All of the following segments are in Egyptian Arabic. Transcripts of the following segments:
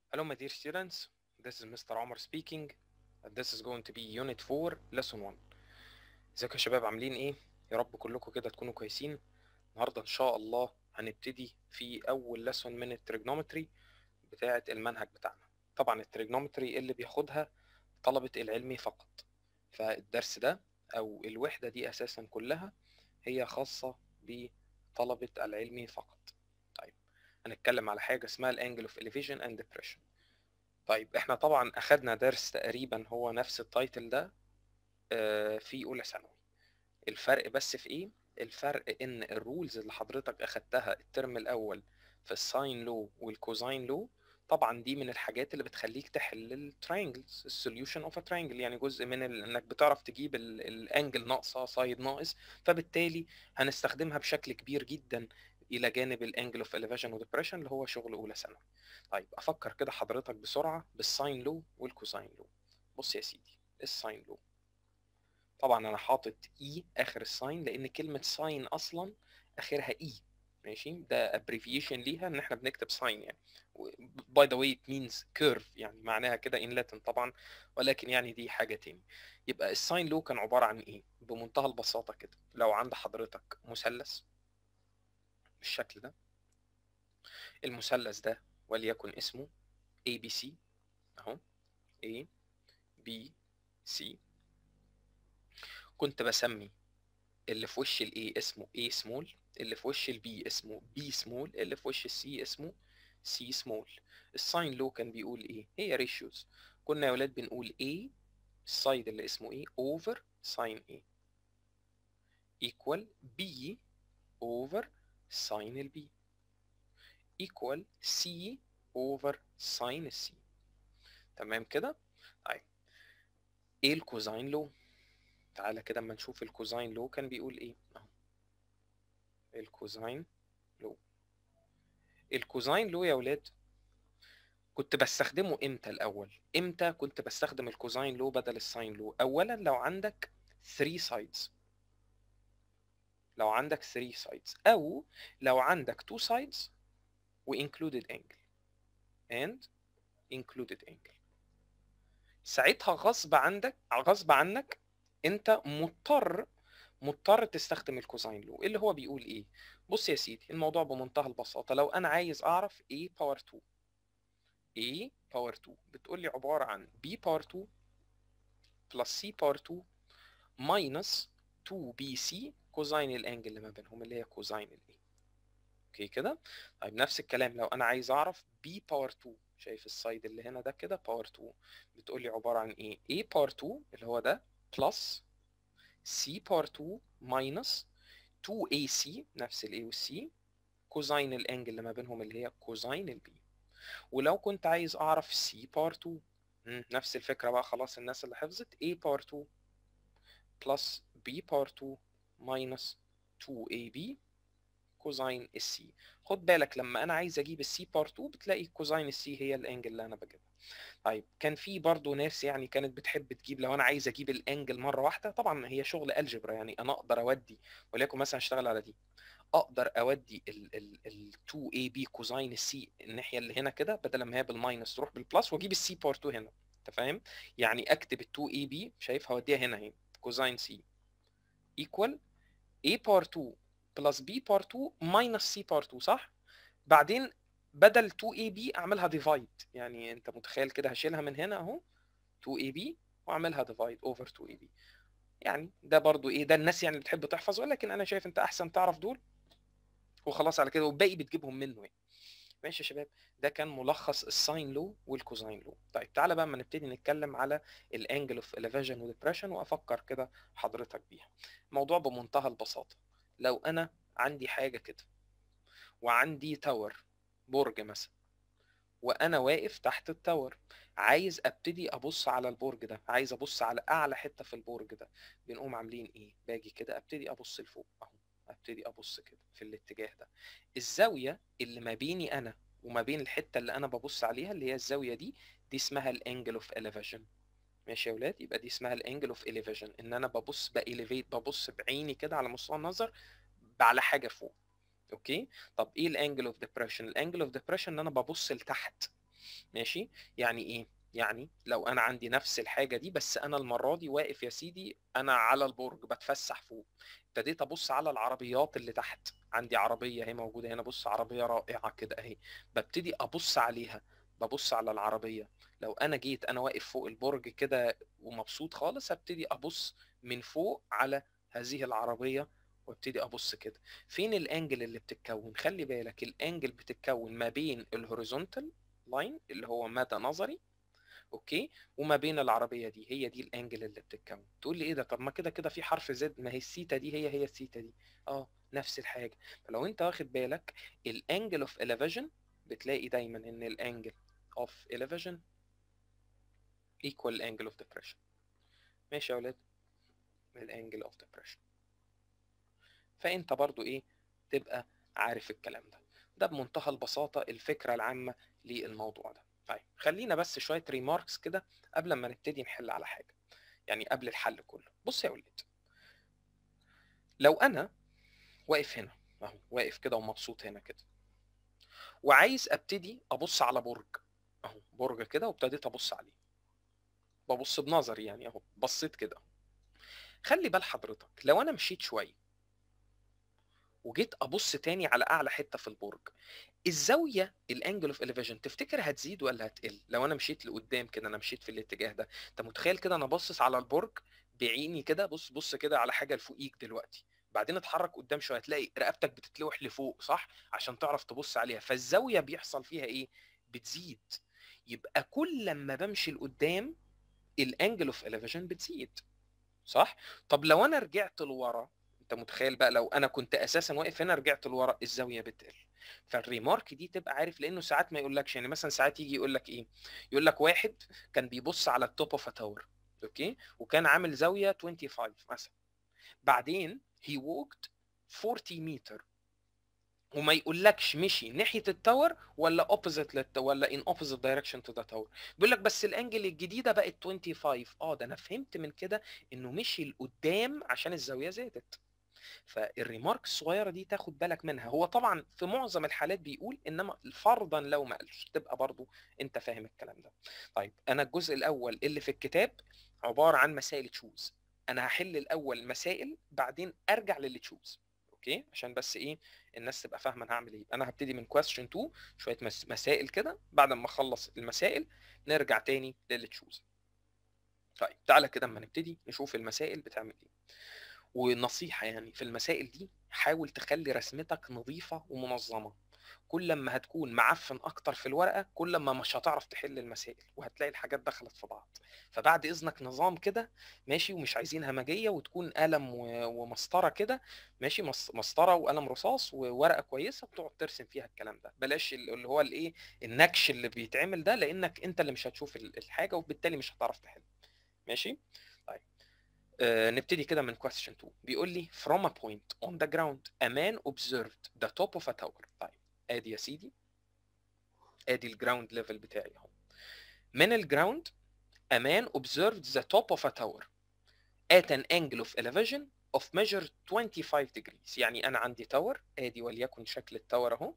Hello, my dear students. This is Mr. Omar speaking. And this is going to be Unit 4, Lesson 1. ازيكم يا شباب عاملين ايه؟ يا رب كلكم كده تكونوا كويسين. النهارده ان شاء الله هنبتدي في اول لسون من التريجنومتري بتاعة المنهج بتاعنا. طبعا التريجنومتري اللي بياخدها طلبة العلمي فقط. فالدرس ده او الوحدة دي اساسا كلها هي خاصة بطلبة العلمي فقط. طيب هنتكلم على حاجة اسمها الانجل اوف elevation and depression. طيب احنا طبعا اخدنا درس تقريبا هو نفس التايتل ده آه، في اولى ثانوي الفرق بس في ايه الفرق ان الرولز اللي حضرتك اخدتها الترم الاول في الساين لو والكوزاين لو طبعا دي من الحاجات اللي بتخليك تحل الترينجلز السوليوشن اوف ترينجل يعني جزء من ال... انك بتعرف تجيب ال- الانجل ناقصه سايد ناقص فبالتالي هنستخدمها بشكل كبير جدا الى جانب الانجل اوف elevation وديبريشن اللي هو شغل اولى ثانوي طيب افكر كده حضرتك بسرعه بالساين لو والكوساين لو بص يا سيدي الساين لو طبعا انا حاطط اي اخر الساين لان كلمه ساين اصلا اخرها اي ماشي ده abbreviation ليها ان احنا بنكتب ساين يعني باي ذا واي it means curve يعني معناها كده in Latin طبعا ولكن يعني دي حاجه تاني يبقى الساين لو كان عباره عن ايه بمنتهى البساطه كده لو عند حضرتك مثلث بالشكل ده المثلث ده وليكن اسمه ABC اهو A B C كنت بسمي اللي في وش الاي اسمه A small اللي في وش البي اسمه B small اللي في وش السي اسمه C small الساين لو كان بيقول ايه هي ريشيوز كنا يا ولاد بنقول A السايد اللي اسمه ايه over sin A equal B over sin البي equal C over sin السي تمام كده طيب ايه الكوزاين لو تعالى كده اما نشوف الكوزاين لو كان بيقول ايه اهو الكوزاين لو الكوزاين لو يا ولاد كنت بستخدمه امتى الاول امتى كنت بستخدم الكوزاين لو بدل الساين لو اولا لو عندك 3 sides لو عندك 3 sides او لو عندك 2 sides و included angle and included angle ساعتها غصب عندك غصب عنك انت مضطر مضطر تستخدم الكوزاين لو اللي هو بيقول ايه بص يا سيدي الموضوع بمنتهى البساطه لو انا عايز اعرف a باور 2 a باور 2 بتقول لي عباره عن b باور 2 بلس c باور 2 ماينس 2bc كوزاين الانجل اللي ما بينهم اللي هي كوزاين الاي اوكي كده طيب نفس الكلام لو انا عايز اعرف b باور 2 شايف السايد اللي هنا ده كده باور 2 بتقول لي عباره عن ايه a باور 2 اللي هو ده بلس c باور 2 ماينس 2ac نفس ال a وال c كوزاين الانجل اللي ما بينهم اللي هي كوزاين البي ولو كنت عايز اعرف c باور 2 مم، نفس الفكره بقى خلاص الناس اللي حفظت a باور 2 بلس b باور 2 ماينس 2ab كوزاين السي خد بالك لما انا عايز اجيب السي باور 2 بتلاقي كوزاين السي هي الانجل اللي انا بجيبها طيب كان في برضه ناس يعني كانت بتحب تجيب لو انا عايز اجيب الانجل مره واحده طبعا هي شغل الجبرا يعني انا اقدر اودي وليكن مثلا اشتغل على دي اقدر اودي ال ال ال 2 اي بي كوزاين السي الناحيه اللي هنا كده بدل ما هي بالماينس تروح بالبلس واجيب السي باور 2 هنا انت فاهم يعني اكتب ال 2 اي بي شايف هوديها هنا اهي كوزاين سي ايكوال a باور 2 بلس b باور 2 ماينس c باور 2 صح بعدين بدل 2ab اعملها ديفايد يعني انت متخيل كده هشيلها من هنا اهو 2ab واعملها ديفايد اوفر 2ab يعني ده برضو ايه ده الناس يعني اللي بتحب تحفظ ولكن انا شايف انت احسن تعرف دول وخلاص على كده والباقي بتجيبهم منه يعني ماشي يا شباب ده كان ملخص الساين لو والكوزاين لو طيب تعالى بقى اما نبتدي نتكلم على الانجل اوف elevation وديبريشن وافكر كده حضرتك بيها الموضوع بمنتهى البساطه لو انا عندي حاجه كده وعندي تاور برج مثلا وانا واقف تحت التاور عايز ابتدي ابص على البرج ده عايز ابص على اعلى حته في البرج ده بنقوم عاملين ايه باجي كده ابتدي ابص لفوق اهو ابتدي ابص كده في الاتجاه ده الزاويه اللي ما بيني انا وما بين الحته اللي انا ببص عليها اللي هي الزاويه دي دي اسمها الانجل اوف elevation ماشي يا ولاد يبقى دي اسمها الانجل اوف elevation ان انا ببص باليفيت ببص بعيني كده على مستوى النظر على حاجه فوق اوكي طب ايه الانجل اوف ديبريشن الانجل اوف ديبريشن ان انا ببص لتحت ماشي يعني ايه يعني لو انا عندي نفس الحاجه دي بس انا المره دي واقف يا سيدي انا على البرج بتفسح فوق ابتديت ابص على العربيات اللي تحت عندي عربيه اهي موجوده هنا بص عربيه رائعه كده اهي ببتدي ابص عليها ببص على العربيه لو انا جيت انا واقف فوق البرج كده ومبسوط خالص هبتدي ابص من فوق على هذه العربيه وابتدي ابص كده فين الانجل اللي بتتكون خلي بالك الانجل بتتكون ما بين الهوريزونتال لاين اللي هو مدى نظري اوكي وما بين العربيه دي هي دي الانجل اللي بتتكون تقول لي ايه ده طب ما كده كده في حرف زد ما هي السيتا دي هي هي السيتا دي اه نفس الحاجه فلو انت واخد بالك الانجل اوف elevation بتلاقي دايما ان الانجل اوف elevation equal angle of depression ماشي يا ولاد الانجل اوف depression فانت برضو ايه تبقى عارف الكلام ده ده بمنتهى البساطه الفكره العامه للموضوع ده طيب خلينا بس شويه ريماركس كده قبل ما نبتدي نحل على حاجه يعني قبل الحل كله بص يا ولاد لو انا واقف هنا اهو واقف كده ومبسوط هنا كده وعايز ابتدي ابص على برج اهو برج كده وابتديت ابص عليه ببص بنظري يعني اهو بصيت كده خلي بال حضرتك لو انا مشيت شويه وجيت ابص تاني على اعلى حته في البرج الزاويه الانجل اوف اليفيشن تفتكر هتزيد ولا هتقل لو انا مشيت لقدام كده انا مشيت في الاتجاه ده انت متخيل كده انا باصص على البرج بعيني كده بص بص كده على حاجه لفوقيك دلوقتي بعدين اتحرك قدام شويه هتلاقي رقبتك بتتلوح لفوق صح عشان تعرف تبص عليها فالزاويه بيحصل فيها ايه بتزيد يبقى كل لما بمشي لقدام الانجل اوف اليفيشن بتزيد صح طب لو انا رجعت لورا انت متخيل بقى لو انا كنت اساسا واقف هنا رجعت لورا الزاويه بتقل فالريمارك دي تبقى عارف لانه ساعات ما يقولكش يعني مثلا ساعات يجي يقول لك ايه يقول لك واحد كان بيبص على التوب اوف تاور اوكي وكان عامل زاويه 25 مثلا بعدين هي ووكت 40 متر وما يقولكش مشي ناحيه التاور ولا اوبوزيت للت ولا ان اوبوزيت دايركشن تو ذا تاور بيقول لك بس الانجل الجديده بقت 25 اه ده انا فهمت من كده انه مشي لقدام عشان الزاويه زادت فالريمارك الصغيره دي تاخد بالك منها هو طبعا في معظم الحالات بيقول انما فرضا لو ما قالش تبقى برضو انت فاهم الكلام ده طيب انا الجزء الاول اللي في الكتاب عباره عن مسائل تشوز انا هحل الاول مسائل بعدين ارجع للي تشوز اوكي عشان بس ايه الناس تبقى فاهمه انا هعمل ايه انا هبتدي من كويستشن 2 شويه مس- مسائل كده بعد ما اخلص المسائل نرجع تاني للي تشوز طيب تعالى كده اما نبتدي نشوف المسائل بتعمل ايه ونصيحة يعني في المسائل دي حاول تخلي رسمتك نظيفة ومنظمة كل ما هتكون معفن اكتر في الورقة كل ما مش هتعرف تحل المسائل وهتلاقي الحاجات دخلت في بعض فبعد اذنك نظام كده ماشي ومش عايزين همجية وتكون قلم و- ومسطرة كده ماشي مس- مسطرة وقلم رصاص وورقة كويسة بتقعد ترسم فيها الكلام ده بلاش ال- اللي هو الايه النكش اللي بيتعمل ده لانك انت اللي مش هتشوف ال- الحاجة وبالتالي مش هتعرف تحل ماشي طيب آه، نبتدي كده من question 2 بيقول لي from a point on the ground a man observed the top of a tower طيب ادي يا سيدي ادي الجراوند ليفل بتاعي اهو من الجراوند a man observed the top of a tower at an angle of elevation of measure 25 degrees يعني انا عندي تاور ادي وليكن شكل التاور اهو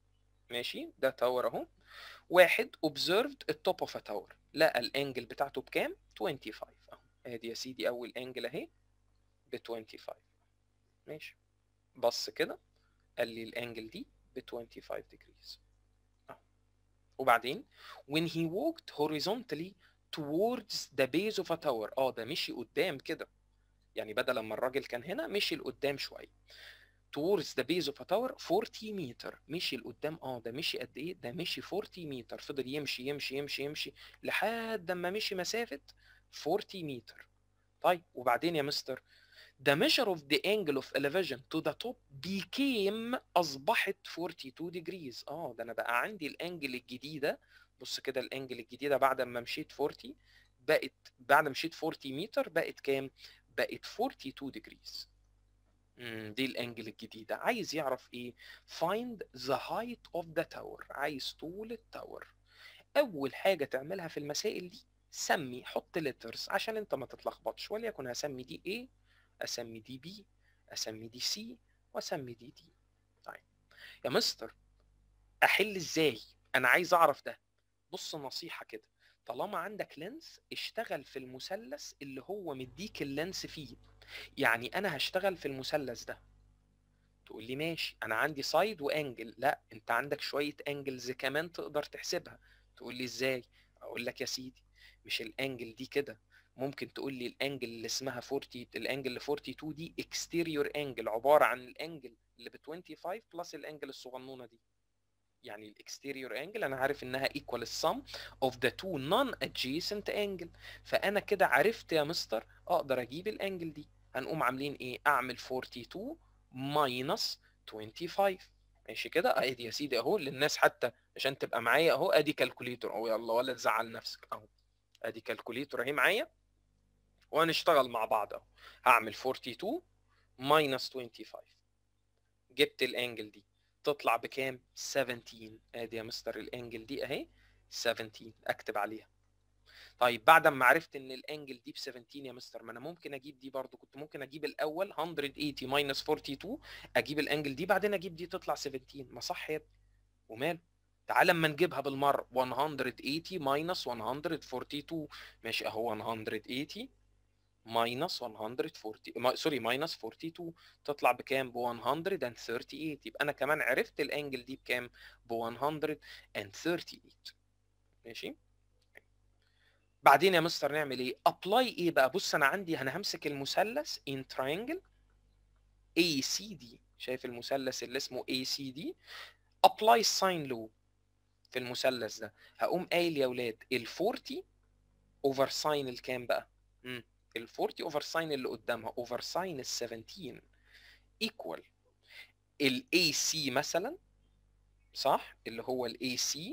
ماشي ده تاور اهو واحد observed التوب اوف تاور لقى الانجل بتاعته بكام 25 اهو ادي يا سيدي اول انجل اهي ب 25 ماشي بص كده قال لي الانجل دي ب 25 degrees اهو وبعدين when he walked horizontally towards the base of a tower اه ده مشي قدام كده يعني بدل لما الراجل كان هنا مشي لقدام شويه towards the base of a tower 40 متر مشي لقدام اه ده مشي قد ايه ده مشي 40 متر فضل يمشي يمشي يمشي يمشي لحد ما مشي مسافة 40 متر طيب وبعدين يا مستر the measure of the angle of elevation to the top became اصبحت 42 degrees اه ده انا بقى عندي الانجل الجديدة بص كده الانجل الجديدة بعد ما مشيت 40 بقت بعد ما مشيت 40 متر بقت كام بقت 42 degrees مم، دي الانجل الجديدة عايز يعرف ايه find the height of the tower عايز طول التاور اول حاجة تعملها في المسائل دي سمي حط letters عشان انت ما تتلخبطش وليكن هسمي دي A اسمي دي B اسمي دي C واسمي دي D طيب يا مستر احل ازاي انا عايز اعرف ده بص نصيحه كده طالما عندك لينس اشتغل في المثلث اللي هو مديك اللينس فيه يعني انا هشتغل في المثلث ده تقول لي ماشي انا عندي سايد وانجل لا انت عندك شويه انجلز كمان تقدر تحسبها تقول لي ازاي اقول لك يا سيدي مش الانجل دي كده ممكن تقول لي الانجل اللي اسمها 40 الانجل اللي 42 دي اكستيريور انجل عباره عن الانجل اللي ب 25 بلس الانجل الصغنونه دي يعني الاكستيريور انجل انا عارف انها ايكوال السم اوف ذا تو نون ادجيسنت انجل فانا كده عرفت يا مستر اقدر اجيب الانجل دي هنقوم عاملين ايه اعمل 42 ماينس 25 ماشي كده ادي يا سيدي اهو للناس حتى عشان تبقى معايا اهو ادي كالكوليتور اهو يلا ولا تزعل نفسك اهو ادي كالكوليتور اهي معايا وهنشتغل مع بعض اهو هعمل 42 ماينس 25 جبت الانجل دي تطلع بكام 17 ادي يا مستر الانجل دي اهي 17 اكتب عليها طيب بعد ما عرفت ان الانجل دي ب 17 يا مستر ما انا ممكن اجيب دي برضو كنت ممكن اجيب الاول 180 ماينس 42 اجيب الانجل دي بعدين اجيب دي تطلع 17 ما صح يا ابني وماله تعال اما نجيبها بالمره 180 ماينس 142 ماشي اهو 180 ماينس 140 سوري ماينس 42 تطلع بكام ب 138 يبقى انا كمان عرفت الانجل دي بكام ب 138 ماشي بعدين يا مستر نعمل ايه ابلاي ايه بقى بص انا عندي انا همسك المثلث ان تراينجل اي سي دي شايف المثلث اللي اسمه اي سي دي ابلاي الساين لو في المثلث ده هقوم قايل يا اولاد ال 40 اوفر ساين الكام بقى امم ال 40 اوفر ساين اللي قدامها اوفر ساين ال 17 ايكوال الاي سي مثلا صح اللي هو الاي سي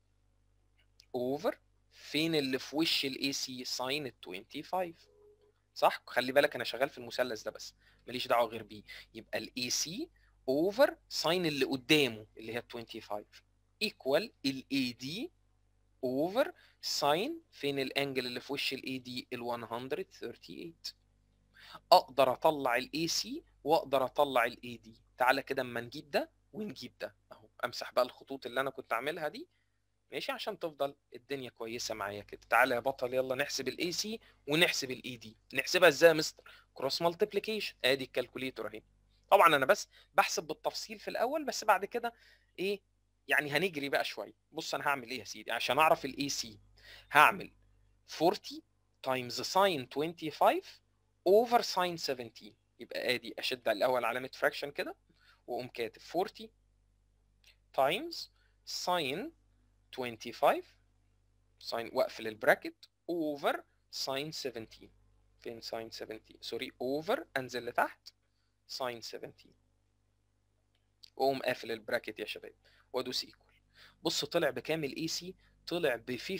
اوفر فين اللي في وش الاي سي ساين ال 25 صح خلي بالك انا شغال في المثلث ده بس ماليش دعوه غير بيه يبقى الاي سي اوفر ساين اللي قدامه اللي هي 25 ايكوال الاي دي اوفر ساين فين الانجل اللي في وش الاي دي ال 138 اقدر اطلع الاي سي واقدر اطلع الاي دي تعالى كده اما نجيب ده ونجيب ده اهو امسح بقى الخطوط اللي انا كنت عاملها دي ماشي عشان تفضل الدنيا كويسه معايا كده تعالى يا بطل يلا نحسب الاي سي ونحسب الاي دي نحسبها ازاي يا مستر كروس مالتيبليكيشن ادي الكالكوليتور اهي طبعا انا بس بحسب بالتفصيل في الاول بس بعد كده ايه يعني هنجري بقى شويه بص انا هعمل ايه يا سيدي عشان اعرف الاي سي هعمل 40 تايمز ساين 25 اوفر ساين 17 يبقى ادي اشد الاول علامه فراكشن كده واقوم كاتب 40 تايمز ساين 25 ساين واقفل البراكت اوفر ساين 17 فين ساين 17 سوري اوفر انزل لتحت ساين 17 واقوم قافل البراكت يا شباب وادوس ايكوال بص طلع بكام الاي سي طلع ب 57.81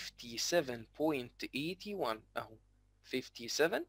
اهو 57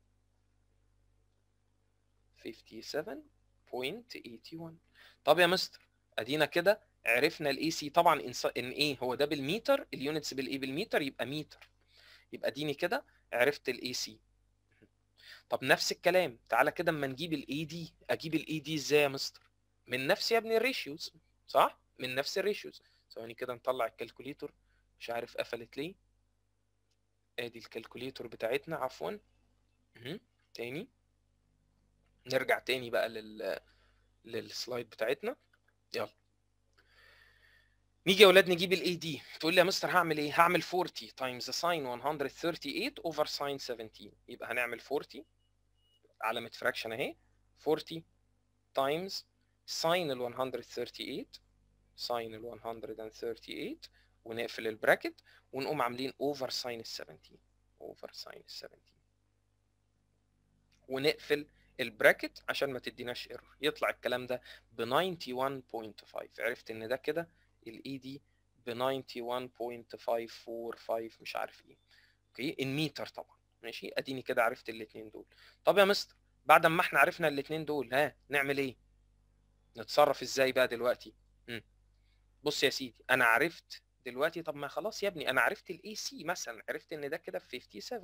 57.81 طب يا مستر ادينا كده عرفنا الاي سي طبعا ان ان ايه هو ده بالمتر اليونتس بالايه بالمتر يبقى متر يبقى اديني كده عرفت الاي سي طب نفس الكلام تعالى كده اما نجيب الاي دي اجيب الاي دي ازاي يا مستر من نفس يا ابني الريشيوز صح من نفس الريشيوز ثواني كده نطلع الكالكوليتور مش عارف قفلت ليه ادي الكالكوليتور بتاعتنا عفوا مه. تاني نرجع تاني بقى لل للسلايد بتاعتنا يلا نيجي يا اولاد نجيب الاي دي تقول لي يا مستر هعمل ايه هعمل 40 تايمز ساين 138 اوفر ساين 17 يبقى هنعمل 40 علامه فراكشن اهي 40 تايمز ساين ال 138 ساين ال 138 ونقفل البراكت ونقوم عاملين اوفر ساين ال 17 اوفر ساين ال 17 ونقفل البراكت عشان ما تديناش ايرور يطلع الكلام ده ب 91.5 عرفت ان ده كده الاي دي ب 91.545 مش عارف ايه اوكي الميتر طبعا ماشي اديني كده عرفت الاثنين دول طب يا مستر بعد ما احنا عرفنا الاثنين دول ها نعمل ايه نتصرف ازاي بقى دلوقتي مم. بص يا سيدي انا عرفت دلوقتي طب ما خلاص يا ابني انا عرفت الاي سي مثلا عرفت ان ده كده في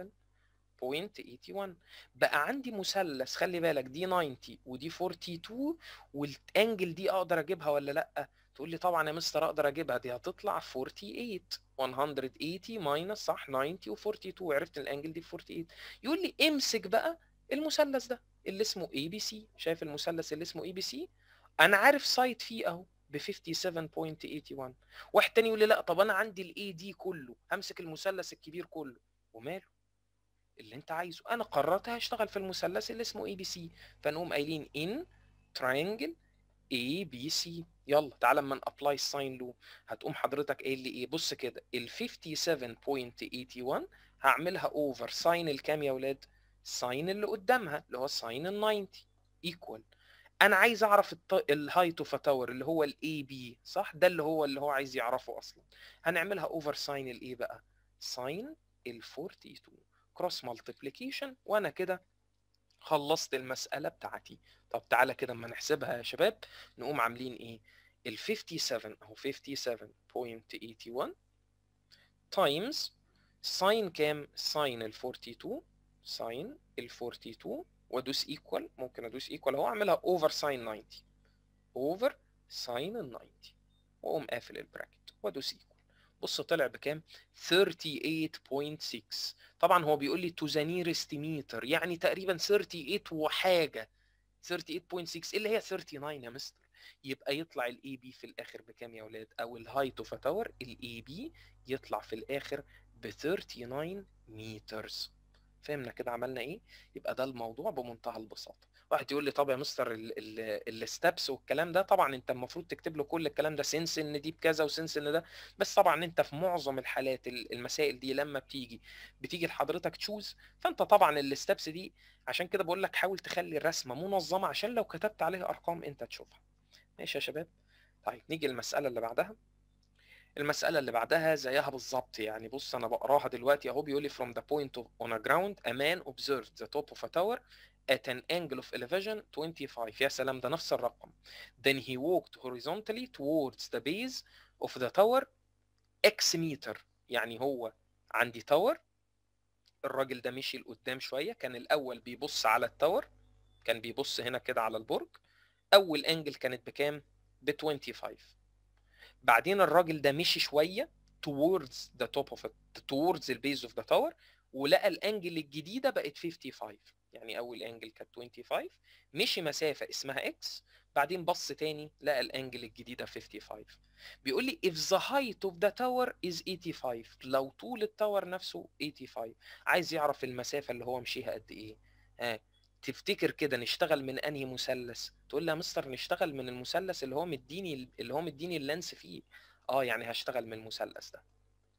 57.81 بقى عندي مثلث خلي بالك دي 90 ودي 42 والانجل دي اقدر اجيبها ولا لا تقول لي طبعا يا مستر اقدر اجيبها دي هتطلع 48 180 ماينس صح 90 و42 عرفت الانجل دي 48 يقول لي امسك بقى المثلث ده اللي اسمه اي بي سي شايف المثلث اللي اسمه اي بي سي انا عارف سايد فيه اهو ب 57.81 واحد تاني يقول لي لا طب انا عندي الاي دي كله همسك المثلث الكبير كله وماله اللي انت عايزه انا قررت هشتغل في المثلث اللي اسمه اي بي سي فنقوم قايلين ان تراينجل اي بي سي يلا تعالى اما ابلاي الساين لو هتقوم حضرتك قايل لي ايه بص كده ال 57.81 هعملها اوفر ساين الكام يا ولاد الساين اللي قدامها اللي هو الساين ال 90 ايكوال انا عايز اعرف الهايت اوف تاور اللي هو الاي بي صح ده اللي هو اللي هو عايز يعرفه اصلا هنعملها اوفر ساين الايه بقى ساين ال 42 كروس مالتيبليكيشن وانا كده خلصت المسألة بتاعتي طب تعالى كده اما نحسبها يا شباب نقوم عاملين ايه ال 57 اهو 57.81 تايمز ساين كام ساين ال 42 ساين ال 42 وادوس ايكوال ممكن ادوس ايكوال اهو اعملها اوفر ساين 90 اوفر ساين ال 90 واقوم قافل البراكت وادوس ايكوال بص طلع بكام 38.6 طبعا هو بيقول لي تو ذا نيرست متر يعني تقريبا 38 وحاجه 38.6 اللي هي 39 يا مستر يبقى يطلع الاي بي في الاخر بكام يا اولاد او الهايت اوف تاور الاي بي يطلع في الاخر ب 39 مترز فهمنا كده عملنا ايه يبقى ده الموضوع بمنتهى البساطه واحد يقول لي طب يا مستر الستبس والكلام ده طبعا انت المفروض تكتب له كل الكلام ده سنس ان دي بكذا وسنس ان ده بس طبعا انت في معظم الحالات المسائل دي لما بتيجي بتيجي لحضرتك تشوز فانت طبعا الستبس دي عشان كده بقول لك حاول تخلي الرسمه منظمه عشان لو كتبت عليها ارقام انت تشوفها ماشي يا شباب طيب نيجي للمساله اللي بعدها المسألة اللي بعدها زيها بالظبط يعني بص أنا بقراها دلوقتي أهو بيقول لي from the point of on a ground a man observed the top of a tower at an angle of elevation 25 يا سلام ده نفس الرقم then he walked horizontally towards the base of the tower x meter يعني هو عندي تاور الراجل ده مشي لقدام شوية كان الأول بيبص على التاور كان بيبص هنا كده على البرج أول أنجل كانت بكام؟ ب 25 بعدين الراجل ده مشي شويه towards the top of it towards the base of the tower ولقى الانجل الجديده بقت 55 يعني اول انجل كانت 25 مشي مسافه اسمها اكس بعدين بص تاني لقى الانجل الجديده 55 بيقول لي if the height of the tower is 85 لو طول التاور نفسه 85 عايز يعرف المسافه اللي هو مشيها قد ايه ها تفتكر كده نشتغل من انهي مثلث تقول لي يا مستر نشتغل من المثلث اللي هو مديني اللي هو مديني اللانس فيه اه يعني هشتغل من المثلث ده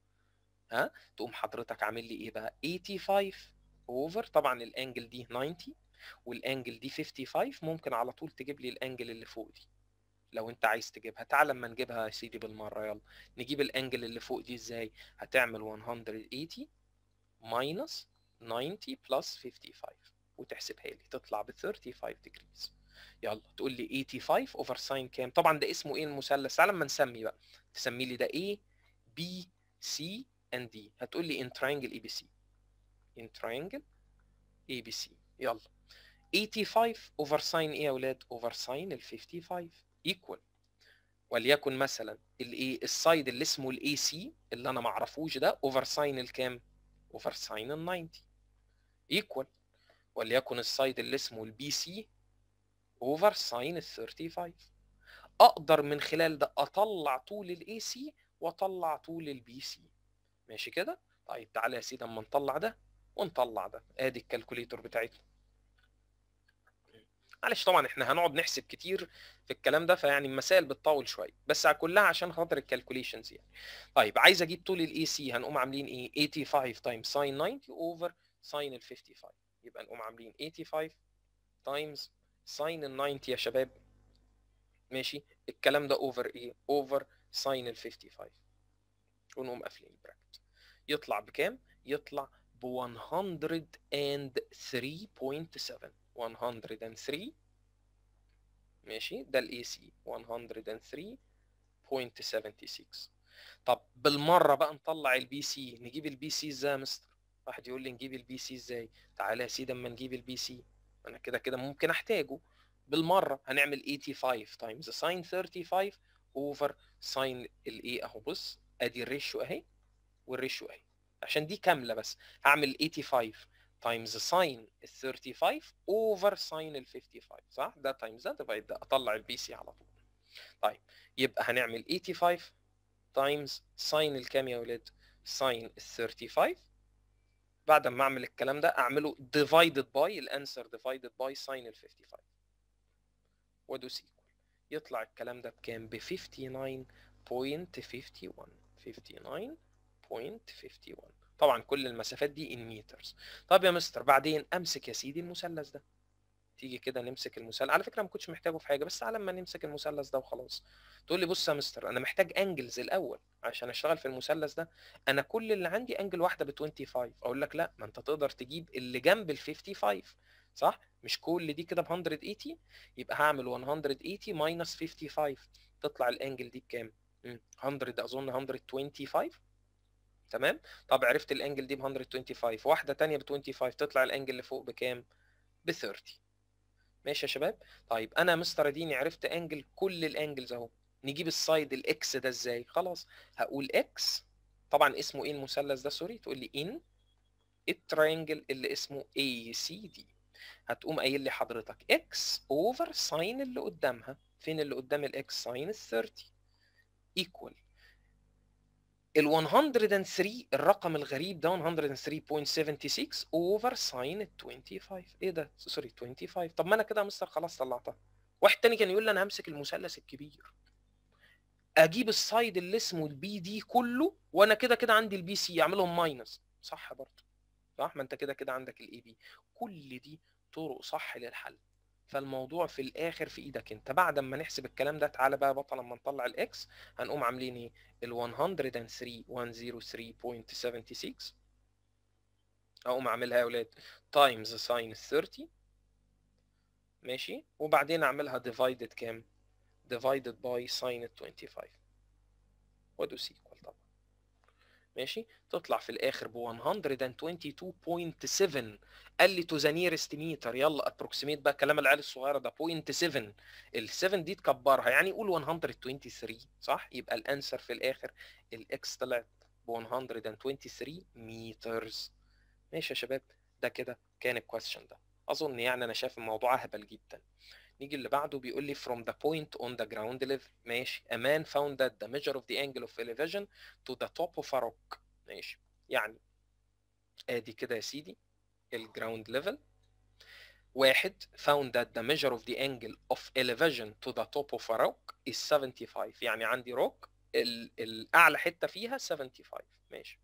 ها تقوم حضرتك عامل لي ايه بقى 85 اوفر طبعا الانجل دي 90 والانجل دي 55 ممكن على طول تجيب لي الانجل اللي فوق دي لو انت عايز تجيبها تعال اما نجيبها يا سيدي بالمره يلا نجيب الانجل اللي فوق دي ازاي هتعمل 180 ماينس 90 بلس 55 وتحسبها لي تطلع ب 35 degrees يلا تقول لي 85 اوفر ساين كام طبعا ده اسمه ايه المثلث تعالى اما نسمي بقى تسمي لي ده A B C and D هتقول لي in triangle ABC in triangle ABC يلا 85 اوفر ساين ايه يا اولاد اوفر ساين ال 55 equal وليكن مثلا الايه السايد اللي اسمه الاي سي اللي انا ما اعرفوش ده اوفر ساين الكام اوفر ساين ال 90 equal وليكن السايد اللي اسمه البي سي اوفر ساين ال 35 اقدر من خلال ده اطلع طول الاي سي واطلع طول البي سي ماشي كده طيب تعالى يا سيدي اما نطلع ده ونطلع ده ادي الكالكوليتور بتاعتنا معلش طبعا احنا هنقعد نحسب كتير في الكلام ده فيعني المسائل بتطول شويه بس كلها عشان خاطر الكالكوليشنز يعني طيب عايز اجيب طول الاي سي هنقوم عاملين ايه 85 تايمز ساين 90 اوفر ساين ال 55 يبقى نقوم عاملين 85 تايمز ساين ال 90 يا شباب ماشي الكلام ده اوفر ايه اوفر ساين ال 55 ونقوم قافلين البراكت يطلع بكام يطلع ب 103.7 103 ماشي ده الاي سي 103.76 طب بالمره بقى نطلع البي سي نجيب البي سي ازاي يا مستر واحد يقول لي نجيب البي سي ازاي تعالى يا سيدي اما نجيب البي سي انا كده كده ممكن احتاجه بالمره هنعمل 85 تايمز ساين 35 اوفر ساين الايه اهو بص ادي الريشيو اهي والريشيو اهي عشان دي كامله بس هعمل 85 تايمز ساين ال 35 اوفر ساين ال 55 صح ده تايمز ده ديفايد ده اطلع البي سي على طول طيب يبقى هنعمل 85 تايمز ساين الكام يا ولاد ساين ال 35 بعد ما اعمل الكلام ده اعمله ديفايدد باي الانسر ديفايدد باي ساين ال 55 وادوس ايكوال يطلع الكلام ده بكام ب 59.51 59.51 طبعا كل المسافات دي ان مترز طب يا مستر بعدين امسك يا سيدي المثلث ده تيجي كده نمسك المثلث على فكره ما كنتش محتاجه في حاجه بس على ما نمسك المثلث ده وخلاص تقول لي بص يا مستر انا محتاج انجلز الاول عشان اشتغل في المثلث ده انا كل اللي عندي انجل واحده ب 25 اقول لك لا ما انت تقدر تجيب اللي جنب ال 55 صح مش كل دي كده ب 180 يبقى هعمل 180 ماينس 55 تطلع الانجل دي بكام 100 اظن 125 تمام طب عرفت الانجل دي ب 125 واحده ثانيه ب 25 تطلع الانجل اللي فوق بكام ب 30 ماشي يا شباب طيب انا مستر اديني عرفت انجل كل الانجلز اهو نجيب السايد الاكس ده ازاي خلاص هقول اكس طبعا اسمه ايه المثلث ده سوري تقول لي ان الترينجل اللي اسمه اي سي دي هتقوم قايل لي حضرتك اكس اوفر ساين اللي قدامها فين اللي قدام الاكس ساين ال 30 ايكوال ال 103 الرقم الغريب ده 103.76 اوفر ساين ال 25 ايه ده سوري 25 طب ما انا كده يا مستر خلاص طلعتها واحد تاني كان يقول لي انا همسك المثلث الكبير اجيب السايد اللي اسمه البي دي كله وانا كده كده عندي البي سي اعملهم ماينس صح برضه صح ما انت كده كده عندك الاي بي كل دي طرق صح للحل فالموضوع في الاخر في ايدك انت بعد ما نحسب الكلام ده تعالى بقى بطل لما نطلع الاكس هنقوم عاملين ايه ال 103.103.76 اقوم اعملها يا ولاد تايمز ساين 30 ماشي وبعدين اعملها ديفايدد كام ديفايدد باي ساين 25 وادوس ايكوال طبعا ماشي تطلع في الاخر ب 122.7 قال لي تو ذا نيرست متر يلا ابروكسيميت بقى كلام العيال الصغيره ده 0.7 ال 7 دي تكبرها يعني قول 123 صح يبقى الانسر في الاخر الاكس طلعت ب 123 مترز ماشي يا شباب ده كده كان الكويستشن ده اظن يعني انا شايف الموضوع اهبل جدا نيجي اللي بعده بيقول لي from the point on the ground level ماشي a man found that the measure of the angle of elevation to the top of a rock ماشي يعني ادي كده يا سيدي الجراوند ليفل واحد found that the measure of the angle of elevation to the top of a rock is 75 يعني عندي روك الاعلى حته فيها 75 ماشي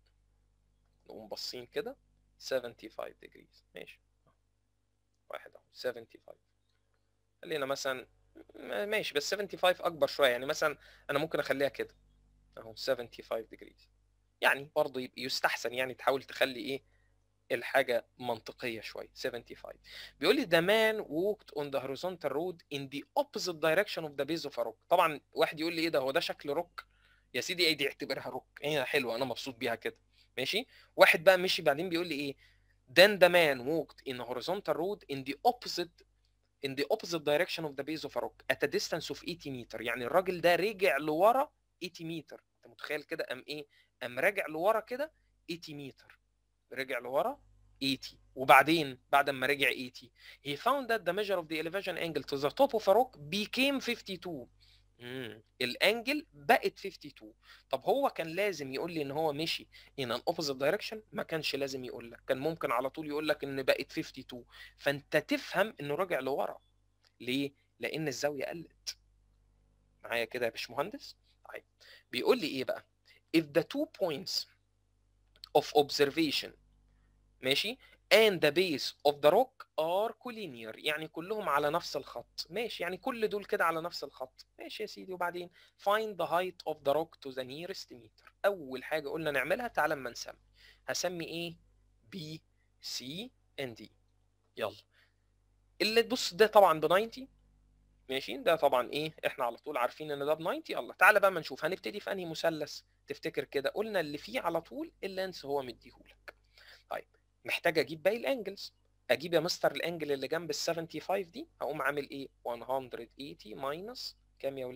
نقوم باصين كده 75 degrees ماشي واحد اهو 75 خلينا مثلا ماشي بس 75 اكبر شويه يعني مثلا انا ممكن اخليها كده اهو 75 degrees يعني برضه يبقى يستحسن يعني تحاول تخلي ايه الحاجه منطقيه شويه 75 بيقول لي the man walked on the horizontal road in the opposite direction of the base of a rock طبعا واحد يقول لي ايه ده هو ده شكل روك يا سيدي ايه دي اعتبرها روك هي حلوه انا مبسوط بيها كده ماشي واحد بقى مشي بعدين بيقول لي ايه then the man walked in a horizontal road in the opposite in the opposite direction of the base of a rock at a distance of 80 متر يعني الراجل ده رجع لورا 80 متر انت متخيل كده ام ايه ام راجع لورا كده 80 متر رجع لورا 80 وبعدين بعد ما رجع 80 he found that the measure of the elevation angle to the top of a rock became 52 امم الانجل بقت 52 طب هو كان لازم يقول لي ان هو مشي in an opposite direction ما كانش لازم يقول لك كان ممكن على طول يقول لك ان بقت 52 فانت تفهم انه راجع لورا ليه لان الزاويه قلت معايا كده يا باشمهندس طيب بيقول لي ايه بقى if the two points of observation ماشي and the base of the rock are collinear يعني كلهم على نفس الخط ماشي يعني كل دول كده على نفس الخط ماشي يا سيدي وبعدين find the height of the rock to the nearest meter اول حاجه قلنا نعملها تعالى اما نسمي هسمي ايه B C and D يلا اللي تبص ده طبعا ب 90 ماشي ده طبعا ايه احنا على طول عارفين ان ده ب 90 يلا تعالى بقى ما نشوف هنبتدي في انهي مثلث تفتكر كده قلنا اللي فيه على طول اللانس هو مديهولك طيب محتاج اجيب باقي الانجلز اجيب يا مستر الانجل اللي جنب ال 75 دي هقوم عامل ايه 180 ماينس كام يا ولاد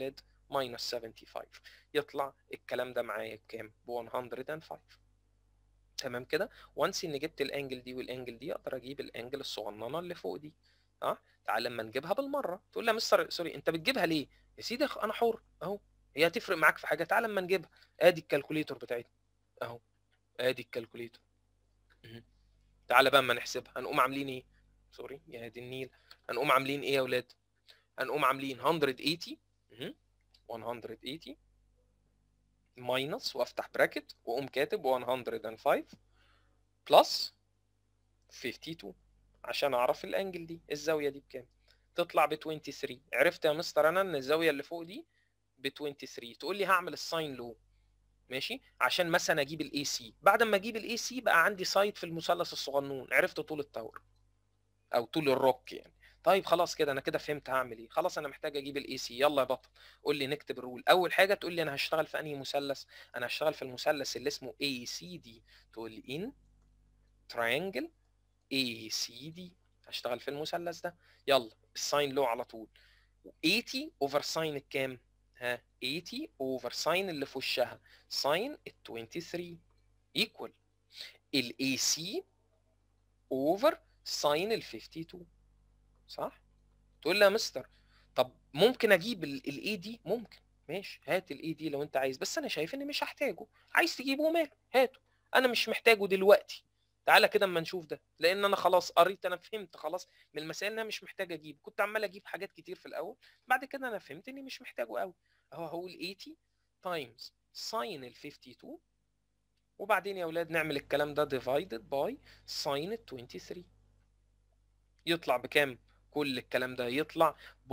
minus 75 يطلع الكلام ده معايا بكام ب 105 تمام كده وانس اني جبت الانجل دي والانجل دي اقدر اجيب الانجل الصغننه اللي فوق دي اه تعال لما نجيبها بالمره تقول لي يا مستر سوري انت بتجيبها ليه يا سيدي انا حر اهو هي هتفرق معاك في حاجه تعال لما نجيبها ادي الكالكوليتور بتاعتنا اهو ادي الكالكوليتور مهم. تعال بقى اما نحسبها هنقوم عاملين ايه سوري يا دي النيل هنقوم عاملين ايه يا اولاد هنقوم عاملين 180 مهم. 180 ماينس وافتح براكت واقوم كاتب 105 بلس 52 عشان اعرف الانجل دي الزاويه دي بكام تطلع ب 23 عرفت يا مستر انا ان الزاويه اللي فوق دي ب 23 تقول لي هعمل الساين لو ماشي عشان مثلا اجيب الاي سي بعد ما اجيب الاي سي بقى عندي سايد في المثلث الصغنون عرفت طول التاور او طول الروك يعني طيب خلاص كده انا كده فهمت هعمل ايه خلاص انا محتاج اجيب الاي سي يلا يا بطل قول لي نكتب الرول اول حاجه تقول لي انا هشتغل في انهي مثلث انا هشتغل في المثلث اللي اسمه اي سي دي تقول لي ان تراينجل اي سي دي هشتغل في المثلث ده يلا الساين لو على طول 80 اوفر ساين الكام ها 80 اوفر ساين اللي في وشها ساين ال 23 ايكوال الاي سي اوفر ساين ال 52 صح تقول لي يا مستر طب ممكن اجيب الاي دي ممكن ماشي هات الاي دي لو انت عايز بس انا شايف اني مش هحتاجه عايز تجيبه ماله هاته انا مش محتاجه دلوقتي تعالى كده اما نشوف ده لان انا خلاص قريت انا فهمت خلاص من المسائل ان انا مش محتاج اجيب كنت عمال اجيب حاجات كتير في الاول بعد كده انا فهمت اني مش محتاجه قوي اهو هقول 80 تايمز ساين ال 52 وبعدين يا اولاد نعمل الكلام ده ديفايدد باي ساين ال 23 يطلع بكام كل الكلام ده يطلع ب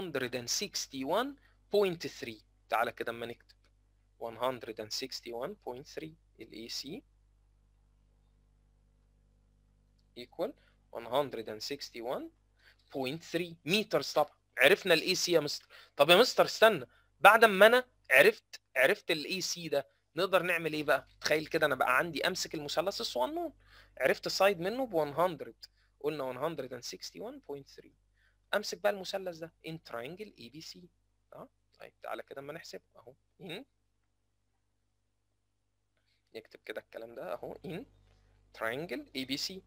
161.3 تعالى كده اما نكتب 161.3 الاي سي equal 161.3 متر طبعا عرفنا الاي سي يا مستر طب يا مستر استنى بعد ما انا عرفت عرفت الاي سي ده نقدر نعمل ايه بقى تخيل كده انا بقى عندي امسك المثلث الصغنون عرفت سايد منه ب 100 قلنا 161.3 امسك بقى المثلث ده ان تراينجل اي بي سي اه طيب تعالى كده اما نحسب اهو ان نكتب كده الكلام ده اهو ان تراينجل اي بي سي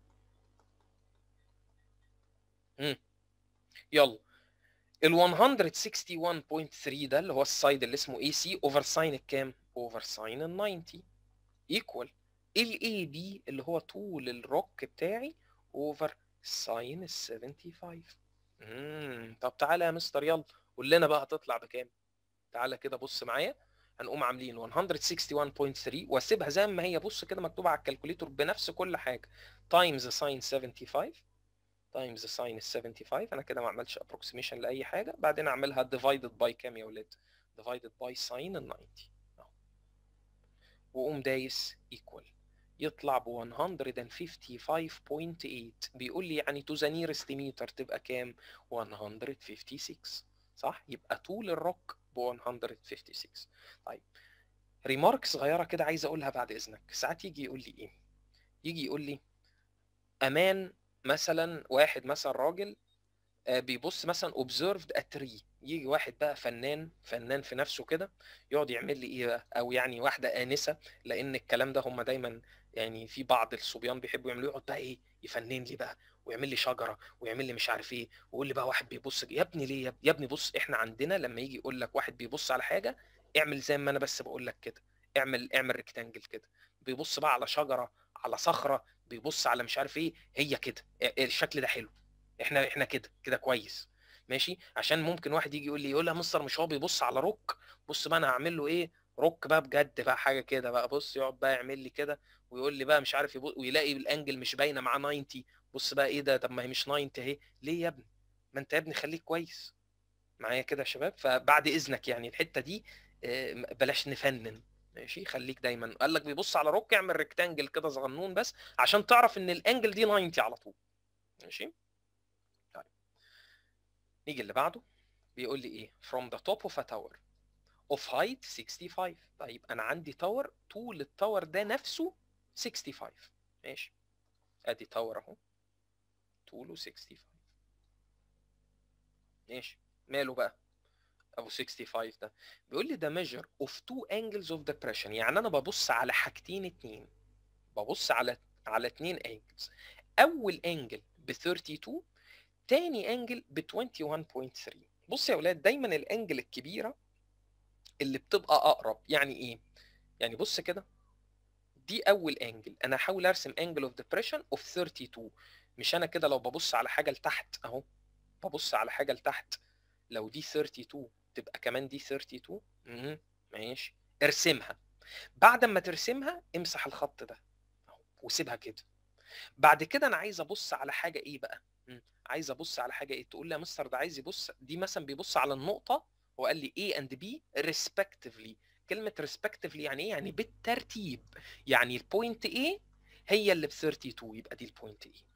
امم يلا ال 161.3 ده اللي هو السايد اللي اسمه اي سي اوفر ساين الكام؟ اوفر ساين ال 90 ايكوال الاي بي اللي هو طول الروك بتاعي اوفر ساين ال 75 امم طب تعالى يا مستر يلا قول لنا بقى هتطلع بكام؟ تعالى كده بص معايا هنقوم عاملين 161.3 واسيبها زي ما هي بص كده مكتوبه على الكالكوليتور بنفس كل حاجه تايمز ساين 75 تايمز ساين ال 75 انا كده ما عملتش ابروكسيميشن لاي حاجه بعدين اعملها ديفايدد باي كام يا ولاد ديفايدد باي ساين ال 90 اهو واقوم دايس ايكوال يطلع ب 155.8 بيقول لي يعني تو ذا نيرست متر تبقى كام 156 صح يبقى طول الروك ب 156 طيب ريمارك صغيره كده عايز اقولها بعد اذنك ساعات يجي يقول لي ايه يجي يقول لي امان مثلا واحد مثلا راجل بيبص مثلا observed a tree يجي واحد بقى فنان فنان في نفسه كده يقعد يعمل لي ايه بقى او يعني واحده انسه لان الكلام ده هم دايما يعني في بعض الصبيان بيحبوا يعملوا يقعد بقى ايه يفنن لي بقى ويعمل لي شجره ويعمل لي مش عارف ايه ويقول لي بقى واحد بيبص يا ابني ليه يا ابني بص احنا عندنا لما يجي يقول لك واحد بيبص على حاجه اعمل زي ما انا بس بقول لك كده اعمل اعمل ريكتانجل كده بيبص بقى على شجره على صخره بيبص على مش عارف ايه هي كده الشكل ده حلو احنا احنا كده كده كويس ماشي عشان ممكن واحد يجي يقول لي يقول لي يا مستر مش هو بيبص على روك بص بقى انا هعمل له ايه روك بقى بجد بقى حاجه كده بقى بص يقعد بقى يعمل لي كده ويقول لي بقى مش عارف يبص ويلاقي الانجل مش باينه معاه 90 بص بقى ايه ده طب ما هي مش 90 اهي ليه يا ابني ما انت يا ابني خليك كويس معايا كده يا شباب فبعد اذنك يعني الحته دي بلاش نفنن ماشي خليك دايما قال لك بيبص على روك اعمل ريكتانجل كده صغنون بس عشان تعرف ان الانجل دي 90 على طول ماشي طيب نيجي اللي بعده بيقول لي ايه from the top of a tower of height 65 طيب انا عندي تاور طول التاور ده نفسه 65 ماشي ادي تاور اهو طوله 65 ماشي ماله بقى ابو 65 ده بيقول لي ده measure of two angles of depression يعني انا ببص على حاجتين اتنين ببص على على اتنين angles اول انجل ب 32 تاني انجل ب 21.3 بص يا اولاد دايما الانجل الكبيره اللي بتبقى اقرب يعني ايه يعني بص كده دي اول انجل انا هحاول ارسم انجل اوف ديبريشن اوف 32 مش انا كده لو ببص على حاجه لتحت اهو ببص على حاجه لتحت لو دي 32 تبقى كمان دي 32 امم ماشي ارسمها بعد ما ترسمها امسح الخط ده اهو وسيبها كده بعد كده انا عايز ابص على حاجه ايه بقى مم. عايز ابص على حاجه ايه تقول لي يا مستر ده عايز يبص دي مثلا بيبص على النقطه وقال لي A and B respectively كلمه respectively يعني ايه يعني بالترتيب يعني البوينت A هي اللي ب 32 يبقى دي البوينت A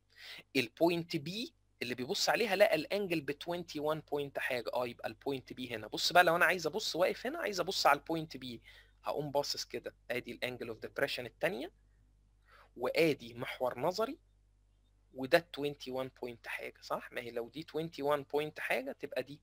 البوينت B اللي بيبص عليها لقى الانجل ب 21 بوينت حاجه اه يبقى البوينت بي هنا بص بقى لو انا عايز ابص واقف هنا عايز ابص على البوينت بي هقوم باصص كده ادي الانجل اوف ديبريشن الثانيه وادي محور نظري وده 21 بوينت حاجه صح ما هي لو دي 21 بوينت حاجه تبقى دي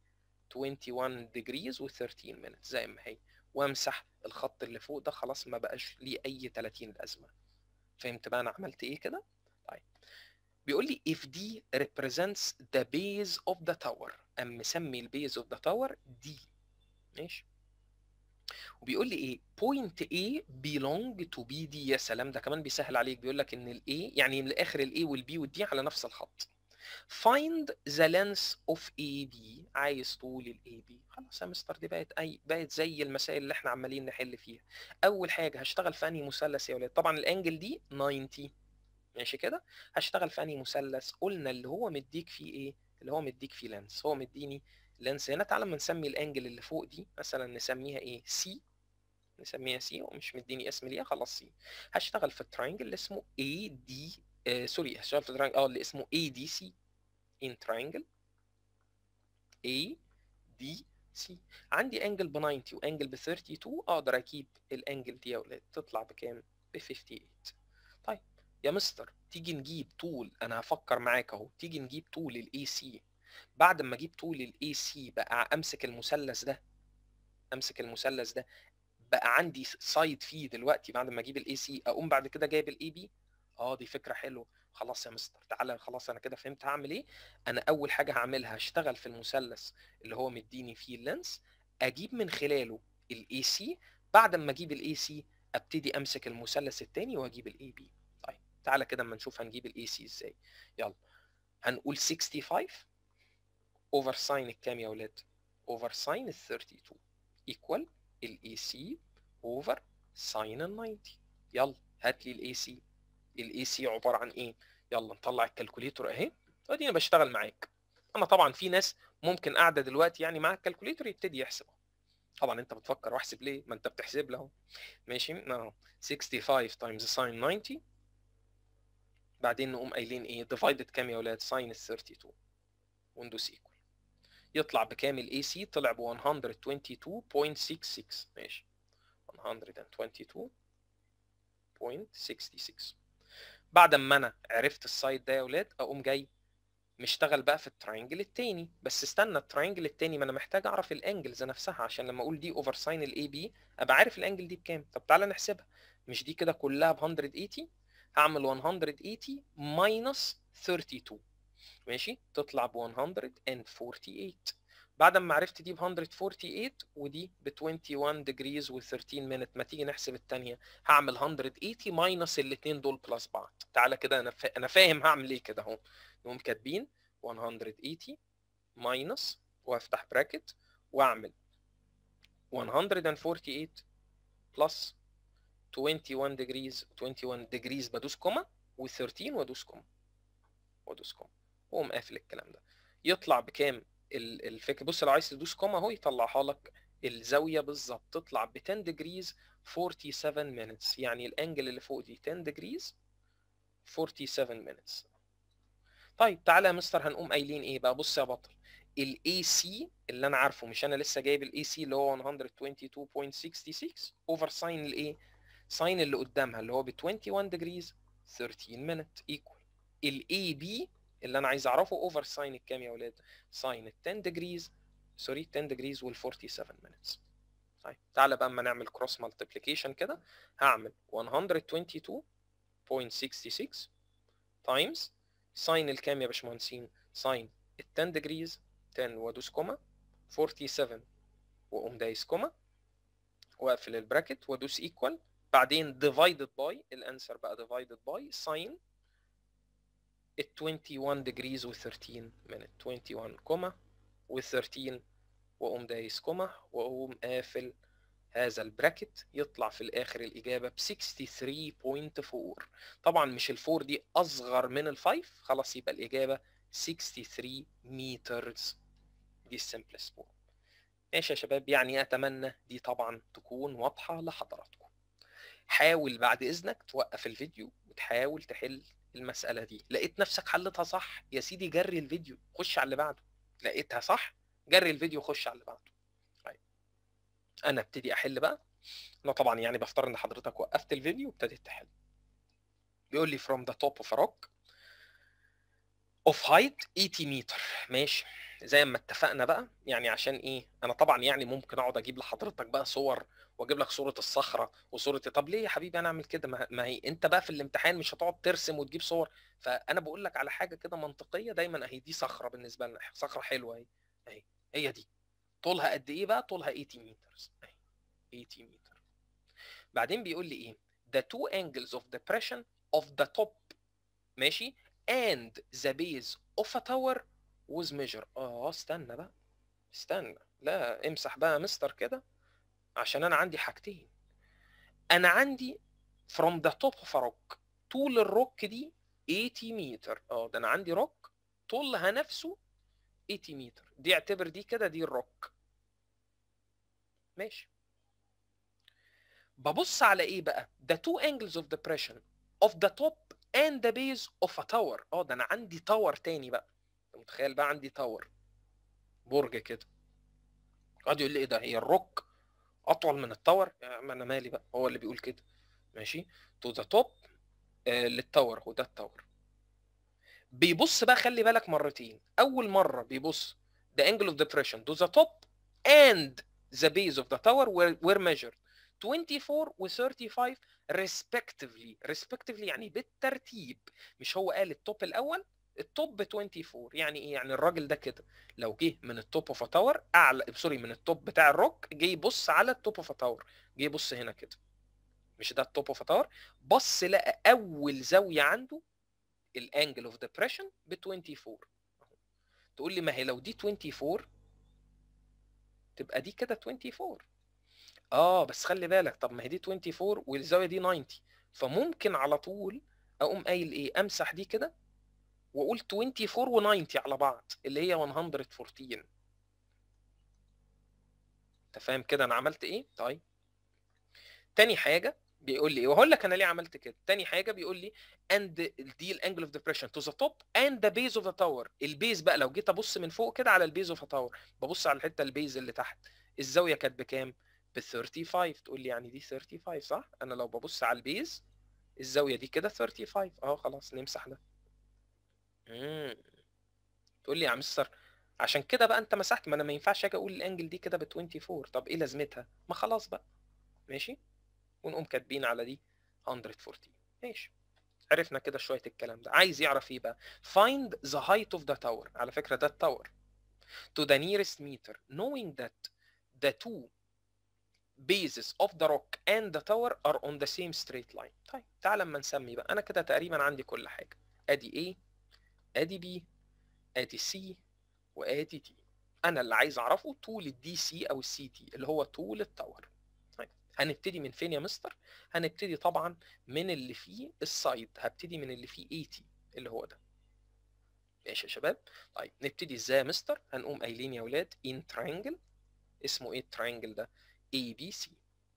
21 degrees و 13 minutes زي ما هي وامسح الخط اللي فوق ده خلاص ما بقاش ليه اي 30 لازمه فهمت بقى انا عملت ايه كده طيب بيقول لي if D represents the base of the tower أم مسمي البيز of the tower D ماشي وبيقول لي ايه point A belong to BD يا سلام ده كمان بيسهل عليك بيقول لك ان ال A يعني من الاخر ال A وال B وال D على نفس الخط find the length of AB عايز طول ال AB خلاص يا مستر دي بقت اي بقت زي المسائل اللي احنا عمالين نحل فيها اول حاجه هشتغل في انهي مثلث يا ولاد طبعا الانجل دي 90 ماشي كده هشتغل في انهي مثلث قلنا اللي هو مديك فيه ايه اللي هو مديك فيه لانس هو مديني لانس هنا تعالى ما نسمي الانجل اللي فوق دي مثلا نسميها ايه سي نسميها سي ومش مديني اسم ليها خلاص سي هشتغل في التراينجل اللي اسمه اي دي آه سوري هشتغل في التراينجل اه اللي اسمه اي دي سي ان تراينجل اي دي سي عندي انجل ب 90 وانجل ب 32 اقدر اجيب الانجل دي يا اولاد تطلع بكام ب 58 طيب يا مستر تيجي نجيب طول انا هفكر معاك اهو تيجي نجيب طول الاي سي بعد ما اجيب طول الاي سي بقى امسك المثلث ده امسك المثلث ده بقى عندي سايد فيه دلوقتي بعد ما اجيب الاي سي اقوم بعد كده جايب الاي بي اه دي فكره حلوه خلاص يا مستر تعالى خلاص انا كده فهمت هعمل ايه انا اول حاجه هعملها هشتغل في المثلث اللي هو مديني فيه اللينس اجيب من خلاله الاي سي بعد ما اجيب الاي سي ابتدي امسك المثلث الثاني واجيب الاي بي طيب تعالى كده اما نشوف هنجيب الاي سي ازاي يلا هنقول 65 اوفر ساين الكام يا اولاد اوفر ساين ال 32 ايكوال الاي سي اوفر ساين ال 90 يلا هات لي الاي سي الاي سي عباره عن ايه يلا نطلع الكالكوليتور اهي ادينا بشتغل معاك انا طبعا في ناس ممكن قاعده دلوقتي يعني مع الكالكوليتور يبتدي يحسب طبعا انت بتفكر واحسب ليه ما انت بتحسب له ماشي اهو 65 تايمز ساين 90 بعدين نقوم قايلين ايه ديفايدد كام يا اولاد ساين ال 32 وندوس ايكوال يطلع بكام الاي سي طلع ب 122.66 ماشي 122.66 بعد ما انا عرفت السايد ده يا اولاد اقوم جاي مشتغل بقى في التراينجل التاني بس استنى التراينجل التاني ما انا محتاج اعرف الانجلز نفسها عشان لما اقول دي اوفر ساين الاي بي ابقى عارف الانجل دي بكام طب تعالى نحسبها مش دي كده كلها ب 180 هعمل 180 ماينس 32 ماشي تطلع ب 148 بعد ما عرفت دي ب 148 ودي ب 21 degrees و 13 minute ما تيجي نحسب الثانيه هعمل 180 ماينس الاثنين دول بلس بعض تعالى كده انا فا... انا فاهم هعمل ايه كده اهو نقوم كاتبين 180 ماينس وافتح براكت واعمل 148 بلس 21 degrees 21 degrees بدوس كوما و13 وادوس كوما وادوس كوما واقوم قافل الكلام ده يطلع بكام الفكره بص لو عايز تدوس كوما اهو يطلعها لك الزاويه بالظبط تطلع ب 10 degrees 47 minutes يعني الانجل اللي فوق دي 10 degrees 47 minutes طيب تعالى يا مستر هنقوم قايلين ايه بقى بص يا بطل الاي سي اللي انا عارفه مش انا لسه جايب الاي سي اللي هو 122.66 اوفر ساين الايه ساين اللي قدامها اللي هو ب 21 degrees 13 minute equal الاي بي اللي انا عايز اعرفه اوفر ساين الكام يا اولاد ساين ال 10 degrees سوري 10 degrees وال 47 minutes طيب تعالى بقى اما نعمل كروس مالتيبليكيشن كده هعمل 122.66 تايمز ساين الكام يا باشمهندسين ساين ال 10 degrees 10 وادوس كوما 47 واقوم دايس كوما واقفل البراكت وادوس ايكوال بعدين divided by الانسر بقى divided by ساين ال 21 degrees و 13 minute 21 كوما و 13 واقوم دايس كوما واقوم قافل هذا البراكت يطلع في الاخر الاجابه ب 63.4 طبعا مش الفور دي اصغر من الفايف خلاص يبقى الاجابه 63 مترز دي السمبلست فورم ماشي يا شباب يعني اتمنى دي طبعا تكون واضحه لحضراتكم حاول بعد اذنك توقف الفيديو وتحاول تحل المساله دي لقيت نفسك حلتها صح يا سيدي جري الفيديو خش على اللي بعده لقيتها صح جري الفيديو خش على اللي بعده طيب انا ابتدي احل بقى انا طبعا يعني بفترض ان حضرتك وقفت الفيديو وابتديت تحل بيقول لي from the top of a rock of height 80 متر ماشي زي ما اتفقنا بقى يعني عشان ايه انا طبعا يعني ممكن اقعد اجيب لحضرتك بقى صور واجيب لك صوره الصخره وصوره طب ليه يا حبيبي انا اعمل كده ما ما هي انت بقى في الامتحان مش هتقعد ترسم وتجيب صور فانا بقول لك على حاجه كده منطقيه دايما اهي دي صخره بالنسبه لنا صخره حلوه اهي اهي هي دي طولها قد ايه بقى طولها 80 متر اهي 80 متر بعدين بيقول لي ايه the two angles of depression of the top ماشي and the base of a tower was measured اه استنى بقى استنى لا امسح بقى مستر كده عشان انا عندي حاجتين انا عندي from the top of a rock طول الروك دي 80 متر اه ده انا عندي روك طولها نفسه 80 متر دي اعتبر دي كده دي الروك ماشي ببص على ايه بقى the two angles of depression of the top and the base of a tower اه ده انا عندي تاور تاني بقى انت متخيل بقى عندي تاور برج كده قعد يقول لي ايه ده هي الروك اطول من التاور ما انا مالي بقى هو اللي بيقول كده ماشي تو ذا توب للتاور هو ده التاور بيبص بقى خلي بالك مرتين اول مره بيبص the angle of depression to the top and the base of the tower were, were measured 24 و 35 respectively respectively يعني بالترتيب مش هو قال التوب الاول التوب 24 يعني ايه يعني الراجل ده كده لو جه من التوب اوف تاور اعلى سوري من التوب بتاع الروك جه يبص على التوب اوف تاور جه يبص هنا كده مش ده التوب اوف تاور بص لقى اول زاويه عنده الانجل اوف ديبريشن ب 24 تقول لي ما هي لو دي 24 تبقى دي كده 24 اه بس خلي بالك طب ما هي دي 24 والزاويه دي 90 فممكن على طول اقوم قايل ايه امسح دي كده واقول 24 و90 على بعض اللي هي 114 انت فاهم كده انا عملت ايه طيب تاني حاجه بيقول لي ايه وهقول لك انا ليه عملت كده تاني حاجه بيقول لي and دي الانجل اوف ديبريشن تو ذا توب and the base of the tower البيز بقى لو جيت ابص من فوق كده على البيز اوف تاور ببص على الحته البيز اللي تحت الزاويه كانت بكام ب 35 تقول لي يعني دي 35 صح انا لو ببص على البيز الزاويه دي كده 35 اه خلاص نمسح ده امم تقول لي يا مستر عشان كده بقى انت مسحت ما انا ما ينفعش اجي اقول الانجل دي كده ب 24 طب ايه لازمتها ما خلاص بقى ماشي ونقوم كاتبين على دي 114 ماشي عرفنا كده شويه الكلام ده عايز يعرف ايه بقى find the height of the tower على فكره ده التاور to the nearest meter knowing that the two bases of the rock and the tower are on the same straight line طيب تعال اما نسمي بقى انا كده تقريبا عندي كل حاجه ادي A ادي B ادي C وادي D انا اللي عايز اعرفه طول الدي سي او السي تي اللي هو طول التاور طيب هنبتدي من فين يا مستر هنبتدي طبعا من اللي فيه السايد هبتدي من اللي فيه 80 اللي هو ده ماشي يا شباب طيب نبتدي ازاي يا مستر هنقوم قايلين يا ولاد ان ترينجل اسمه ايه الترينجل ده اي بي سي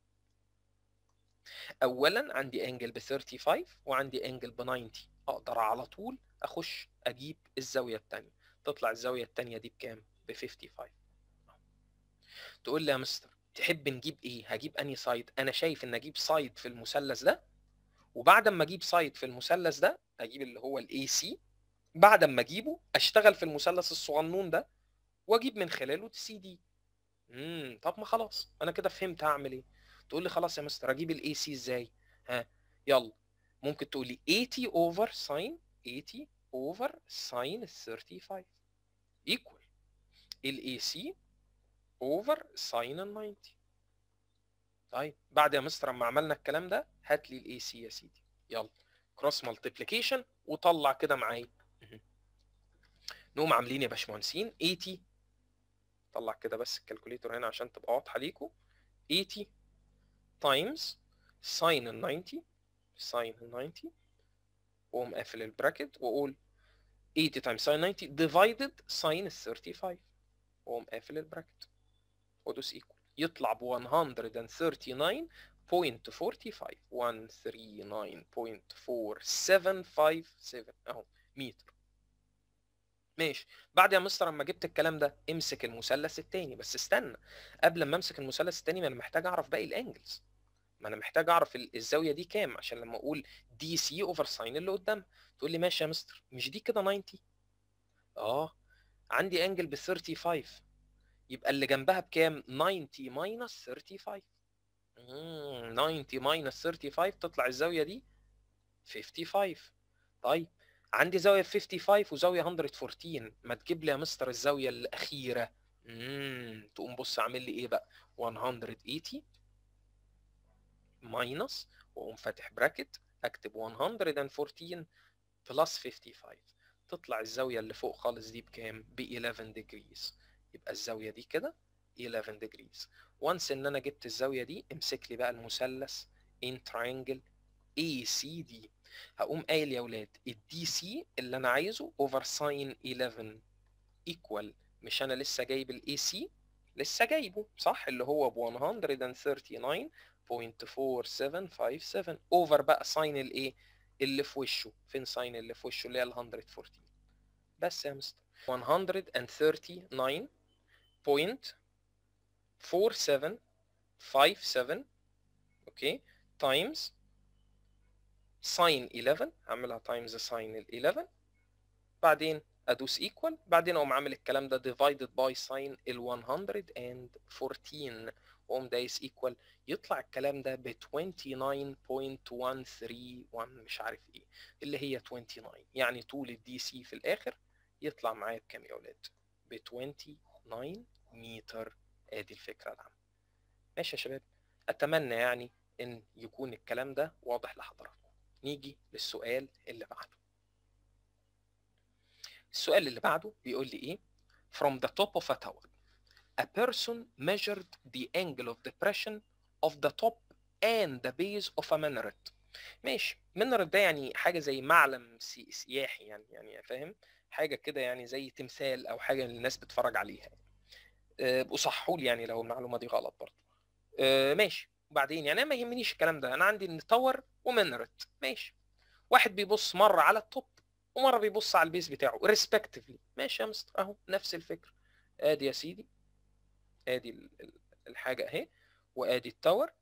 اولا عندي انجل ب 35 وعندي انجل ب 90 اقدر على طول اخش اجيب الزاويه الثانيه تطلع الزاويه الثانيه دي بكام ب 55 تقول لي يا مستر تحب نجيب ايه هجيب انهي سايد انا شايف ان اجيب سايد في المثلث ده وبعد ما اجيب سايد في المثلث ده اجيب اللي هو الاي سي بعد ما اجيبه اشتغل في المثلث الصغنون ده واجيب من خلاله سي دي امم طب ما خلاص انا كده فهمت هعمل ايه تقول لي خلاص يا مستر اجيب الاي سي ازاي ها يلا ممكن تقول لي 80 اوفر ساين 80 اوفر ساين 35 ايكوال الاي سي اوفر ساين ال 90 طيب بعد يا مستر اما عملنا الكلام ده هات لي الاي سي يا سيدي يلا كروس مالتيبليكيشن وطلع كده معايا نقوم عاملين يا باشمهندسين 80 طلع كده بس الكالكوليتور هنا عشان تبقى واضحه ليكم 80 تايمز ساين ال 90 ساين ال 90 واقوم قافل البراكت واقول 80 تايمز ساين 90 ديفايدد ساين ال 35 واقوم قافل البراكت وادوس ايكوال يطلع ب 139.45 139.4757 اهو متر ماشي بعد يا مستر اما جبت الكلام ده امسك المثلث التاني بس استنى قبل ما امسك المثلث التاني ما انا محتاج اعرف باقي الانجلز ما انا محتاج اعرف الزاويه دي كام عشان لما اقول دي سي اوفر ساين اللي قدام تقول لي ماشي يا مستر مش دي كده 90 اه عندي انجل ب 35 يبقى اللي جنبها بكام 90 ماينس 35 90 ماينس 35 تطلع الزاويه دي 55 طيب عندي زاويه 55 وزاويه 114 ما تجيب لي يا مستر الزاويه الاخيره امم تقوم بص عامل لي ايه بقى 180 ماينس واقوم فاتح براكت اكتب 114 بلس 55 تطلع الزاويه اللي فوق خالص دي بكام ب 11 degrees يبقى الزاويه دي كده 11 degrees وانس ان انا جبت الزاويه دي امسك لي بقى المثلث in triangle ACD هقوم قايل يا ولاد الدي سي اللي انا عايزه اوفر ساين 11 ايكوال مش انا لسه جايب الاي سي لسه جايبه صح اللي هو ب 139.4757 اوفر بقى ساين الايه اللي في وشه فين ساين اللي في وشه اللي هي ال 114 بس يا مستر 139.4757 اوكي تايمز ساين 11 هعملها تايمز ساين ال 11 بعدين ادوس ايكوال بعدين اقوم عامل الكلام ده ديفايدد باي ساين ال 114 واقوم دايس ايكوال يطلع الكلام ده ب 29.131 مش عارف ايه اللي هي 29 يعني طول الدي سي في الاخر يطلع معايا بكام يا اولاد ب 29 متر ادي الفكره العامه ماشي يا شباب اتمنى يعني ان يكون الكلام ده واضح لحضراتكم نيجي للسؤال اللي بعده السؤال اللي بعده بيقول لي ايه from the top of a tower a person measured the angle of depression of the top and the base of a minaret ماشي minaret ده يعني حاجة زي معلم سي سياحي يعني يعني فاهم حاجة كده يعني زي تمثال أو حاجة الناس بتتفرج عليها أه وصحوا لي يعني لو المعلومة دي غلط برضه أه ماشي وبعدين يعني ما يهمنيش الكلام ده انا عندي ان تاور ومنرت ماشي واحد بيبص مره على التوب ومره بيبص على البيس بتاعه ريسبكتفلي ماشي يا مستر اهو نفس الفكره ادي يا سيدي ادي الحاجه اهي وادي التاور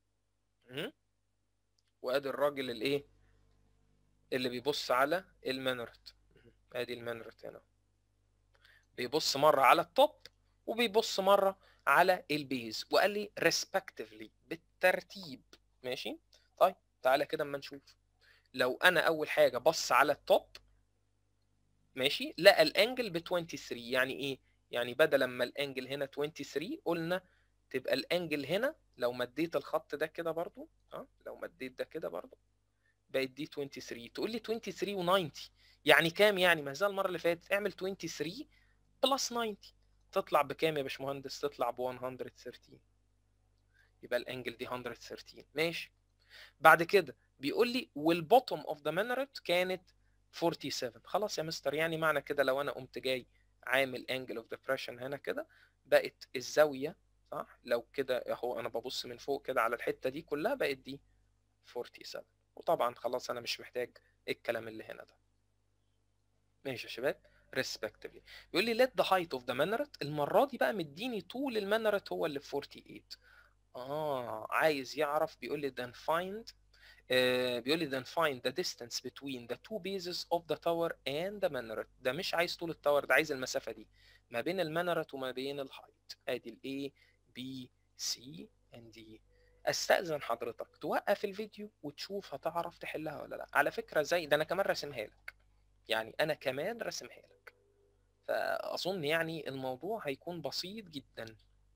وادي الراجل الايه اللي بيبص على المنرت ادي المنرت هنا بيبص مره على التوب وبيبص مره على البيز وقال لي respectively بالترتيب ماشي طيب تعالى كده اما نشوف لو انا اول حاجه بص على التوب ماشي لقى الانجل ب 23 يعني ايه يعني بدل ما الانجل هنا 23 قلنا تبقى الانجل هنا لو مديت الخط ده كده برضو اه لو مديت ده كده برضو بقت دي 23 تقول لي 23 و90 يعني كام يعني ما زال المره اللي فاتت اعمل 23 بلس 90 تطلع بكام يا باشمهندس تطلع ب 113 يبقى الانجل دي 113 ماشي بعد كده بيقول لي والبوتوم اوف ذا مينرت كانت 47 خلاص يا مستر يعني معنى كده لو انا قمت جاي عامل انجل اوف ديبريشن هنا كده بقت الزاويه صح لو كده اهو انا ببص من فوق كده على الحته دي كلها بقت دي 47 وطبعا خلاص انا مش محتاج الكلام اللي هنا ده ماشي يا شباب respectively بيقول لي let the height of the minaret المرة دي بقى مديني طول المنرت هو اللي 48 اه عايز يعرف بيقول لي then find آه، بيقول لي then find the distance between the two bases of the tower and the minaret ده مش عايز طول التاور ده عايز المسافة دي ما بين المنارت وما بين الهايت ادي ال A B C and D استأذن حضرتك توقف الفيديو وتشوف هتعرف تحلها ولا لا على فكرة زي ده انا كمان راسمها لك يعني انا كمان راسمها لك فاظن يعني الموضوع هيكون بسيط جدا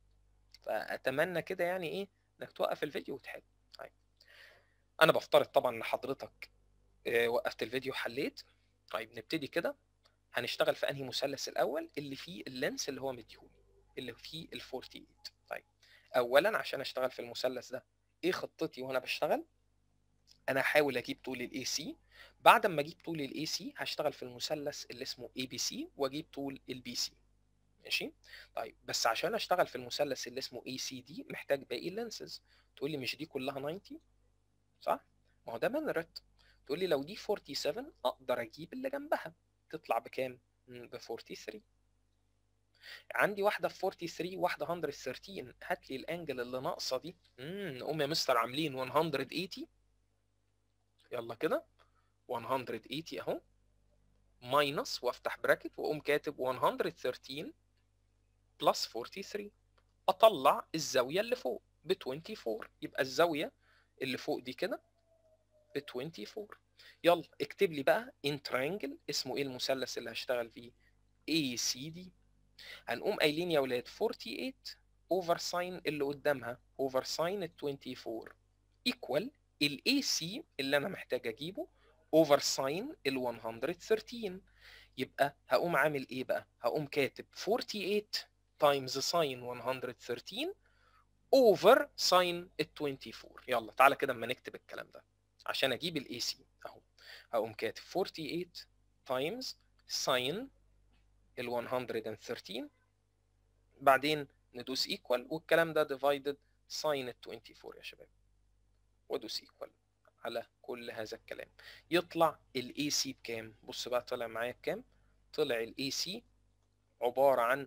فاتمنى كده يعني ايه انك توقف الفيديو وتحل طيب انا بفترض طبعا ان حضرتك آه، وقفت الفيديو حليت طيب نبتدي كده هنشتغل في انهي مثلث الاول اللي فيه اللينس اللي هو مديهولي اللي فيه ال 48 طيب اولا عشان اشتغل في المثلث ده ايه خطتي وانا بشتغل انا هحاول اجيب طول الاي سي بعد ما اجيب طول الاي سي هشتغل في المثلث اللي اسمه اي بي سي واجيب طول البي سي ماشي طيب بس عشان اشتغل في المثلث اللي اسمه اي سي دي محتاج باقي اللينسز تقول لي مش دي كلها 90 صح ما هو ده منرت تقول لي لو دي 47 اقدر اجيب اللي جنبها تطلع بكام ب 43 عندي واحده في 43 واحده 113 هات لي الانجل اللي ناقصه دي امم نقوم يا مستر عاملين 180 يلا كده 180 اهو ماينس وافتح براكت واقوم كاتب 113 بلس 43 اطلع الزاويه اللي فوق ب 24 يبقى الزاويه اللي فوق دي كده ب 24 يلا اكتب لي بقى ان ترينجل اسمه ايه المثلث اللي هشتغل فيه اي سي دي هنقوم قايلين يا ولاد 48 اوفر ساين اللي قدامها اوفر ساين ال 24 ايكوال الاي سي اللي انا محتاج اجيبه اوفر ساين ال 113 يبقى هقوم عامل ايه بقى هقوم كاتب 48 تايمز ساين 113 اوفر ساين ال 24 يلا تعالى كده اما نكتب الكلام ده عشان اجيب الاي سي اهو هقوم كاتب 48 تايمز ساين ال 113 بعدين ندوس ايكوال والكلام ده ديفايدد ساين ال 24 يا شباب وادوس ايكوال على كل هذا الكلام يطلع الاي سي بكام بص بقى طلع معايا بكام طلع الاي سي عباره عن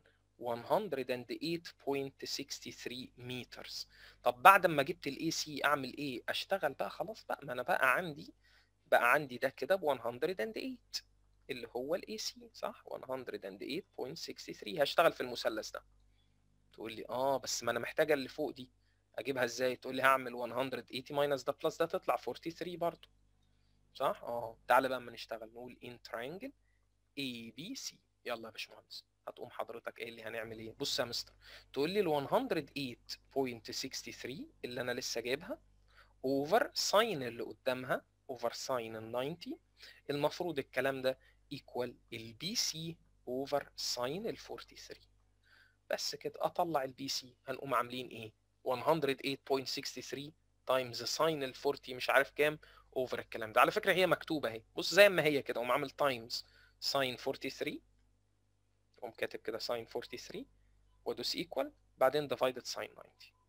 108.63 مترز طب بعد ما جبت الاي سي اعمل ايه اشتغل بقى خلاص بقى ما انا بقى عندي بقى عندي ده كده ب 108 اللي هو الاي سي صح 108.63 هشتغل في المثلث ده تقول لي اه بس ما انا محتاجه اللي فوق دي اجيبها ازاي تقول لي هعمل 180 ماينس ده بلس ده تطلع 43 برضو صح اه تعالى بقى اما نشتغل نقول ان ترينجل اي بي سي يلا يا باشمهندس هتقوم حضرتك ايه اللي هنعمل ايه بص يا مستر تقول لي ال 108.63 اللي انا لسه جايبها اوفر ساين اللي قدامها اوفر ساين ال 90 المفروض الكلام ده ايكوال البي سي اوفر ساين ال 43 بس كده اطلع البي سي هنقوم عاملين ايه 108.63 تايمز ساين ال 40 مش عارف كام اوفر الكلام ده على فكره هي مكتوبه اهي بص زي ما هي كده اقوم عامل تايمز ساين 43 اقوم كاتب كده ساين 43 وادوس ايكوال بعدين ديفايدد ساين 90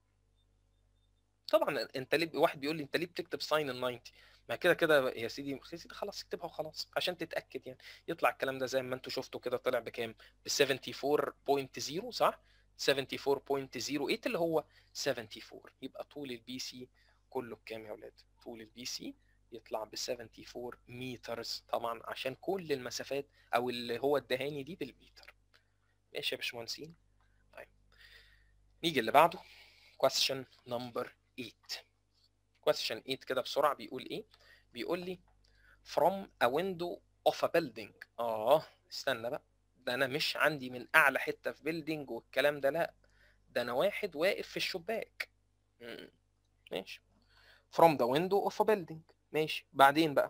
طبعا انت ليه واحد بيقول لي انت ليه بتكتب ساين ال 90 ما كده كده يا سيدي يا سيدي خلاص اكتبها وخلاص عشان تتاكد يعني يطلع الكلام ده زي ما انتوا شفتوا كده طلع بكام ب 74.0 صح 74.08 اللي هو 74 يبقى طول البي سي كله بكام يا اولاد طول البي سي يطلع ب 74 مترز طبعا عشان كل المسافات او اللي هو الدهاني دي بالمتر ماشي يا باشمهندسين طيب نيجي اللي بعده question number 8 question 8 كده بسرعه بيقول ايه بيقول لي from a window of a building اه استنى بقى ده انا مش عندي من اعلى حته في بيلدينج والكلام ده لا ده انا واحد واقف في الشباك مم. ماشي from the window of a building ماشي بعدين بقى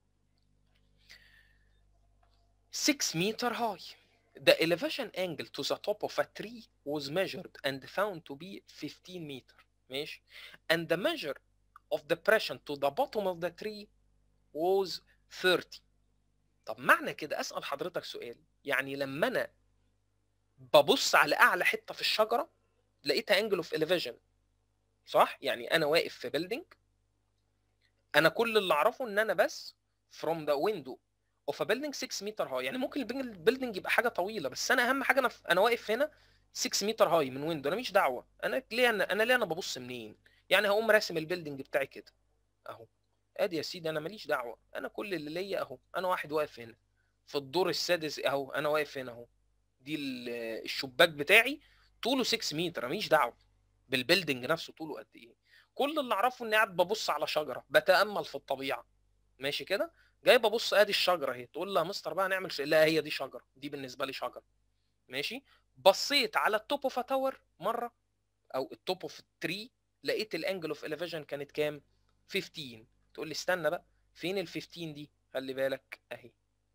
6 meter high the elevation angle to the top of a tree was measured and found to be 15 meter ماشي and the measure of depression to the bottom of the tree was 30 طب معنى كده اسال حضرتك سؤال يعني لما انا ببص على اعلى حته في الشجره لقيتها انجل اوف elevation صح يعني انا واقف في بيلدينج انا كل اللي اعرفه ان انا بس from the window of a building 6 متر هاي يعني ممكن البيلدينج يبقى حاجه طويله بس انا اهم حاجه انا انا واقف هنا 6 متر هاي من ويندو انا مش دعوه انا ليه انا انا ليه انا ببص منين يعني هقوم راسم البيلدينج بتاعي كده اهو ادي يا سيدي انا ماليش دعوه انا كل اللي ليا اهو انا واحد واقف هنا في الدور السادس اهو انا واقف هنا اهو دي ال- الشباك بتاعي طوله 6 متر أنا ماليش دعوه بالبيلدنج نفسه طوله قد ايه كل اللي اعرفه اني قاعد ببص على شجره بتامل في الطبيعه ماشي كده جاي ببص ادي الشجره اهي تقول لها مستر بقى نعمل شيء لا هي دي شجره دي بالنسبه لي شجره ماشي بصيت على التوب اوف تاور مره او التوب اوف تري لقيت الانجل اوف اليفيجن كانت كام 15 تقول لي استنى بقى فين ال 15 دي خلي بالك اهي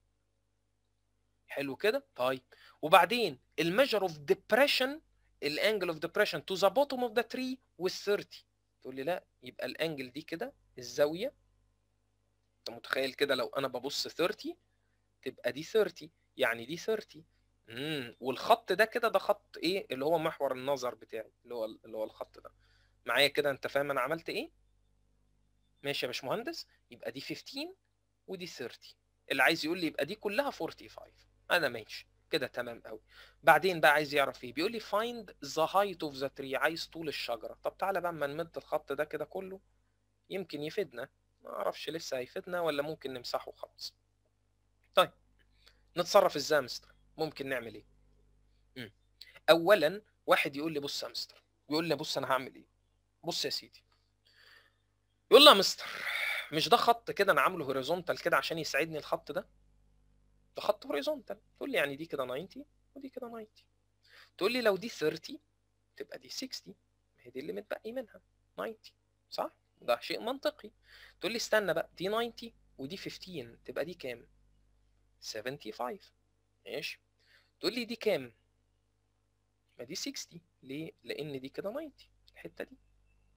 حلو كده طيب وبعدين الميجر اوف ديبريشن الانجل اوف ديبريشن تو ذا بوتوم اوف ذا تري وال 30 تقول لي لا يبقى الانجل دي كده الزاويه انت متخيل كده لو انا ببص 30 تبقى دي 30 يعني دي 30 امم والخط ده كده ده خط ايه اللي هو محور النظر بتاعي اللي هو اللي هو الخط ده معايا كده انت فاهم انا عملت ايه ماشي يا باشمهندس يبقى دي 15 ودي 30 اللي عايز يقول لي يبقى دي كلها 45 انا ماشي كده تمام قوي بعدين بقى عايز يعرف ايه بيقول لي find the height of the tree عايز طول الشجره طب تعالى بقى اما نمد الخط ده كده كله يمكن يفيدنا ما اعرفش لسه هيفيدنا ولا ممكن نمسحه خالص طيب نتصرف ازاي يا مستر ممكن نعمل ايه مم. اولا واحد يقول لي بص يا مستر يقول لي بص انا هعمل ايه بص يا سيدي يقول لي يا مستر مش ده خط كده انا عامله هوريزونتال كده عشان يساعدني الخط ده ده خط هوريزونتال تقول لي يعني دي كده 90 ودي كده 90 تقول لي لو دي 30 تبقى دي 60 ما هي دي اللي متبقي منها 90 صح ده شيء منطقي تقول لي استنى بقى دي 90 ودي 15 تبقى دي كام 75 ماشي تقول لي دي كام ما دي 60 ليه لان دي كده 90 الحته دي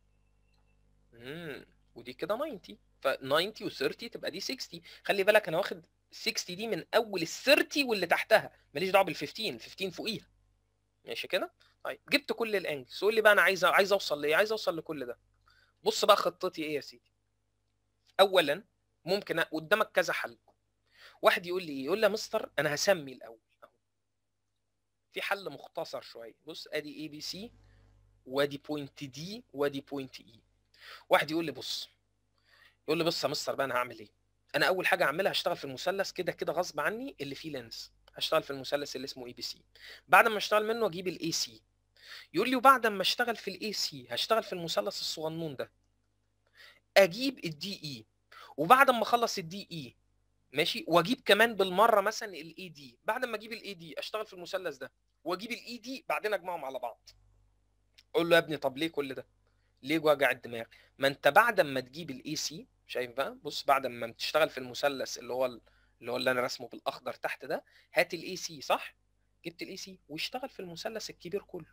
امم ودي كده 90 ف 90 و30 تبقى دي 60 خلي بالك انا واخد 60 دي من اول ال 30 واللي تحتها ماليش دعوه بال 15 ال 15 فوقيها ماشي كده طيب جبت كل الانجلز قول لي بقى انا عايز عايز اوصل لايه عايز اوصل لكل ده بص بقى خطتي ايه يا سيدي اولا ممكن أ- قدامك كذا حل واحد يقول لي ايه يقول لي يا مستر انا هسمي الاول اهو في حل مختصر شويه بص ادي اي بي سي وادي بوينت دي وادي بوينت اي واحد يقول لي بص يقول لي بص يا مستر بقى انا هعمل ايه انا اول حاجه اعملها هشتغل في المثلث كده كده غصب عني اللي فيه لينس هشتغل في المثلث اللي اسمه اي بي سي بعد ما اشتغل منه اجيب الاي سي يقول لي وبعد ما اشتغل في الاي سي هشتغل في المثلث الصغنون ده اجيب الدي اي وبعد ما اخلص الدي اي ماشي واجيب كمان بالمره مثلا الاي دي بعد ما اجيب الاي دي اشتغل في المثلث ده واجيب الاي دي بعدين اجمعهم على بعض اقول له يا ابني طب ليه كل ده ليه وجع الدماغ ما انت بعد ما تجيب الاي سي شايف بقى بص بعد ما تشتغل في المثلث اللي هو ال- اللي هو اللي انا رسمه بالاخضر تحت ده هات الاي سي صح جبت الاي سي واشتغل في المثلث الكبير كله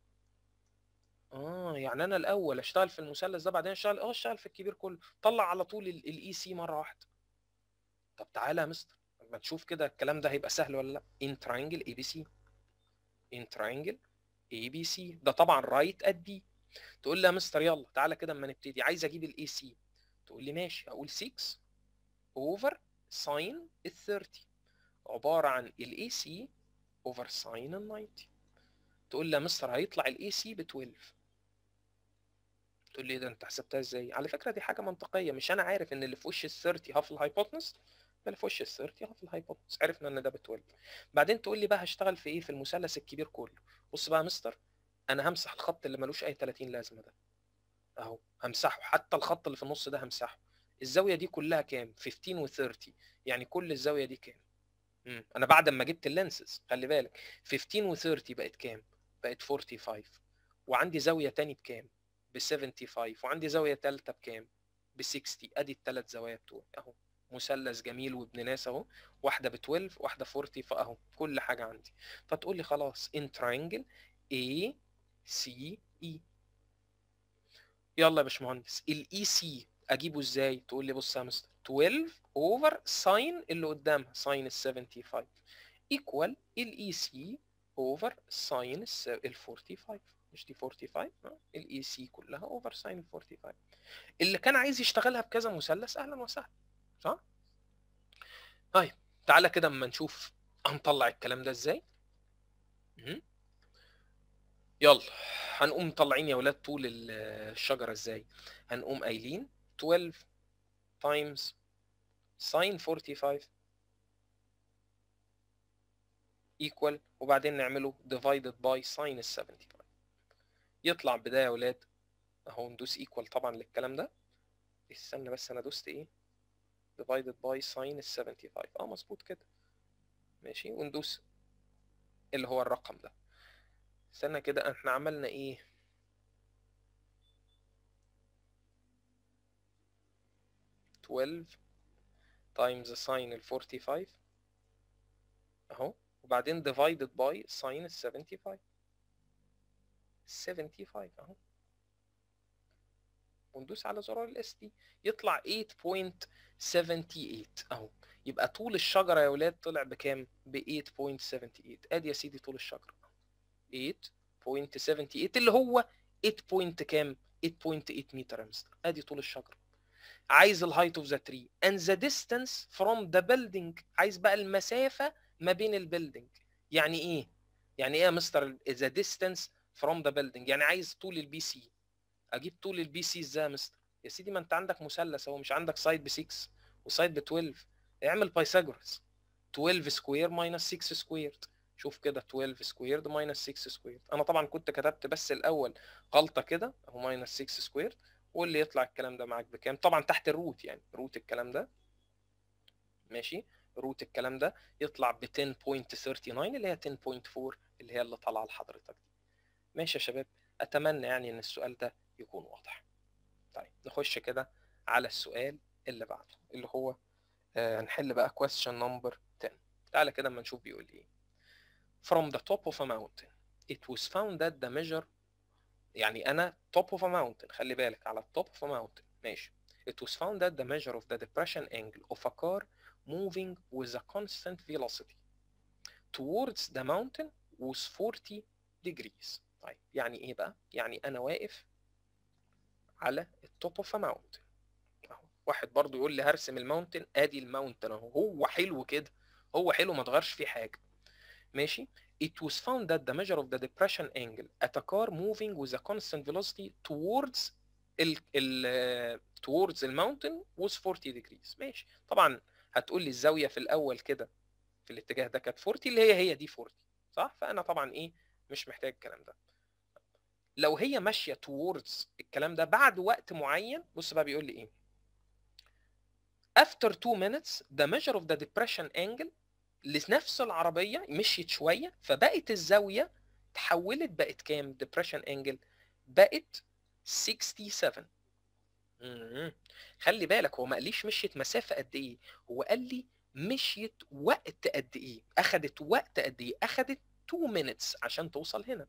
اه يعني انا الاول اشتغل في المثلث ده بعدين اشتغل اه اشتغل في الكبير كله طلع على طول الاي سي مره واحده طب تعالى يا مستر ما تشوف كده الكلام ده هيبقى سهل ولا لا ان تراينجل اي بي سي ان تراينجل اي بي سي ده طبعا رايت ات بي تقول لي يا مستر يلا تعالى كده اما نبتدي عايز اجيب الاي سي تقول لي ماشي اقول 6 اوفر ساين ال 30 عباره عن الاي سي اوفر ساين ال 90 تقول لي يا مستر هيطلع الاي سي ب 12 تقول لي إيه ده انت حسبتها ازاي على فكره دي حاجه منطقيه مش انا عارف ان اللي في وش ال 30 هاف الهايبوتنس اللي في وش ال 30 هاف الهايبوتنس عرفنا ان ده ب 12 بعدين تقول لي بقى هشتغل في ايه في المثلث الكبير كله بص بقى يا مستر انا همسح الخط اللي ملوش اي 30 لازمه ده اهو همسحه حتى الخط اللي في النص ده همسحه الزاويه دي كلها كام 15 و30 يعني كل الزاويه دي كام مم. انا بعد ما جبت اللينسز خلي بالك 15 و30 بقت كام بقت 45 وعندي زاويه تاني بكام ب 75 وعندي زاويه ثالثه بكام ب 60 ادي الثلاث زوايا بتوعي اهو مثلث جميل وابن ناس اهو واحده ب 12 واحده 40 فاهو كل حاجه عندي فتقول لي خلاص ان تراينجل A C E يلا يا باشمهندس الاي سي اجيبه ازاي تقول لي بص يا مستر 12 اوفر ساين اللي قدامها ساين ال 75 ايكوال الاي سي اوفر ساين ال 45 مش دي 45 الاي سي كلها اوفر ساين ال 45 اللي كان عايز يشتغلها بكذا مثلث اهلا وسهلا صح طيب تعالى كده اما نشوف هنطلع الكلام ده ازاي مهم. يلا هنقوم مطلعين يا ولاد طول ال- الشجره ازاي هنقوم قايلين 12 times sin 45 equal وبعدين نعمله divided by sin ال 75 يطلع بداية يا ولاد اهو ندوس equal طبعا للكلام ده استنى بس انا دوست ايه divided by sin ال 75 اه مظبوط كده ماشي وندوس اللي هو الرقم ده استنى كده احنا عملنا ايه twelve times sin ال 45 اهو وبعدين divided by sin ال 75 75 اهو وندوس على زرار الاس دي يطلع 8.78 اهو يبقى طول الشجره يا ولاد طلع بكام ب 8.78 ادي يا سيدي طول الشجره 8.78 اللي هو 8 بوينت كام 8.8 متر يا مستر ادي طول الشجره عايز الهايت اوف ذا تري and the distance from the building عايز بقى المسافه ما بين البيلدينج يعني ايه يعني ايه يا مستر the distance from the building يعني عايز طول البي سي اجيب طول البي سي ازاي يا مستر يا سيدي ما انت عندك مثلث اهو مش عندك سايد ب 6 وسايد ب 12 اعمل بايثاغورس 12 سكوير ماينس 6 سكويرد شوف كده 12 سكويرد ماينس 6 سكويرد انا طبعا كنت كتبت بس الاول غلطه كده اهو ماينس 6 سكويرد واللي يطلع الكلام ده معاك بكام طبعا تحت الروت يعني روت الكلام ده ماشي روت الكلام ده يطلع ب 10.39 اللي هي 10.4 اللي هي اللي طالعه لحضرتك دي ماشي يا شباب اتمنى يعني ان السؤال ده يكون واضح طيب نخش كده على السؤال اللي بعده اللي هو آه هنحل بقى question number 10 تعالى كده اما نشوف بيقول ايه from the top of a mountain it was found that the measure يعني انا top of a mountain خلي بالك على top of a mountain ماشي it was found that the measure of the depression angle of a car moving with a constant velocity towards the mountain was 40 degrees طيب يعني ايه بقى يعني انا واقف على التوب اوف ماونتن اهو واحد برضو يقول لي هرسم الماونتن ادي الماونتن اهو هو حلو كده هو حلو ما اتغيرش فيه حاجه ماشي it was found that the measure of the depression angle at a car moving with a constant velocity towards ال ال towards الماونتن was 40 degrees ماشي طبعا هتقول لي الزاويه في الاول كده في الاتجاه ده كانت 40 اللي هي هي دي 40 صح فانا طبعا ايه مش محتاج الكلام ده لو هي ماشيه towards الكلام ده بعد وقت معين بص بقى بيقول لي ايه after 2 minutes the measure of the depression angle لنفس العربيه مشيت شويه فبقت الزاويه اتحولت بقت كام depression angle بقت 67 مم. خلي بالك هو ما قاليش مشيت مسافه قد ايه هو قال لي مشيت وقت قد ايه اخذت وقت قد ايه اخذت 2 minutes عشان توصل هنا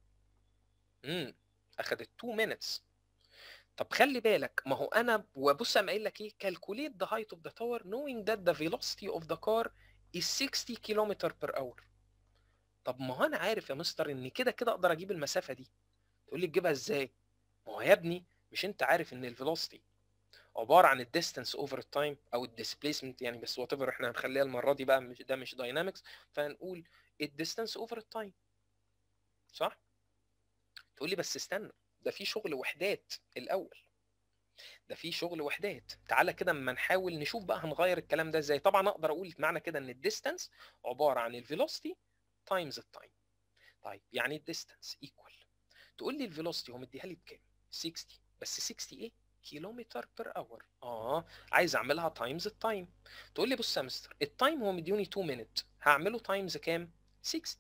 امم اخذت 2 minutes طب خلي بالك ما هو انا وبص انا قايل لك ايه calculate the height of the tower knowing that the velocity of the car is 60 km per hour طب ما هو انا عارف يا مستر ان كده كده اقدر اجيب المسافه دي تقول لي تجيبها ازاي ما هو يا ابني مش انت عارف ان الفيلوسيتي عباره عن الديستانس اوفر التايم او الديسبيسمنت يعني بس وات ايفر احنا هنخليها المره دي بقى مش ده مش داينامكس فهنقول الديستانس اوفر التايم صح تقول لي بس استنى ده في شغل وحدات الاول ده في شغل وحدات تعالى كده اما نحاول نشوف بقى هنغير الكلام ده ازاي طبعا اقدر اقول معنى كده ان الديستانس عباره عن الفيلوسيتي تايمز التايم طيب يعني الديستانس ايكوال تقول لي الفيلوسيتي هو مديها لي بكام 60 بس 60 ايه كيلومتر بير اور اه عايز اعملها تايمز التايم تقول لي بص يا مستر التايم هو مديوني 2 مينت هعمله تايمز كام 60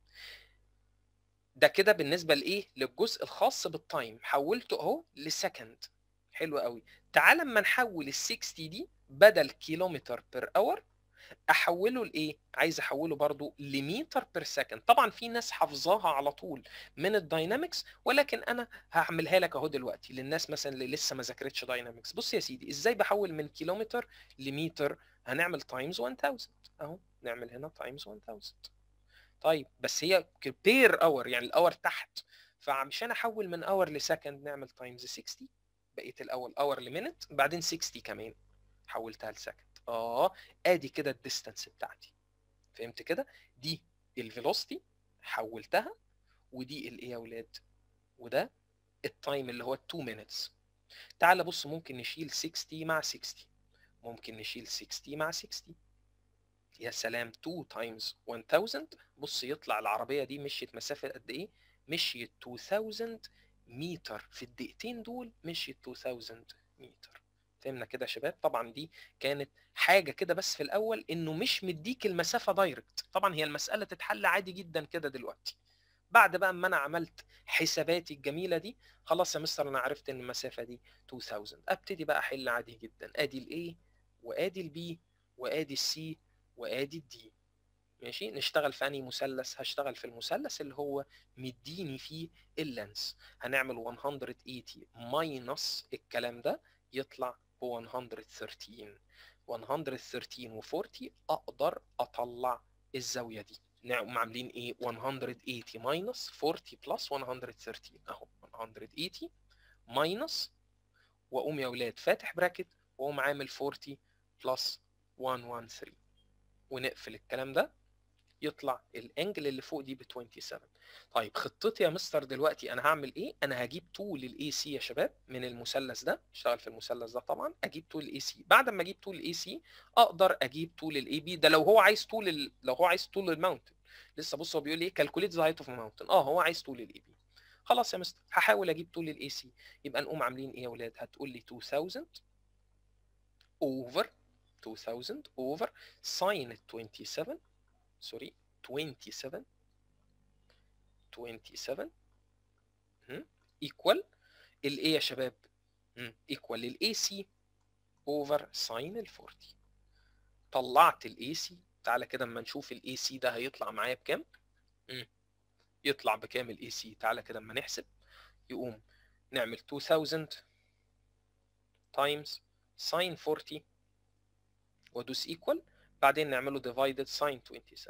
ده كده بالنسبه لايه للجزء الخاص بالتايم حولته اهو لسكند حلو قوي تعال اما نحول ال 60 دي بدل كيلومتر بير اور احوله لايه عايز احوله برضو لمتر بير سكند طبعا في ناس حافظاها على طول من الداينامكس ولكن انا هعملها لك اهو دلوقتي للناس مثلا اللي لسه ما ذاكرتش داينامكس بص يا سيدي ازاي بحول من كيلومتر لمتر هنعمل تايمز 1000 اهو نعمل هنا تايمز 1000 طيب بس هي بير اور يعني الاور تحت فعشان احول من اور لسكند نعمل تايمز 60 بقيت الاول اور لمينت بعدين 60 كمان حولتها لسكند اه ادي كده الديستانس بتاعتي فهمت كده دي الفيلوسيتي حولتها ودي الايه يا ولاد وده التايم اللي هو 2 minutes تعال بص ممكن نشيل 60 مع 60 ممكن نشيل 60 مع 60 يا سلام 2 times 1000 بص يطلع العربية دي مشيت مسافة قد ايه مشيت 2000 متر في الدقيقتين دول مشيت 2000 متر فهمنا كده يا شباب طبعا دي كانت حاجه كده بس في الاول انه مش مديك المسافه دايركت طبعا هي المساله تتحل عادي جدا كده دلوقتي بعد بقى ما انا عملت حساباتي الجميله دي خلاص يا مستر انا عرفت ان المسافه دي 2000 ابتدي بقى احل عادي جدا ادي الاي وادي البي وادي السي وادي الدي ماشي نشتغل في انهي مثلث هشتغل في المثلث اللي هو مديني فيه اللينس هنعمل 180 ماينس الكلام ده يطلع ب 113 113 و40 اقدر اطلع الزاويه دي نقوم عاملين ايه 180 ماينس 40 بلس 113 اهو 180 ماينس واقوم يا اولاد فاتح براكت واقوم عامل 40 بلس 113 ونقفل الكلام ده يطلع الانجل اللي فوق دي ب 27 طيب خطتي يا مستر دلوقتي انا هعمل ايه انا هجيب طول الاي سي يا شباب من المثلث ده اشتغل في المثلث ده طبعا اجيب طول الاي سي بعد ما اجيب طول الاي سي اقدر اجيب طول الاي بي ده لو هو عايز طول ال... لو هو عايز طول الماونتن لسه بص هو بيقول ايه كالكوليت ذا هايت اوف ماونتن اه هو عايز طول الاي بي خلاص يا مستر هحاول اجيب طول الاي سي يبقى نقوم عاملين ايه يا اولاد هتقول لي 2000 اوفر 2000 اوفر ساين 27 سوري 27 27 ايكوال الايه يا شباب ايكوال الاي سي اوفر ساين ال 40 طلعت الاي سي تعالى كده اما نشوف الاي سي ده هيطلع معايا بكام يطلع بكام الاي سي تعالى كده اما نحسب يقوم نعمل 2000 تايمز ساين 40 وادوس ايكوال بعدين نعمله ديفايدد ساين 27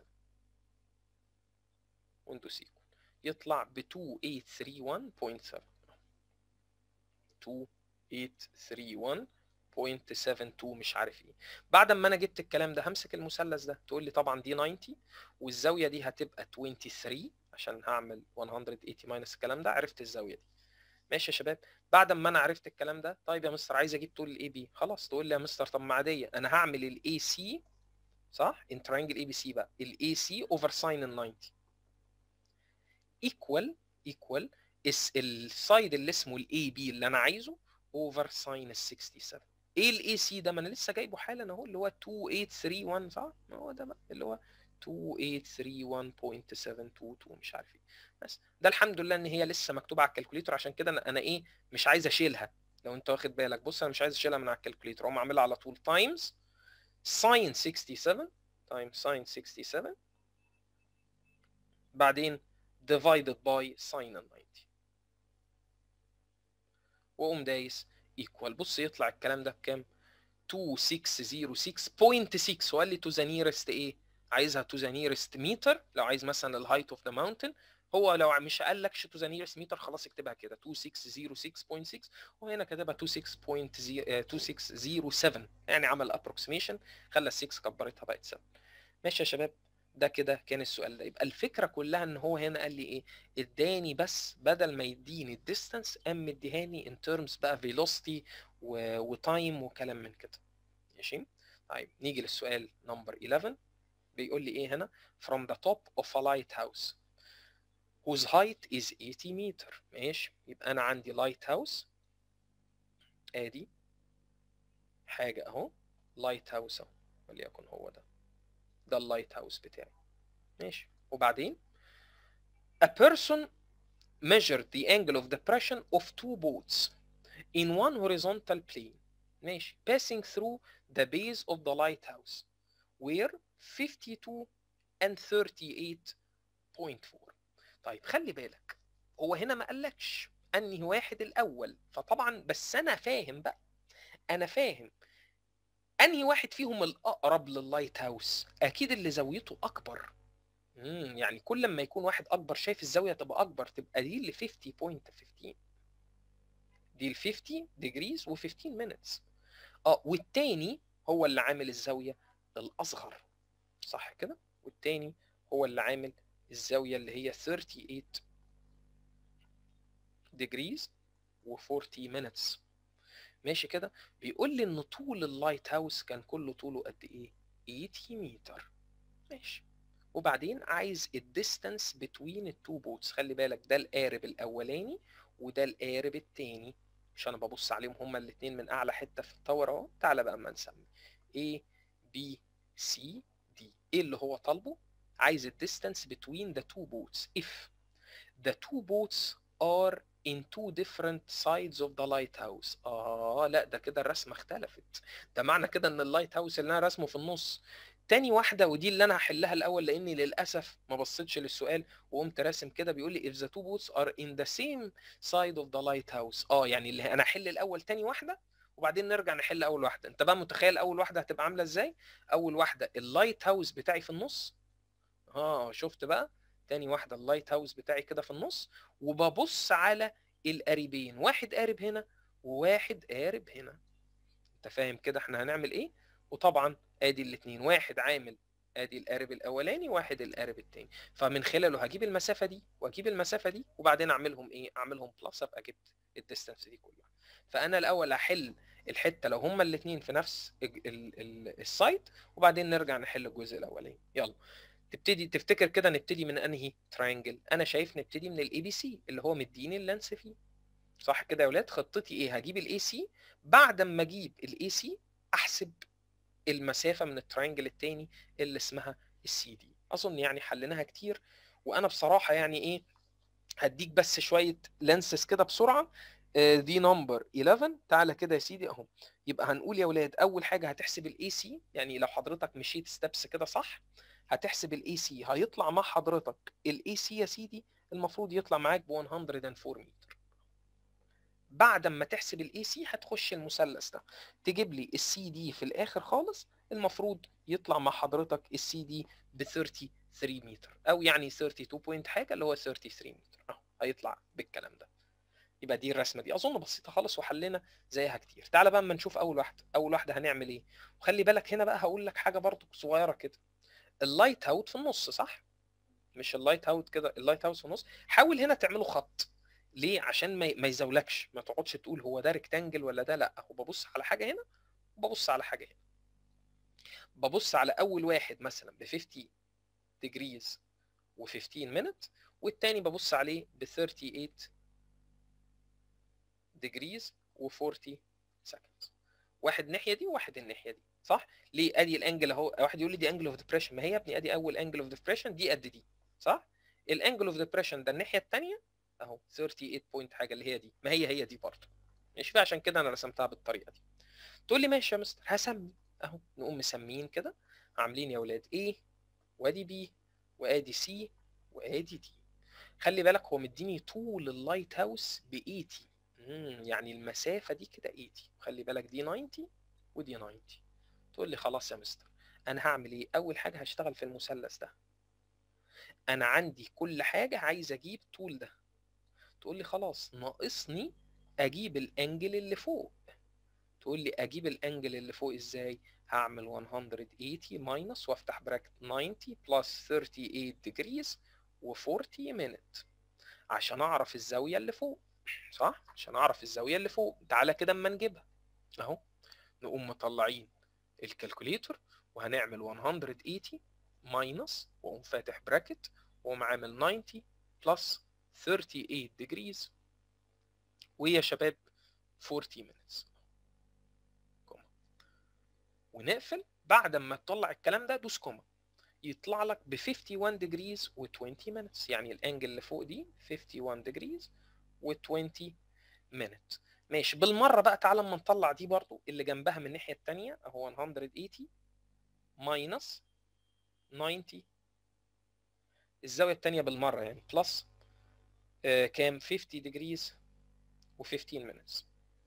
وندوس ايكوال يطلع ب 2831.7 2831.72 مش عارف ايه بعد ما انا جبت الكلام ده همسك المثلث ده تقول لي طبعا دي 90 والزاويه دي هتبقى 23 عشان هعمل 180 ماينس الكلام ده عرفت الزاويه دي ماشي يا شباب بعد ما انا عرفت الكلام ده طيب يا مستر عايز اجيب طول الاي بي خلاص تقول لي يا مستر طب ما عاديه انا هعمل الاي سي صح ان ترينجل اي بي سي بقى الاي سي اوفر ساين ال 90 ايكوال ايكوال السايد اللي اسمه الاي بي اللي انا عايزه اوفر ساين ال 67 ايه الاي سي ده ما انا لسه جايبه حالا اهو اللي هو 2831 صح ما هو ده بقى اللي هو 2831.722 مش عارف ايه بس ده الحمد لله ان هي لسه مكتوبه على الكالكوليتر عشان كده انا, أنا ايه مش عايز اشيلها لو انت واخد بالك بص انا مش عايز اشيلها من على الكالكوليتر اقوم عاملها على طول تايمز ساين 67 تايمز ساين 67 بعدين divided by sin ال 90 واقوم دايس equal بص يطلع الكلام ده بكام 2606.6 وقال لي to the nearest ايه عايزها to the nearest meter لو عايز مثلا الهايت اوف ذا mountain هو لو مش قال لكش to the nearest meter خلاص اكتبها كده 2606.6 وهنا كاتبها 26.2607 يعني عمل approximation خلى ال 6 كبرتها بقت 7 ماشي يا شباب ده كده كان السؤال ده يبقى الفكره كلها ان هو هنا قال لي ايه اداني بس بدل ما يديني الديستانس قام مديهاني ان ترمز بقى فيلوسيتي وتايم وكلام من كده ماشي طيب نيجي للسؤال نمبر 11 بيقول لي ايه هنا from the top of a lighthouse whose height is 80 meter ماشي يبقى انا عندي lighthouse ادي حاجه اهو lighthouse اهو وليكن هو ده ده اللايت هاوس بتاعي ماشي وبعدين a person measured the angle of depression of two boats in one horizontal plane ماشي passing through the base of the lighthouse where 52 and 38.4 طيب خلي بالك هو هنا ما قالكش انهي واحد الاول فطبعا بس انا فاهم بقى انا فاهم انهي واحد فيهم الاقرب لللايت هاوس اكيد اللي زاويته اكبر امم يعني كل ما يكون واحد اكبر شايف الزاويه تبقى اكبر تبقى دي اللي 50.15 دي ال 50 ديجريز و15 مينتس اه والتاني هو اللي عامل الزاويه الاصغر صح كده والتاني هو اللي عامل الزاويه اللي هي 38 ديجريز و40 مينتس ماشي كده بيقول لي ان طول اللايت هاوس كان كله طوله قد ايه 80 متر ماشي وبعدين عايز الديستانس بتوين التو بوتس خلي بالك ده القارب الاولاني وده القارب التاني مش انا ببص عليهم هما الاثنين من اعلى حته في التاور اهو تعالى بقى اما نسمي A B C D ايه اللي هو طالبه عايز الديستانس between the two boats if the two boats are in two different sides of the lighthouse اه لا ده كده الرسمه اختلفت ده معنى كده ان اللايت هاوس اللي انا رسمه في النص تاني واحده ودي اللي انا هحلها الاول لاني للاسف ما بصيتش للسؤال وقمت راسم كده بيقول لي if the two boats are in the same side of the lighthouse اه يعني اللي انا احل الاول تاني واحده وبعدين نرجع نحل اول واحده انت بقى متخيل اول واحده هتبقى عامله ازاي اول واحده اللايت هاوس بتاعي في النص اه شفت بقى تاني واحده اللايت هاوس بتاعي كده في النص وببص على القاربين واحد قارب هنا وواحد قارب هنا انت فاهم كده احنا هنعمل ايه وطبعا ادي الاثنين واحد عامل ادي القارب الاولاني واحد القارب الثاني فمن خلاله هجيب المسافه دي واجيب المسافه دي وبعدين اعملهم ايه اعملهم بلس ابقى جبت الديستانس دي كلها فانا الاول هحل الحته لو هما الاثنين في نفس السايت وبعدين نرجع نحل الجزء الاولاني يلا تبتدي تفتكر كده نبتدي من انهي تراينجل انا شايف نبتدي من الاي بي سي اللي هو مديني اللانس فيه صح كده يا ولاد خطتي ايه هجيب الاي سي بعد ما اجيب الاي سي احسب المسافه من التراينجل التاني اللي اسمها السي دي اظن يعني حليناها كتير وانا بصراحه يعني ايه هديك بس شويه لانسز كده بسرعه دي نمبر 11 تعالى كده يا سيدي اهو يبقى هنقول يا ولاد اول حاجه هتحسب الاي سي يعني لو حضرتك مشيت ستبس كده صح هتحسب الاي سي هيطلع مع حضرتك الاي سي يا سيدي المفروض يطلع معاك ب 104 متر بعد ما تحسب الاي سي هتخش المثلث ده تجيب لي السي دي في الاخر خالص المفروض يطلع مع حضرتك السي دي ب 33 متر او يعني 32 بوينت حاجه اللي هو 33 متر اهو هيطلع بالكلام ده يبقى دي الرسمه دي اظن بسيطه خالص وحلينا زيها كتير تعالى بقى اما نشوف اول واحده اول واحده هنعمل ايه وخلي بالك هنا بقى هقول لك حاجه برضو صغيره كده اللايت اوت في النص صح مش اللايت اوت كده اللايت اوت في النص حاول هنا تعمله خط ليه عشان ما ما يزولكش ما تقعدش تقول هو ده ريكتانجل ولا ده لا هو ببص على حاجه هنا وببص على حاجه هنا ببص على اول واحد مثلا ب 50 degrees و15 minute والتاني ببص عليه ب 38 degrees و40 seconds واحد الناحيه دي وواحد الناحيه دي صح ليه ادي الانجل اهو واحد يقول لي دي انجل اوف ديبريشن ما هي يا ابني ادي اول انجل اوف ديبريشن دي قد دي صح الانجل اوف ديبريشن ده الناحيه الثانيه اهو 38 بوينت حاجه اللي هي دي ما هي هي دي برضه مش فعشان كده انا رسمتها بالطريقه دي تقول لي ماشي يا مستر هسمي اهو نقوم مسميين كده عاملين يا اولاد ايه وادي بي وادي سي وادي دي خلي بالك هو مديني طول اللايت هاوس ب 80 امم يعني المسافه دي كده 80 خلي بالك دي 90 ودي 90 تقول لي خلاص يا مستر انا هعمل ايه اول حاجه هشتغل في المثلث ده انا عندي كل حاجه عايز اجيب طول ده تقول لي خلاص ناقصني اجيب الانجل اللي فوق تقول لي اجيب الانجل اللي فوق ازاي هعمل 180 ماينس وافتح براكت 90 بلس 38 degrees و40 minute عشان اعرف الزاويه اللي فوق صح عشان اعرف الزاويه اللي فوق تعالى كده اما نجيبها اهو نقوم مطلعين الكالكوليتر وهنعمل 180 ماينس واقوم فاتح براكت واقوم عامل 90 بلس 38 degrees ويا شباب 40 minutes كوما ونقفل بعد ما تطلع الكلام ده دوس كوما يطلع لك ب 51 degrees و20 minutes يعني الانجل اللي فوق دي 51 degrees و20 minutes ماشي بالمره بقى تعالى اما نطلع دي برضو اللي جنبها من الناحيه الثانيه اهو 180 ماينس 90 الزاويه الثانيه بالمره يعني بلس آه كام 50 degrees و15 minutes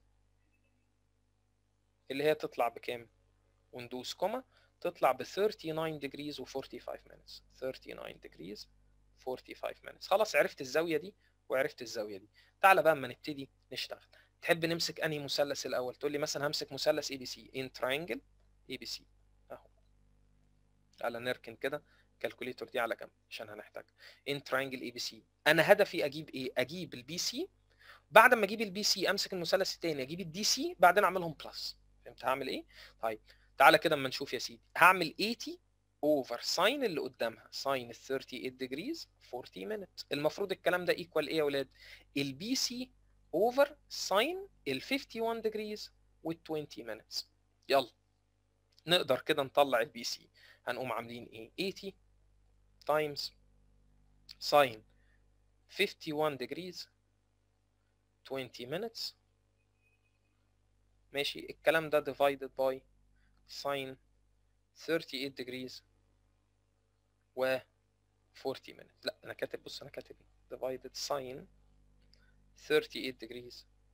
اللي هي تطلع بكام وندوس كوما تطلع ب 39 degrees و45 minutes 39 degrees 45 minutes خلاص عرفت الزاويه دي وعرفت الزاويه دي تعالى بقى اما نبتدي نشتغل تحب نمسك انهي مثلث الاول تقول لي مثلا همسك مثلث اي بي سي ان تراينجل اي بي سي اهو تعالى نركن كده الكالكوليتور دي على جنب عشان هنحتاج ان تراينجل اي بي سي انا هدفي اجيب ايه اجيب البي سي بعد ما اجيب البي سي امسك المثلث الثاني اجيب الدي سي بعدين اعملهم بلس فهمت هعمل ايه طيب تعالى كده اما نشوف يا سيدي هعمل 80 اوفر ساين اللي قدامها ساين ال 38 ديجريز 40 مينت المفروض الكلام ده ايكوال ايه يا اولاد البي سي اوفر ساين ال 51 ديجريز وال 20 مينتس يلا نقدر كده نطلع البي سي هنقوم عاملين ايه 80 تايمز ساين 51 degrees 20 minutes ماشي الكلام ده divided by sin 38 degrees و 40 minutes لا انا كاتب بص انا كاتب ايه divided sin 38 degrees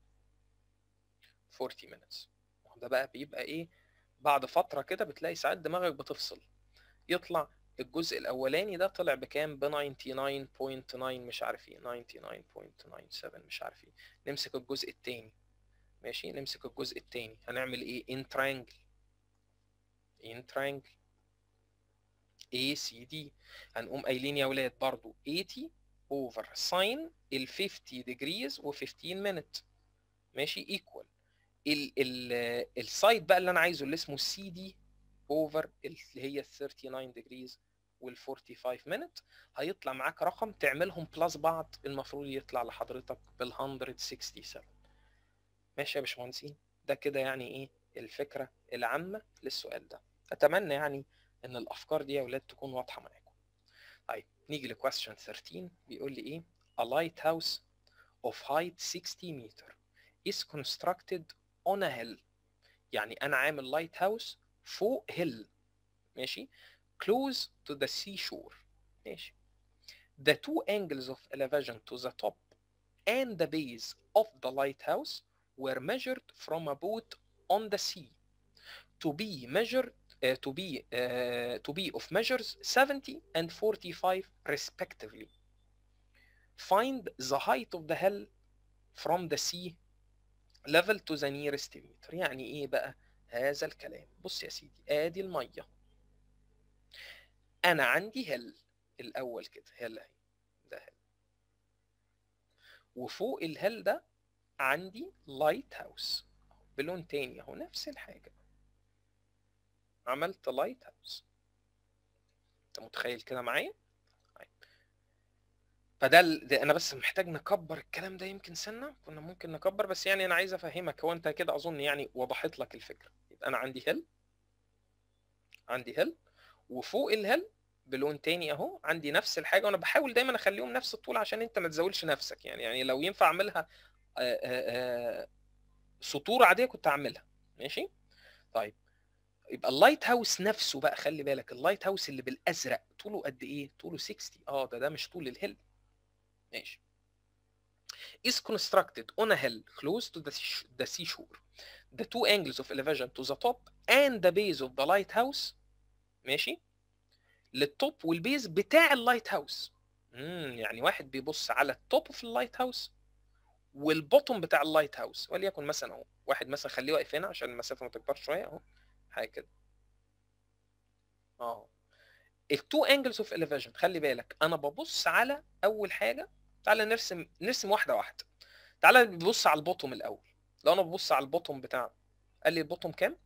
40 minutes ده بقى بيبقى ايه بعد فترة كده بتلاقي ساعات دماغك بتفصل يطلع الجزء الاولاني ده طلع بكام ب 99.9 مش عارف ايه 99.97 مش عارف ايه نمسك الجزء الثاني ماشي نمسك الجزء الثاني هنعمل ايه ان ترانجل ان ترانجل اي سي دي هنقوم قايلين يا اولاد برضو 80 اوفر ساين ال 50 degrees و 15 minute ماشي ايكوال ال ال السايد بقى اللي انا عايزه اللي اسمه سي دي اوفر اللي هي 39 degrees وال 45 minute هيطلع معاك رقم تعملهم بلس بعض المفروض يطلع لحضرتك بال 167 ماشي يا باشمهندسين ده كده يعني ايه الفكره العامه للسؤال ده اتمنى يعني ان الافكار دي يا اولاد تكون واضحه معاكم طيب نيجي لكويستشن 13 بيقول لي ايه a lighthouse of height 60 meter is constructed on a hill يعني انا عامل لايت هاوس فوق هيل ماشي close to the seashore ماشي the two angles of elevation to the top and the base of the lighthouse were measured from a boat on the sea to be measured uh, to be uh, to be of measures 70 and 45 respectively find the height of the hill from the sea level to the nearest meter يعني ايه بقى هذا الكلام بص يا سيدي ادي الميه انا عندي هل الاول كده هل اهي ده هل وفوق الهل ده عندي لايت هاوس بلون تاني اهو نفس الحاجه عملت لايت هاوس انت متخيل كده معايا طيب. فده ال- ده انا بس محتاج نكبر الكلام ده يمكن سنه كنا ممكن نكبر بس يعني انا عايز افهمك هو انت كده اظن يعني وضحت لك الفكره يبقى انا عندي هل عندي هل وفوق الهل بلون تاني اهو عندي نفس الحاجه وانا بحاول دايما اخليهم نفس الطول عشان انت ما تزودش نفسك يعني يعني لو ينفع اعملها آه، آه، آه، سطور عاديه كنت اعملها ماشي طيب يبقى اللايت هاوس نفسه بقى خلي بالك اللايت هاوس اللي بالازرق طوله قد ايه طوله 60 اه ده ده مش طول الهيل ماشي is constructed on a hill close to the, sh- the seashore the two angles of elevation to the top and the base of the lighthouse ماشي للتوب والبيز بتاع اللايت هاوس امم يعني واحد بيبص على التوب في اللايت هاوس والبوتوم بتاع اللايت هاوس وليكن مثلا اهو واحد مثلا خليه واقف هنا عشان المسافه ما تكبرش شويه اهو حاجه كده اه التو انجلز اوف elevation خلي بالك انا ببص على اول حاجه تعالى نرسم نرسم واحده واحده تعالى نبص على البوتوم الاول لو انا ببص على البوتوم بتاع قال لي البوتوم كام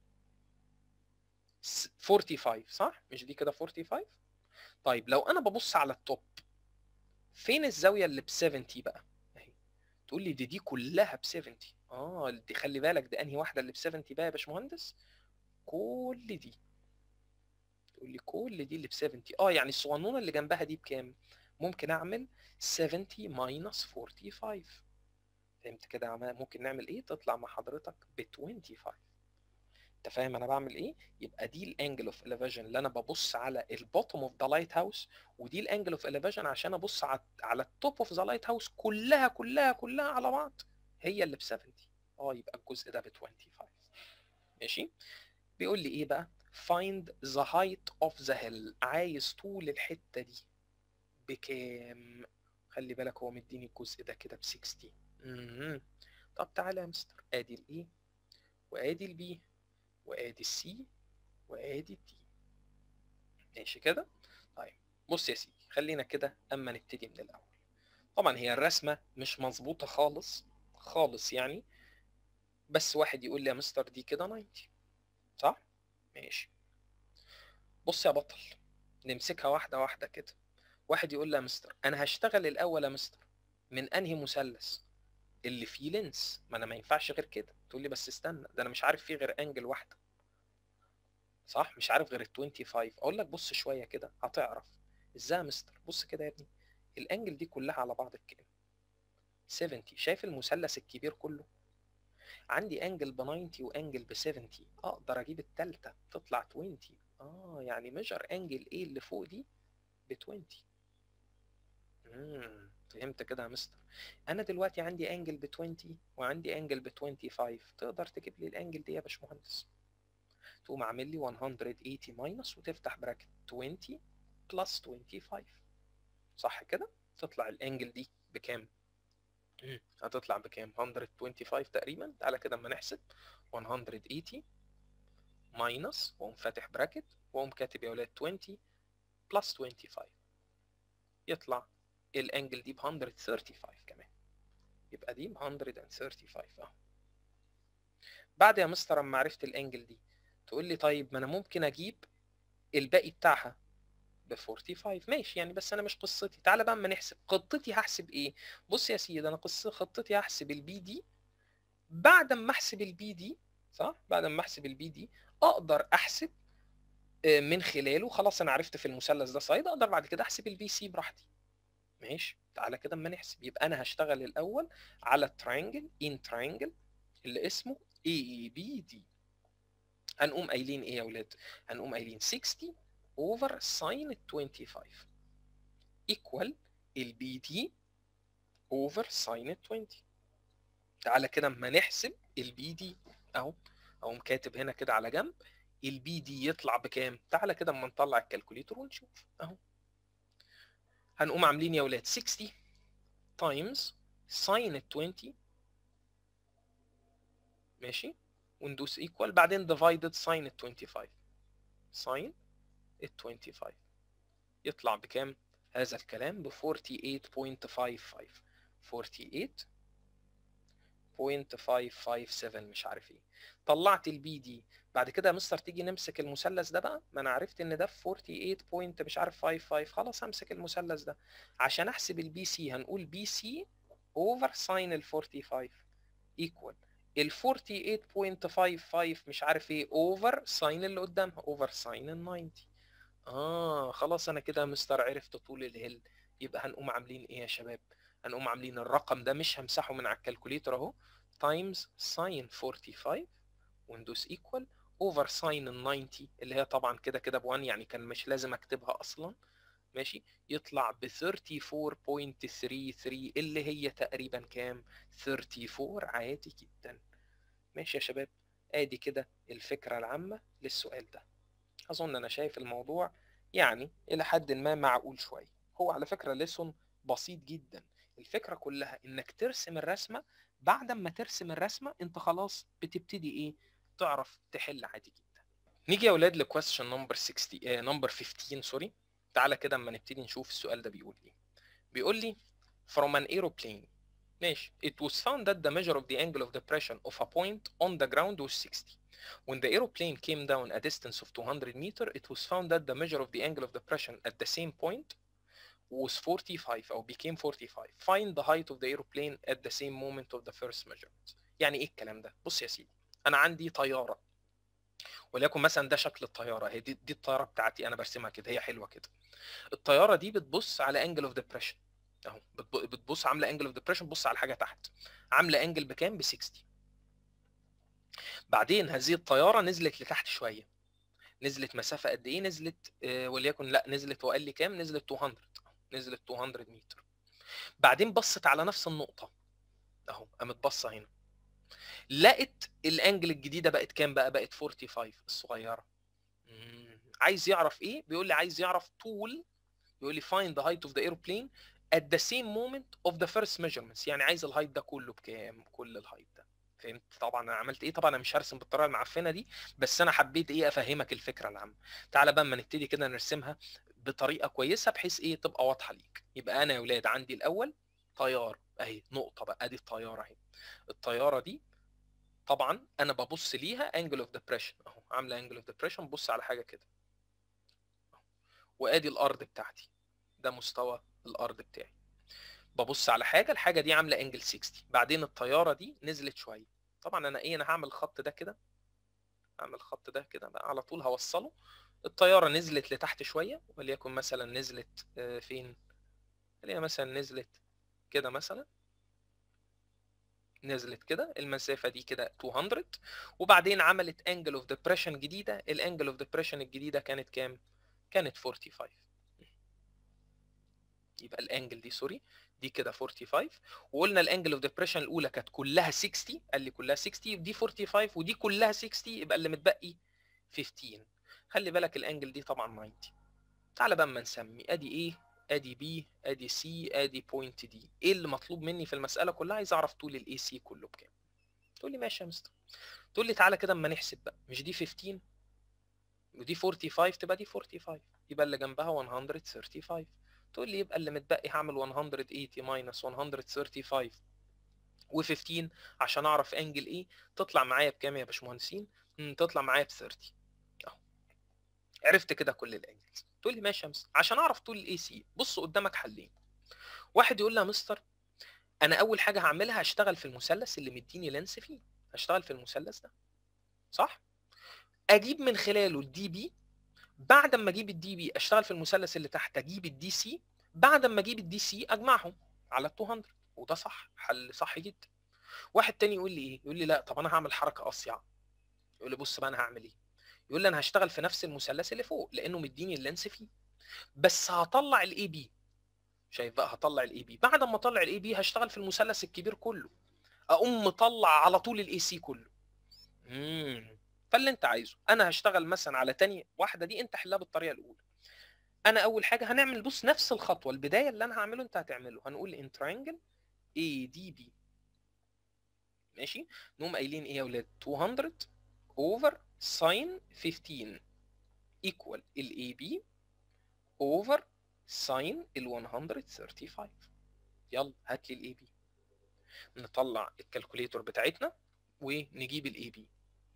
س- 45 صح مش دي كده 45 طيب لو انا ببص على التوب فين الزاويه اللي ب 70 بقى اهي تقول لي دي دي كلها ب 70 اه دي خلي بالك ده انهي واحده اللي ب 70 بقى يا باشمهندس كل دي تقول لي كل دي اللي ب 70 اه يعني الصغنونه اللي جنبها دي بكام ممكن اعمل 70 ماينس 45 فهمت كده عم- ممكن نعمل ايه تطلع مع حضرتك ب 25 انت فاهم انا بعمل ايه يبقى دي الانجل اوف elevation اللي انا ببص على البوتوم اوف ذا لايت هاوس ودي الانجل اوف elevation عشان ابص على على التوب اوف ذا لايت هاوس كلها كلها كلها على بعض هي اللي ب 70 اه يبقى الجزء ده ب 25 ماشي بيقول لي ايه بقى find the height of the hill عايز طول الحته دي بكام خلي بالك هو مديني الجزء ده كده ب 60 مم. طب تعالى يا مستر ادي الايه وادي البي وادي السي وادي الدي ماشي كده طيب بص يا سيدي خلينا كده اما نبتدي من الاول طبعا هي الرسمه مش مظبوطه خالص خالص يعني بس واحد يقول لي يا مستر دي كده 90 صح ماشي بص يا بطل نمسكها واحده واحده كده واحد يقول لي يا مستر انا هشتغل الاول يا مستر من انهي مثلث اللي فيه لينس ما انا ما ينفعش غير كده تقول لي بس استنى ده انا مش عارف فيه غير انجل واحده صح مش عارف غير ال 25 اقول لك بص شويه كده هتعرف ازاي يا مستر بص كده يا ابني الانجل دي كلها على بعض بكام 70 شايف المثلث الكبير كله عندي انجل ب 90 وانجل ب 70 اقدر اجيب التالتة تطلع 20 اه يعني ميجر انجل ايه اللي فوق دي ب 20 امم فهمت كده يا مستر انا دلوقتي عندي انجل ب 20 وعندي انجل ب 25 تقدر تجيب لي الانجل دي يا باشمهندس تقوم عامل لي 180 ماينس وتفتح براكت 20 بلس 25 صح كده تطلع الانجل دي بكام مم. هتطلع بكام 125 تقريبا تعالى كده اما نحسب 180 ماينس واقوم فاتح براكت واقوم كاتب يا ولاد 20 بلس 25 يطلع الانجل دي ب 135 كمان يبقى دي ب 135 اهو بعد يا مستر اما عرفت الانجل دي تقول لي طيب ما انا ممكن اجيب الباقي بتاعها ب 45 ماشي يعني بس انا مش قصتي تعالى بقى اما نحسب خطتي هحسب ايه بص يا سيدي انا قصه خطتي هحسب البي دي بعد ما احسب البي دي صح بعد ما احسب البي دي اقدر احسب من خلاله خلاص انا عرفت في المثلث ده سايد اقدر بعد كده احسب البي سي براحتي ماشي تعالى كده اما نحسب يبقى انا هشتغل الاول على الترينجل ان ترينجل اللي اسمه اي بي دي هنقوم قايلين ايه يا ولاد هنقوم قايلين 60 اوفر ساين 25 ايكوال البي دي اوفر ساين 20 تعالى كده اما نحسب البي دي اهو اقوم كاتب هنا كده على جنب البي دي يطلع بكام تعالى كده اما نطلع الكالكوليتر ونشوف اهو هنقوم عاملين يا ولاد 60 تايمز ساين 20 ماشي وندوس ايكوال بعدين ديفايدد ساين 25 ساين ال 25 يطلع بكام هذا الكلام ب 48.55 48.557 مش عارف ايه طلعت البي دي بعد كده يا مستر تيجي نمسك المثلث ده بقى ما انا عرفت ان ده في 48 بوينت مش عارف 55 خلاص همسك المثلث ده عشان احسب البي سي هنقول بي سي اوفر ساين ال 45 ايكوال ال 48.55 مش عارف ايه اوفر ساين اللي قدامها اوفر ساين ال 90 اه خلاص انا كده مستر عرفت طول الهيل يبقى هنقوم عاملين ايه يا شباب هنقوم عاملين الرقم ده مش همسحه من على الكالكوليتر اهو تايمز ساين 45 وندوس ايكوال اوفر ساين ال 90 اللي هي طبعا كده كده ب 1 يعني كان مش لازم اكتبها اصلا ماشي يطلع ب 34.33 اللي هي تقريبا كام 34 عادي جدا ماشي يا شباب ادي كده الفكره العامه للسؤال ده اظن انا شايف الموضوع يعني الى حد ما معقول شويه هو على فكره ليسون بسيط جدا الفكره كلها انك ترسم الرسمه بعد ما ترسم الرسمه انت خلاص بتبتدي ايه تعرف تحل عادي جدا نيجي يا اولاد لكويستشن نمبر 60 نمبر 15 سوري تعالى كده اما نبتدي نشوف السؤال ده بيقول ايه بيقول لي from an aeroplane ماشي it was found that the measure of the angle of depression of a point on the ground was 60 when the aeroplane came down a distance of 200 meter it was found that the measure of the angle of depression at the same point was 45 او became 45 find the height of the aeroplane at the same moment of the first measurement يعني ايه الكلام ده بص يا سيدي انا عندي طياره وليكن مثلا ده شكل الطياره هي دي, دي الطياره بتاعتي انا برسمها كده هي حلوه كده الطياره دي بتبص على انجل اوف ديبريشن اهو بتبص عامله انجل اوف ديبريشن بص على حاجه تحت عامله انجل بكام ب 60 بعدين هذه الطياره نزلت لتحت شويه نزلت مسافه قد ايه نزلت آه وليكن لا نزلت وقال لي كام نزلت 200 نزلت 200 متر بعدين بصت على نفس النقطه اهو قامت باصه هنا لقت الانجل الجديده بقت كام بقى بقت 45 الصغيره مم. عايز يعرف ايه بيقول لي عايز يعرف طول بيقول لي find the height of the airplane at the same moment of the first measurements يعني عايز الهايت ده كله بكام كل الهايت ده فهمت طبعا انا عملت ايه طبعا انا مش هرسم بالطريقه المعفنه دي بس انا حبيت ايه افهمك الفكره العامه تعالى بقى اما نبتدي كده نرسمها بطريقه كويسه بحيث ايه تبقى واضحه ليك يبقى انا يا ولاد عندي الاول طياره اهي نقطه بقى ادي الطياره اهي الطياره دي طبعا انا ببص ليها انجل اوف ديبريشن اهو عامله انجل اوف ديبريشن بص على حاجه كده وادي الارض بتاعتي ده مستوى الارض بتاعي ببص على حاجه الحاجه دي عامله انجل 60 بعدين الطياره دي نزلت شويه طبعا انا ايه انا هعمل الخط ده كده اعمل الخط ده كده بقى على طول هوصله الطياره نزلت لتحت شويه وليكن مثلا نزلت آه، فين خلينا مثلا نزلت كده مثلا نزلت كده المسافه دي كده 200 وبعدين عملت انجل اوف ديبريشن جديده الانجل اوف ديبريشن الجديده كانت كام كانت 45 يبقى الانجل دي سوري دي كده 45 وقلنا الانجل اوف ديبريشن الاولى كانت كلها 60 قال لي كلها 60 دي 45 ودي كلها 60 يبقى اللي متبقي 15 خلي بالك الانجل دي طبعا 90 تعالى بقى اما نسمي ادي ايه ادي بي ادي سي ادي بوينت دي ايه اللي مطلوب مني في المساله كلها عايز اعرف طول الاي سي كله بكام تقول لي ماشي يا مستر تقول لي تعالى كده اما نحسب بقى مش دي 15 ودي 45 تبقى دي 45 يبقى اللي جنبها 135 تقول لي يبقى اللي متبقي هعمل 180 ماينس 135 و15 عشان اعرف انجل ايه تطلع معايا بكام يا باشمهندسين مم، تطلع معايا ب 30 اهو عرفت كده كل الانجلز تقول لي ماشي يا مستر عشان اعرف طول الاي سي بص قدامك حلين واحد يقول لي يا مستر انا اول حاجه هعملها هشتغل في المثلث اللي مديني لينس فيه هشتغل في المثلث ده صح اجيب من خلاله الدي بي بعد ما اجيب الدي بي اشتغل في المثلث اللي تحت اجيب الدي سي بعد ما اجيب الدي سي اجمعهم على ال 200 وده صح حل صح جدا واحد تاني يقول لي ايه يقول لي لا طب انا هعمل حركه اصيع يقول لي بص بقى انا هعمل ايه يقول لي انا هشتغل في نفس المثلث اللي فوق لانه مديني اللينس فيه بس هطلع الاي بي شايف بقى هطلع الاي بي بعد ما اطلع الاي بي هشتغل في المثلث الكبير كله اقوم مطلع على طول الاي سي كله امم فاللي انت عايزه انا هشتغل مثلا على تاني واحده دي انت حلها بالطريقه الاولى انا اول حاجه هنعمل بص نفس الخطوه البدايه اللي انا هعمله انت هتعمله هنقول ان ترينجل اي دي بي ماشي نقوم قايلين ايه يا اولاد 200 اوفر ساين 15 ايكوال الاي بي اوفر ساين ال 135 يلا هات لي الاي بي نطلع الكالكوليتور بتاعتنا ونجيب الاي بي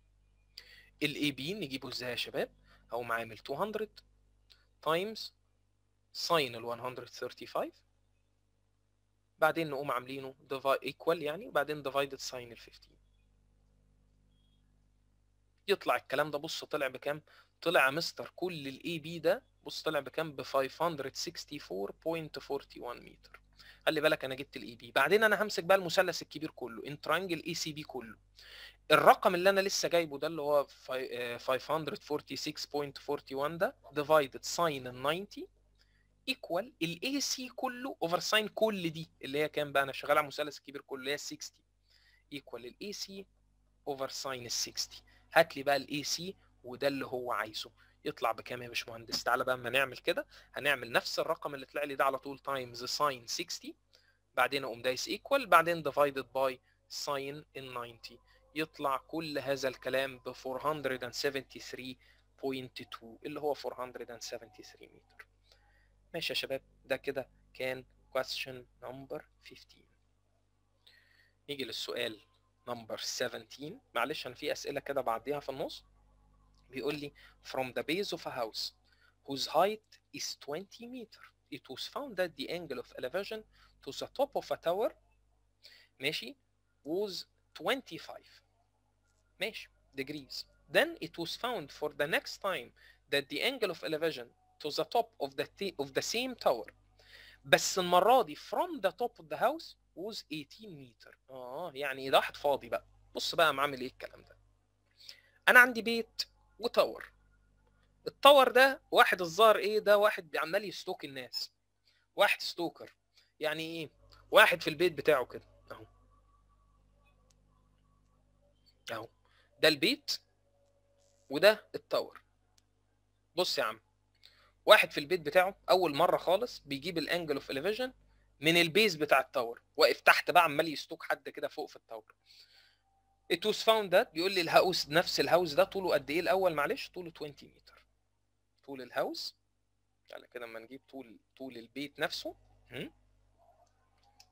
الاي بي نجيبه ازاي يا شباب هقوم عامل 200 تايمز ساين ال 135 بعدين نقوم عاملينه ايكوال يعني وبعدين ديفايدد ساين ال 15 يطلع الكلام ده بص طلع بكام طلع يا مستر كل الاي بي ده بص طلع بكام ب 564.41 متر خلي بالك انا جبت الاي بي بعدين انا همسك بقى المثلث الكبير كله ان ترانجل اي سي بي كله الرقم اللي انا لسه جايبه ده اللي هو في- آه، 546.41 ده ديفايدد ساين ال 90 ايكوال الاي سي كله اوفر ساين كل دي اللي هي كام بقى انا شغال على المثلث الكبير كله اللي هي 60 ايكوال الاي سي اوفر ساين ال 60 هات لي بقى الاي سي وده اللي هو عايزه يطلع بكام يا باشمهندس تعالى بقى اما نعمل كده هنعمل نفس الرقم اللي طلع لي ده على طول تايمز ساين 60 بعدين اقوم دايس ايكوال بعدين ديفايدد باي ساين ال 90 يطلع كل هذا الكلام ب 473.2 اللي هو 473 متر ماشي يا شباب ده كده كان question number 15 نيجي للسؤال number 17 معلش انا في اسئله كده بعديها في النص بيقول لي from the base of a house whose height is 20 meter it was found that the angle of elevation to the top of a tower ماشي was 25 ماشي degrees then it was found for the next time that the angle of elevation to the top of the t- of the same tower بس المره دي from the top of the house was 18 متر اه يعني ده واحد فاضي بقى بص بقى انا عامل ايه الكلام ده انا عندي بيت وتاور التاور ده واحد الظاهر ايه ده واحد عمال يستوك الناس واحد ستوكر يعني ايه واحد في البيت بتاعه كده اهو اهو ده البيت وده التاور بص يا عم واحد في البيت بتاعه اول مره خالص بيجيب الانجل اوف اليفيجن من البيز بتاع التاور واقف تحت بقى عمال يستوك حد كده فوق في التاور it was found that بيقول لي الهاوس نفس الهاوس ده طوله قد ايه الاول معلش طوله 20 متر طول الهاوس تعالى كده اما نجيب طول طول البيت نفسه هم؟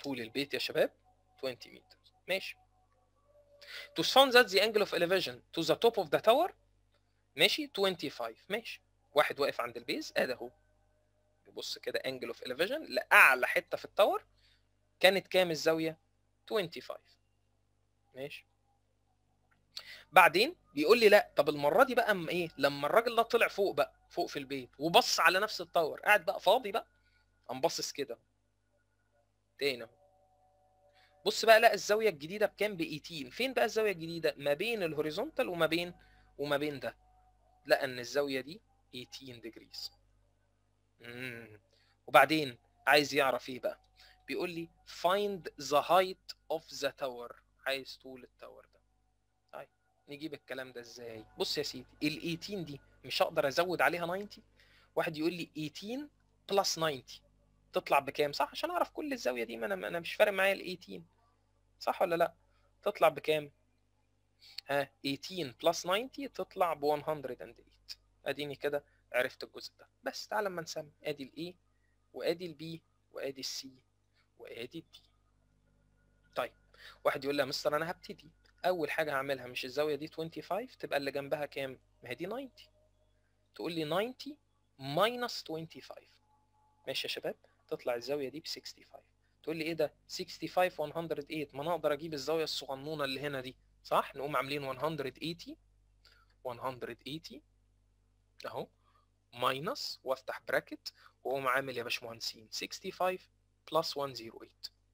طول البيت يا شباب 20 متر ماشي to sound that the angle of elevation to the top of the tower ماشي 25 ماشي واحد واقف عند البيز ادي اهو بص كده انجل اوف elevation لاعلى حته في التاور كانت كام الزاويه 25 ماشي بعدين بيقول لي لا طب المره دي بقى اما ايه لما الراجل ده طلع فوق بقى فوق في البيت وبص على نفس التاور قاعد بقى فاضي بقى قام باصص كده تاني اهو بص بقى لقى الزاويه الجديده بكام ب 18 فين بقى الزاويه الجديده ما بين الهوريزونتال وما بين وما بين ده لقى ان الزاويه دي 18 ديجريز امم وبعدين عايز يعرف ايه بقى بيقول لي find the height of the tower عايز طول التاور ده طيب نجيب الكلام ده ازاي بص يا سيدي ال 18 دي مش هقدر ازود عليها 90 واحد يقول لي 18 بلس 90 تطلع بكام صح عشان اعرف كل الزاويه دي ما انا انا مش فارق معايا ال 18 صح ولا لا تطلع بكام ها 18 بلس 90 تطلع ب 108 اديني كده عرفت الجزء ده بس تعالى اما نسمي ادي الاي وادي البي وادي السي وادي الدي طيب واحد يقول لي يا مستر انا هبتدي اول حاجه هعملها مش الزاويه دي 25 تبقى اللي جنبها كام ما هي دي 90 تقول لي 90 ماينس 25 ماشي يا شباب تطلع الزاويه دي ب 65 تقول لي ايه ده 65 108 ما انا اقدر اجيب الزاويه الصغنونه اللي هنا دي صح نقوم عاملين 180 180 اهو ماينس وافتح براكت واقوم عامل يا باشمهندسين 65 بلس 108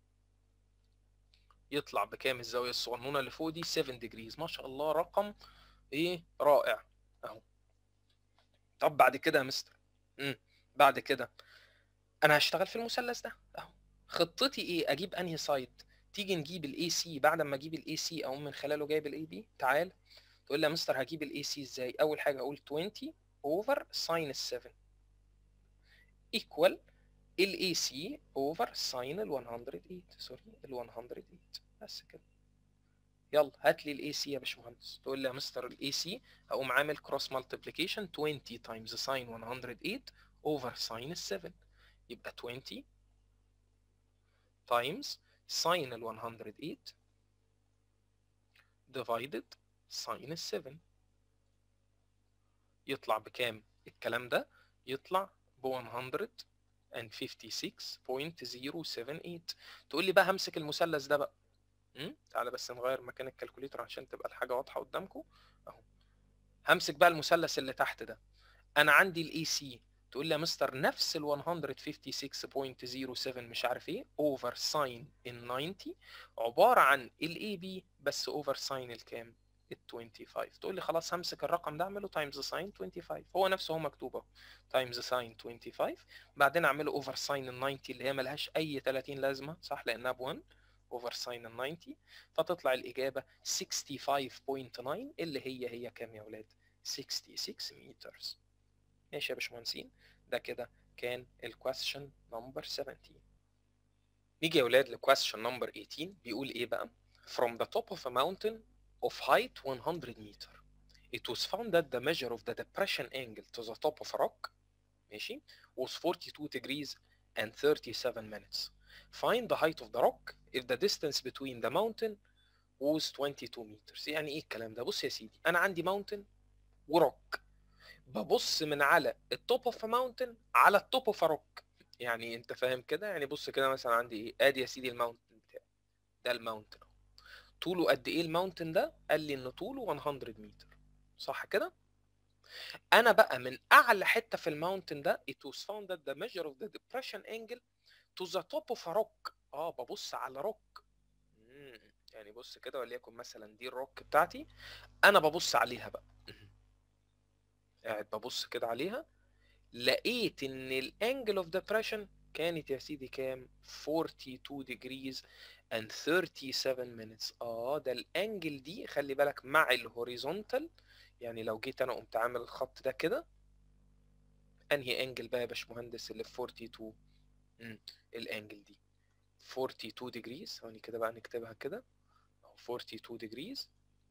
يطلع بكام الزاويه الصغنونه اللي فوق دي 7 ديجريز ما شاء الله رقم ايه رائع اهو طب بعد كده يا مستر امم بعد كده انا هشتغل في المثلث ده اهو خطتي ايه اجيب انهي سايد تيجي نجيب الاي سي بعد ما اجيب الاي سي اقوم من خلاله جايب الاي بي تعال تقول لي يا مستر هجيب الاي سي ازاي اول حاجه اقول 20 اوفر ساين ال 7 ايكوال الاي سي اوفر ساين ال 108 سوري ال 108 بس كده يلا هات لي الاي سي يا باشمهندس تقول لي يا مستر الاي سي هقوم عامل كروس مالتيبليكيشن 20 تايمز ساين 108 اوفر ساين ال 7 يبقى 20 تايمز ساين ال 108 divided ساين ال 7 يطلع بكام الكلام ده يطلع ب 156.078 تقول لي بقى همسك المثلث ده بقى امم تعالى بس نغير مكان الكالكوليتر عشان تبقى الحاجه واضحه قدامكم اهو همسك بقى المثلث اللي تحت ده انا عندي الاي سي تقول لي يا مستر نفس ال 156.07 مش عارف ايه اوفر ساين ال 90 عباره عن الاي بي بس اوفر ساين الكام؟ ال 25 تقول لي خلاص همسك الرقم ده اعمله تايمز ساين 25 هو نفسه هو مكتوب اهو تايمز ساين 25 بعدين اعمله اوفر ساين ال 90 اللي هي ملهاش اي 30 لازمه صح لانها ب 1 اوفر ساين ال 90 فتطلع الاجابه 65.9 اللي هي هي كام يا اولاد 66 مترز ماشي يا باشمهندسين ده كده كان الكويستشن نمبر 17 نيجي يا اولاد لكويستشن نمبر 18 بيقول ايه بقى from the top of a mountain of height 100 meter it was found that the measure of the depression angle to the top of a rock ماشي was 42 degrees and 37 minutes find the height of the rock if the distance between the mountain was 22 meters يعني ايه الكلام ده بص يا سيدي انا عندي mountain وروك ببص من على التوب اوف ماونتن على التوب اوف روك يعني انت فاهم كده يعني بص كده مثلا عندي ايه ادي يا سيدي الماونتن بتاعي ده الماونتن طوله قد ايه الماونتن ده قال لي ان طوله 100 متر صح كده انا بقى من اعلى حته في الماونتن ده it was found that the measure of the depression angle to the top of a rock اه ببص على روك يعني بص كده وليكن مثلا دي الروك بتاعتي انا ببص عليها بقى قاعد ببص كده عليها لقيت ان الانجل اوف ديبريشن كانت يا سيدي كام 42 degrees and 37 minutes اه ده الانجل دي خلي بالك مع الهوريزونتال يعني لو جيت انا قمت عامل الخط ده كده انهي انجل بقى يا باشمهندس اللي في 42 امم الانجل دي 42 degrees ثواني كده بقى نكتبها كده 42 degrees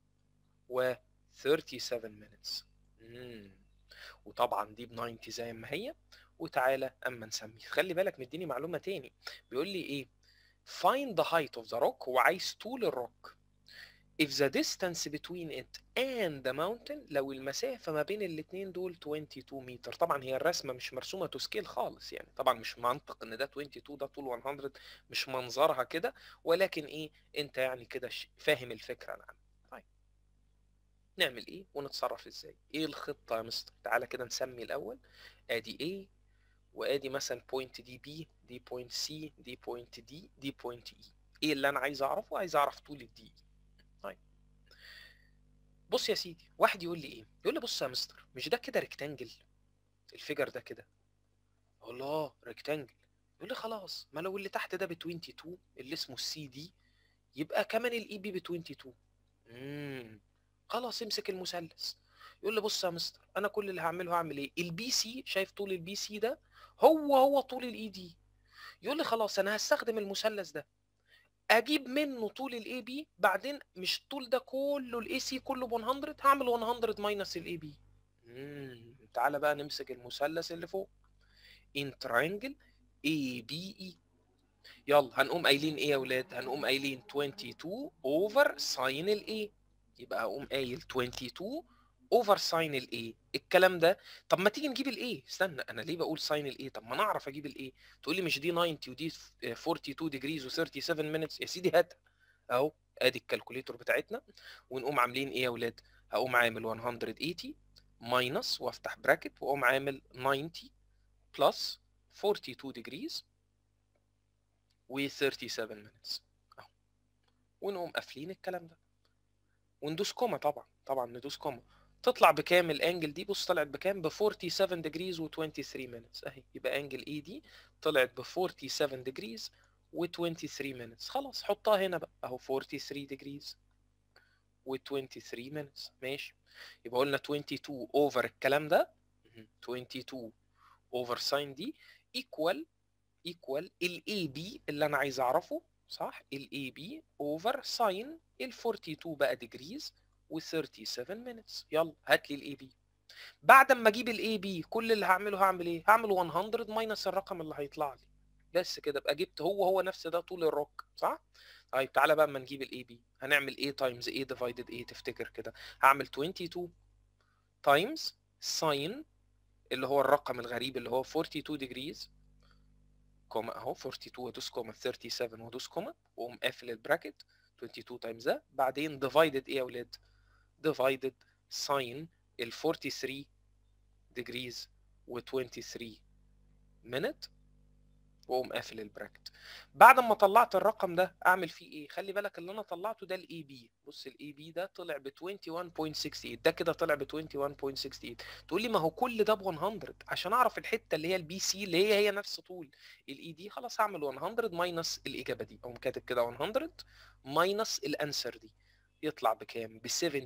و 37 minutes امم وطبعا دي ب 90 زي ما هي وتعالى اما نسمي خلي بالك مديني معلومه تاني بيقول لي ايه find the height of the rock هو عايز طول الروك if the distance between it and the mountain لو المسافة ما بين الاتنين دول 22 متر طبعا هي الرسمة مش مرسومة تو سكيل خالص يعني طبعا مش منطق ان ده 22 ده طول 100 مش منظرها كده ولكن ايه انت يعني كده ش- فاهم الفكرة العامة طيب نعمل ايه ونتصرف ازاي ايه الخطة يا مستر تعالى كده نسمي الاول ادي A وادي مثلا بوينت دي بي دي بوينت سي دي بوينت دي دي بوينت اي ايه اللي انا عايز اعرفه عايز اعرف طول الدي طيب بص يا سيدي واحد يقول لي ايه يقول لي بص يا مستر مش ده كده ريكتانجل الفيجر ده كده اقول له اه ريكتانجل يقول لي خلاص ما لو اللي تحت ده ب 22 اللي اسمه السي دي يبقى كمان الاي بي ب 22 امم خلاص امسك المثلث يقول لي بص يا مستر انا كل اللي هعمله هعمل ايه البي سي شايف طول البي سي ده هو هو طول الاي دي يقول لي خلاص انا هستخدم المثلث ده اجيب منه طول الاي بي بعدين مش الطول ده كله الاي سي كله ب 100 هعمل 100 ماينس الاي بي تعالى بقى نمسك المثلث اللي فوق ان ترينجل اي بي اي يلا هنقوم قايلين ايه يا اولاد هنقوم قايلين 22 اوفر ساين الاي يبقى هقوم قايل 22 اوفر ساين الاي الكلام ده طب ما تيجي نجيب الاي استنى انا ليه بقول ساين الاي طب ما انا اعرف اجيب الاي تقول لي مش دي 90 ودي 42 ديجريز و37 مينتس يا سيدي هات اهو ادي الكالكوليتور بتاعتنا ونقوم عاملين ايه يا اولاد هقوم عامل 180 ماينس وافتح براكت واقوم عامل 90 بلس 42 degrees و 37 minutes اهو ونقوم قافلين الكلام ده وندوس كوما طبعا طبعا ندوس كوما تطلع بكام الانجل دي بص طلعت بكام ب 47 degrees و 23 minutes اهي يبقى انجل اي دي طلعت ب 47 degrees و 23 minutes خلاص حطها هنا بقى اهو 43 degrees و 23 minutes ماشي يبقى قلنا 22 اوفر الكلام ده مهم. 22 اوفر ساين دي ايكوال ايكوال الاي بي اللي انا عايز اعرفه صح الاي بي اوفر ساين ال 42 بقى ديجريز و 37 minutes يلا هات لي الاي بي بعد ما اجيب الاي بي كل اللي هعمله هعمل ايه هعمل 100 ماينس الرقم اللي هيطلع لي بس كده ابقى جبت هو هو نفس ده طول الروك صح طيب تعالى بقى اما نجيب الاي بي هنعمل ايه تايمز ايه ديفايدد ايه تفتكر كده هعمل 22 تايمز ساين اللي هو الرقم الغريب اللي هو 42 degrees كوما اهو 42 وادوس كوما 37 وادوس كوما واقوم قافل البراكت 22 تايمز ده بعدين ديفايدد ايه يا اولاد ديفايدد ساين ال 43 degrees و 23 minute واقوم قافل البراكت بعد ما طلعت الرقم ده اعمل فيه ايه خلي بالك اللي انا طلعته ده الاي بي بص الاي بي ده طلع ب 21.68 ده كده طلع ب 21.68 تقول لي ما هو كل ده ب 100 عشان اعرف الحته اللي هي البي سي اللي هي هي نفس طول الاي دي خلاص هعمل 100 ماينس الاجابه دي اقوم كاتب كده 100 ماينس الانسر دي يطلع بكام ب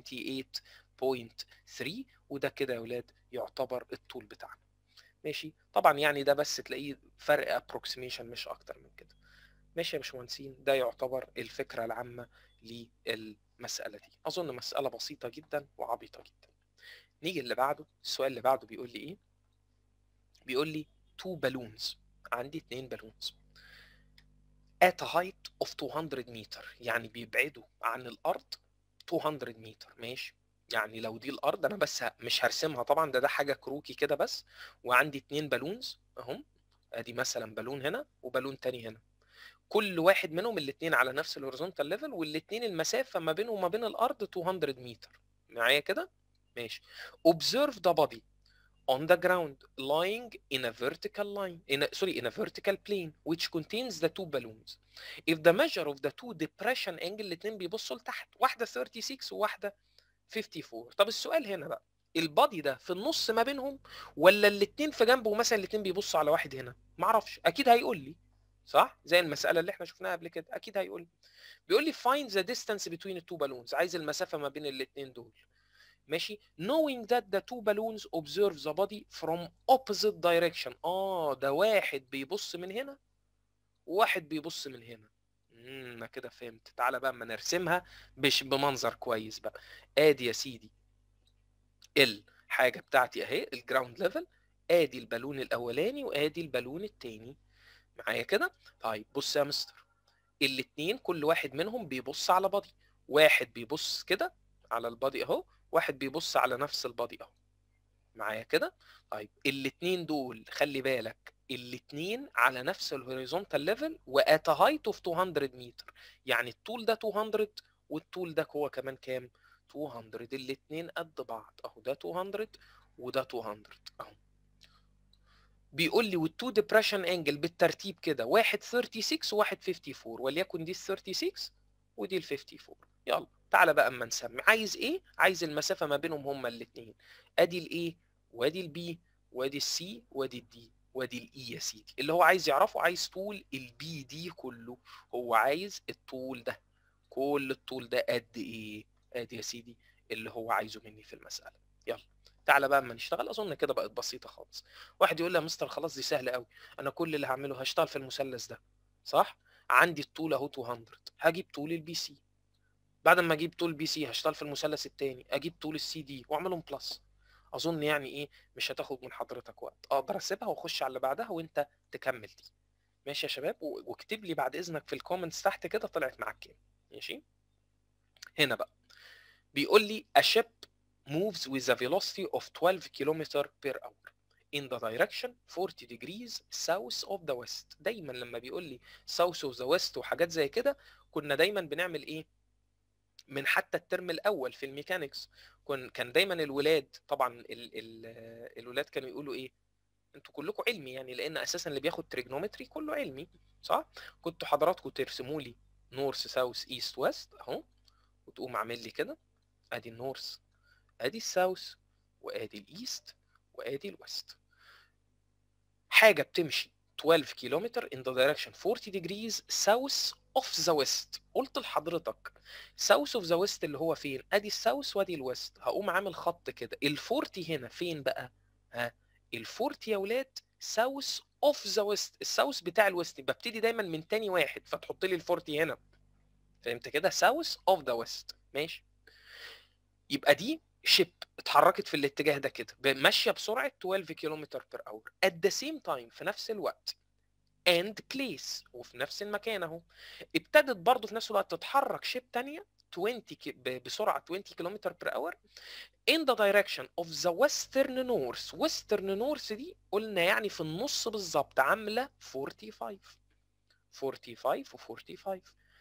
78.3 وده كده يا اولاد يعتبر الطول بتاعنا ماشي طبعا يعني ده بس تلاقيه فرق ابروكسيميشن مش اكتر من كده ماشي يا باشمهندسين ده يعتبر الفكره العامه للمساله دي اظن مساله بسيطه جدا وعبيطه جدا نيجي اللي بعده السؤال اللي بعده بيقول لي ايه بيقول لي two balloons عندي اتنين بالونز at a height of 200 متر يعني بيبعدوا عن الارض 200 متر ماشي يعني لو دي الارض انا بس ه- مش هرسمها طبعا ده ده حاجه كروكي كده بس وعندي اتنين بالونز اهم ادي مثلا بالون هنا وبالون تاني هنا كل واحد منهم الاتنين على نفس الهوريزونتال ليفل والاتنين المسافه ما بينهم وما بين الارض 200 متر معايا كده ماشي observe the body on the ground lying in a vertical line in a, sorry in a vertical plane which contains the two balloons if the measure of the two depression angle الاتنين بيبصوا لتحت واحده 36 وواحده 54 طب السؤال هنا بقى البادي ده في النص ما بينهم ولا الاتنين في جنبه مثلا الاتنين بيبصوا على واحد هنا معرفش اكيد هيقول لي صح زي المساله اللي احنا شفناها قبل كده اكيد هيقول لي بيقول لي find the distance between the two balloons عايز المسافه ما بين الاتنين دول ماشي knowing that the two balloons observe the body from opposite direction اه ده واحد بيبص من هنا وواحد بيبص من هنا امم انا كده فهمت تعالى بقى اما نرسمها بش بمنظر كويس بقى ادي يا سيدي الحاجه بتاعتي اهي الجراوند ليفل ادي البالون الاولاني وادي البالون التاني معايا كده طيب بص يا مستر الاتنين كل واحد منهم بيبص على بادي واحد بيبص كده على البادي اهو واحد بيبص على نفس البادي اهو معايا كده طيب الاتنين دول خلي بالك الاتنين على نفس الهوريزونتال ليفل وات هايت اوف 200 متر يعني الطول ده 200 والطول ده هو كمان كام 200 الاتنين قد بعض اهو ده 200 وده 200 اهو بيقول لي والتو ديبريشن انجل بالترتيب كده واحد 36 وواحد 54 وليكن دي ال 36 ودي ال 54 يلا تعالى بقى اما نسمي عايز ايه عايز المسافه ما بينهم هما الاثنين ادي الايه وادي البي وادي السي وادي الدي وادي الاي يا سيدي اللي هو عايز يعرفه عايز طول البي دي كله هو عايز الطول ده كل الطول ده قد ايه ادي يا سيدي اللي هو عايزه مني في المساله يلا تعالى بقى اما نشتغل اظن كده بقت بسيطه خالص واحد يقول لي يا مستر خلاص دي سهله قوي انا كل اللي هعمله هشتغل في المثلث ده صح عندي الطول اهو 200 هجيب طول البي سي بعد ما اجيب طول البي سي هشتغل في المثلث الثاني اجيب طول السي دي واعملهم بلس اظن يعني ايه مش هتاخد من حضرتك وقت اقدر اسيبها واخش على اللي بعدها وانت تكمل دي ماشي يا شباب واكتب لي بعد اذنك في الكومنتس تحت كده طلعت معاك كام ماشي هنا بقى بيقول لي a ship moves with a velocity of 12 km per hour in the direction 40 degrees south of the west دايما لما بيقول لي south of the west وحاجات زي كده كنا دايما بنعمل ايه من حتى الترم الاول في الميكانيكس كن كان دايما الولاد طبعا ال ال الولاد كانوا يقولوا ايه انتوا كلكم علمي يعني لان اساسا اللي بياخد تريجنومتري كله علمي صح كنتوا حضراتكم ترسموا لي نورث ساوث ايست ويست اهو وتقوم عامل لي كده ادي النورث ادي الساوث وادي الايست وادي الويست حاجه بتمشي 12 كيلومتر in the direction 40 degrees south of the west قلت لحضرتك south of the west اللي هو فين ادي الساوث وادي الويست هقوم عامل خط كده ال 40 هنا فين بقى ها ال 40 يا ولاد south of the west الساوث بتاع الويست ببتدي دايما من تاني واحد فتحط لي ال 40 هنا فهمت كده south of the west ماشي يبقى دي شيب اتحركت في الاتجاه ده كده ماشيه بسرعه 12 كيلومتر بير اور at the same time في نفس الوقت and place وفي نفس المكان اهو ابتدت برضه في نفس الوقت تتحرك شيب تانية 20 كي بسرعه 20 كيلومتر بير اور in the direction of the western north western north دي قلنا يعني في النص بالظبط عامله 45 45 و 45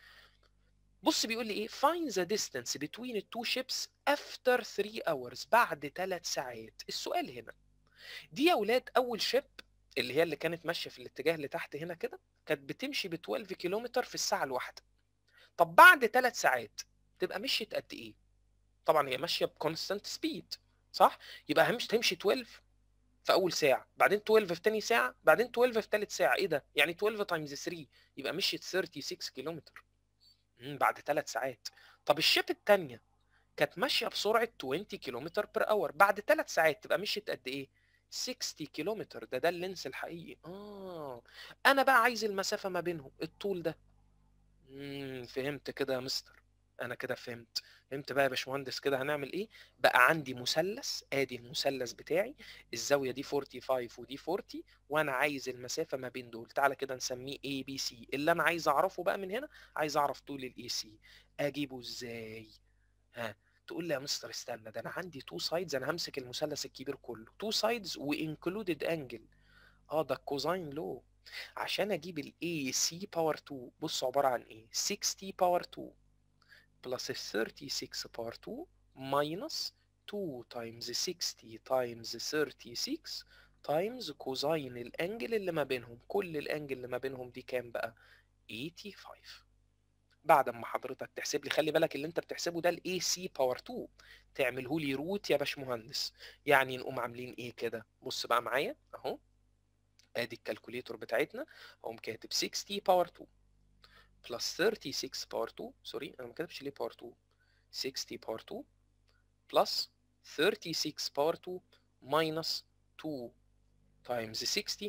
بص بيقول لي ايه find the distance between the two ships after 3 hours بعد 3 ساعات السؤال هنا دي يا اولاد اول شيب اللي هي اللي كانت ماشيه في الاتجاه اللي تحت هنا كده كانت بتمشي ب 12 كيلومتر في الساعه الواحده طب بعد 3 ساعات تبقى مشيت قد ايه طبعا هي ماشيه بكونستانت سبيد صح يبقى همش تمشي 12 في اول ساعه بعدين 12 في ثاني ساعه بعدين 12 في ثالث ساعه ايه ده يعني 12 تايمز 3 يبقى مشيت 36 كيلومتر بعد ثلاث ساعات طب الشيب الثانيه كانت ماشيه بسرعه 20 كيلومتر بير اور بعد ثلاث ساعات تبقى مشيت قد ايه 60 كيلومتر ده ده اللينس الحقيقي اه انا بقى عايز المسافه ما بينهم الطول ده امم فهمت كده يا مستر انا كده فهمت فهمت بقى يا باشمهندس كده هنعمل ايه بقى عندي مثلث ادي المثلث بتاعي الزاويه دي 45 ودي 40 وانا عايز المسافه ما بين دول تعالى كده نسميه اي بي سي اللي انا عايز اعرفه بقى من هنا عايز اعرف طول الاي سي اجيبه ازاي ها تقول لي يا مستر استنى ده انا عندي تو سايدز انا همسك المثلث الكبير كله تو سايدز وانكلودد انجل اه ده الكوزاين لو عشان اجيب الاي سي باور 2 بص عباره عن ايه 60 باور 2 بلس 36 باور 2 minus 2 times 60 times 36 times كوزاين الانجل اللي ما بينهم كل الانجل اللي ما بينهم دي كام بقى 85 بعد ما حضرتك تحسب لي خلي بالك اللي انت بتحسبه ده الاي سي باور 2 تعمله لي روت يا باشمهندس يعني نقوم عاملين ايه كده بص بقى معايا اهو ادي الكالكوليتور بتاعتنا اقوم كاتب 60 باور 2 بلس 36 باور 2 سوري انا ما كتبتش ليه باور 2 60 باور 2 بلس 36 باور 2 minus 2 times 60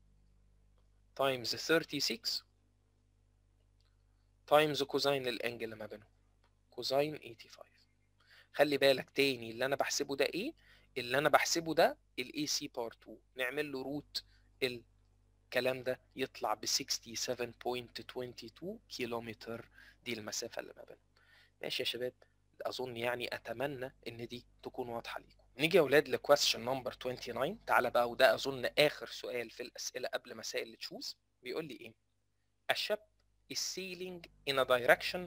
times 36 تايمز كوزاين الانجل اللي ما بينهم كوزاين 85 خلي بالك تاني اللي انا بحسبه ده ايه اللي انا بحسبه ده الاي سي باور 2 نعمل له روت ال الكلام ده يطلع ب 67.22 كيلومتر دي المسافة اللي ما بينهم ماشي يا شباب اظن يعني اتمنى ان دي تكون واضحة ليكم نيجي يا اولاد لكويستشن نمبر 29 تعالى بقى وده اظن اخر سؤال في الاسئلة قبل مسائل التشوز بيقول لي ايه A ship is sailing in a direction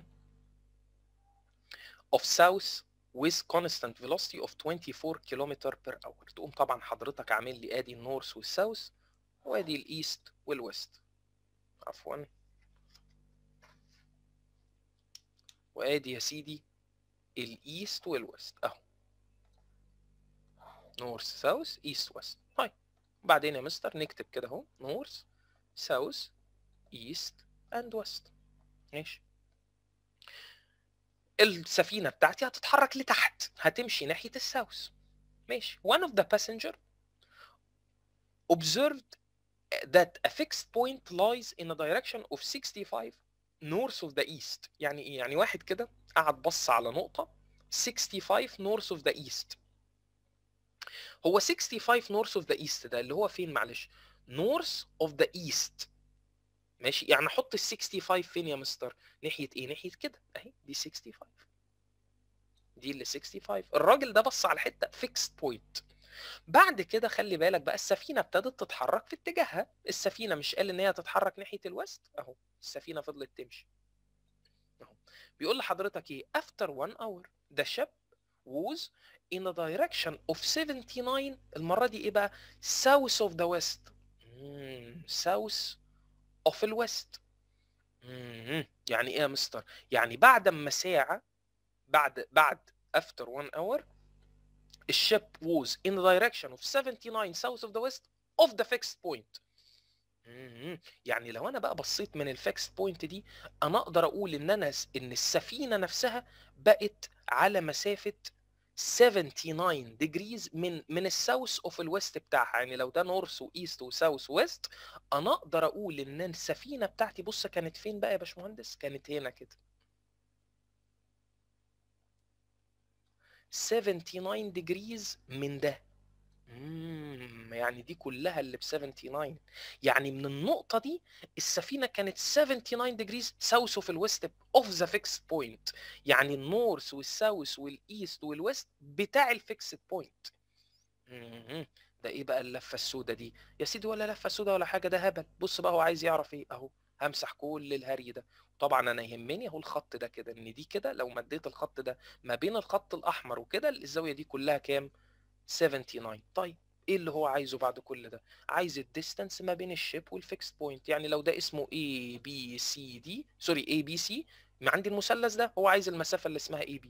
of south with constant velocity of 24 km per hour تقوم طبعا حضرتك عامل لي ادي النورث والساوث وادي الايست والويست عفوا وادي يا سيدي الايست والويست اهو نورث ساوث ايست ويست طيب بعدين يا مستر نكتب كده اهو نورث ساوث ايست اند ويست ماشي السفينه بتاعتي هتتحرك لتحت هتمشي ناحيه الساوث ماشي one of the passenger observed that a fixed point lies in a direction of 65 north of the east يعني ايه يعني واحد كده قعد بص على نقطه 65 north of the east هو 65 north of the east ده اللي هو فين معلش north of the east ماشي يعني احط ال 65 فين يا مستر ناحيه ايه ناحيه كده اهي دي 65 دي اللي 65 الراجل ده بص على حته فيكست بوينت بعد كده خلي بالك بقى السفينه ابتدت تتحرك في اتجاهها السفينه مش قال ان هي تتحرك ناحيه الوست اهو السفينه فضلت تمشي اهو بيقول لحضرتك ايه after one hour the ship was in a direction of 79 المره دي ايه بقى south of the west مم. south of الوست مم. يعني ايه يا مستر يعني بعد ما ساعه بعد بعد after one hour الشيب was in the direction of 79 south of the west of the fixed point مم. يعني لو انا بقى بصيت من الفيكست بوينت دي انا اقدر اقول ان انا ان السفينه نفسها بقت على مسافه 79 ديجريز من من الساوث اوف الويست بتاعها يعني لو ده نورث وايست وساوث ويست انا اقدر اقول ان السفينه بتاعتي بص كانت فين بقى يا باشمهندس كانت هنا كده 79 ديجريز من ده امم يعني دي كلها اللي ب 79 يعني من النقطة دي السفينة كانت 79 ديجريز ساوث اوف الويست اوف ذا فيكس بوينت يعني النورث والساوث والايست والويست بتاع الفيكس بوينت ده ايه بقى اللفة السوداء دي يا سيدي ولا لفة سوداء ولا حاجة ده هبل بص بقى هو عايز يعرف ايه اهو همسح كل الهري ده طبعا انا يهمني اهو الخط ده كده ان دي كده لو مديت الخط ده ما بين الخط الاحمر وكده الزاويه دي كلها كام 79 طيب ايه اللي هو عايزه بعد كل ده عايز الديستانس ما بين الشيب والفيكس بوينت يعني لو ده اسمه A B C D سوري A B C ما عندي المثلث ده هو عايز المسافه اللي اسمها A B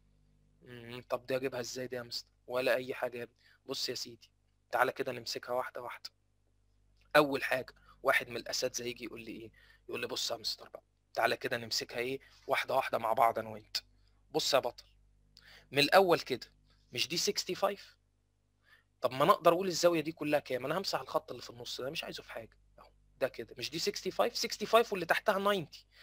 طب دي اجيبها ازاي دي يا مستر ولا اي حاجه يا ابني بص يا سيدي تعالى كده نمسكها واحده واحده اول حاجه واحد من الاساتذه يجي يقول لي ايه يقول لي بص يا مستر بقى تعالى كده نمسكها ايه واحده واحده مع بعض انا وانت بص يا بطل من الاول كده مش دي 65 طب ما انا اقدر اقول الزاويه دي كلها كام انا همسح الخط اللي في النص ده مش عايزه في حاجه اهو ده كده مش دي 65 65 واللي تحتها 90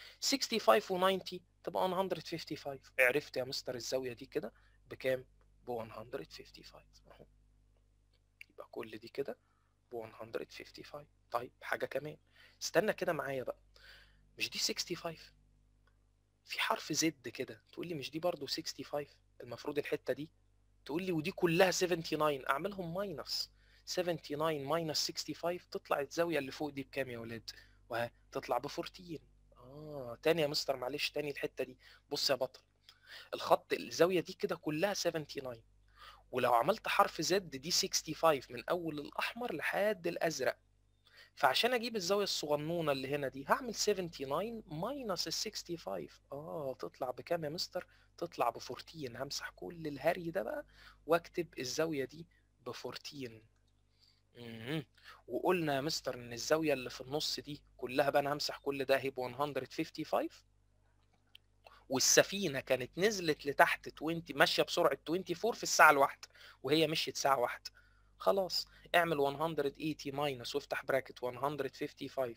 65 و90 تبقى 155 عرفت يا مستر الزاويه دي كده بكام ب 155 اهو يبقى كل دي كده ب 155 طيب حاجه كمان استنى كده معايا بقى مش دي 65 في حرف زد كده تقول لي مش دي برضو 65 المفروض الحته دي تقول لي ودي كلها 79 اعملهم ماينس 79 ماينس 65 تطلع الزاويه اللي فوق دي بكام يا ولاد وهتطلع ب 14 اه تاني يا مستر معلش تاني الحته دي بص يا بطل الخط الزاويه دي كده كلها 79 ولو عملت حرف زد دي 65 من اول الاحمر لحد الازرق فعشان اجيب الزاويه الصغنونه اللي هنا دي هعمل 79 ماينس ال 65 اه تطلع بكام يا مستر تطلع ب 14 همسح كل الهري ده بقى واكتب الزاويه دي ب 14 امم وقلنا يا مستر ان الزاويه اللي في النص دي كلها بقى انا همسح كل ده هي ب 155 والسفينه كانت نزلت لتحت 20 ماشيه بسرعه 24 في الساعه الواحده وهي مشيت ساعه واحده خلاص اعمل 180 ماينس وافتح براكت 155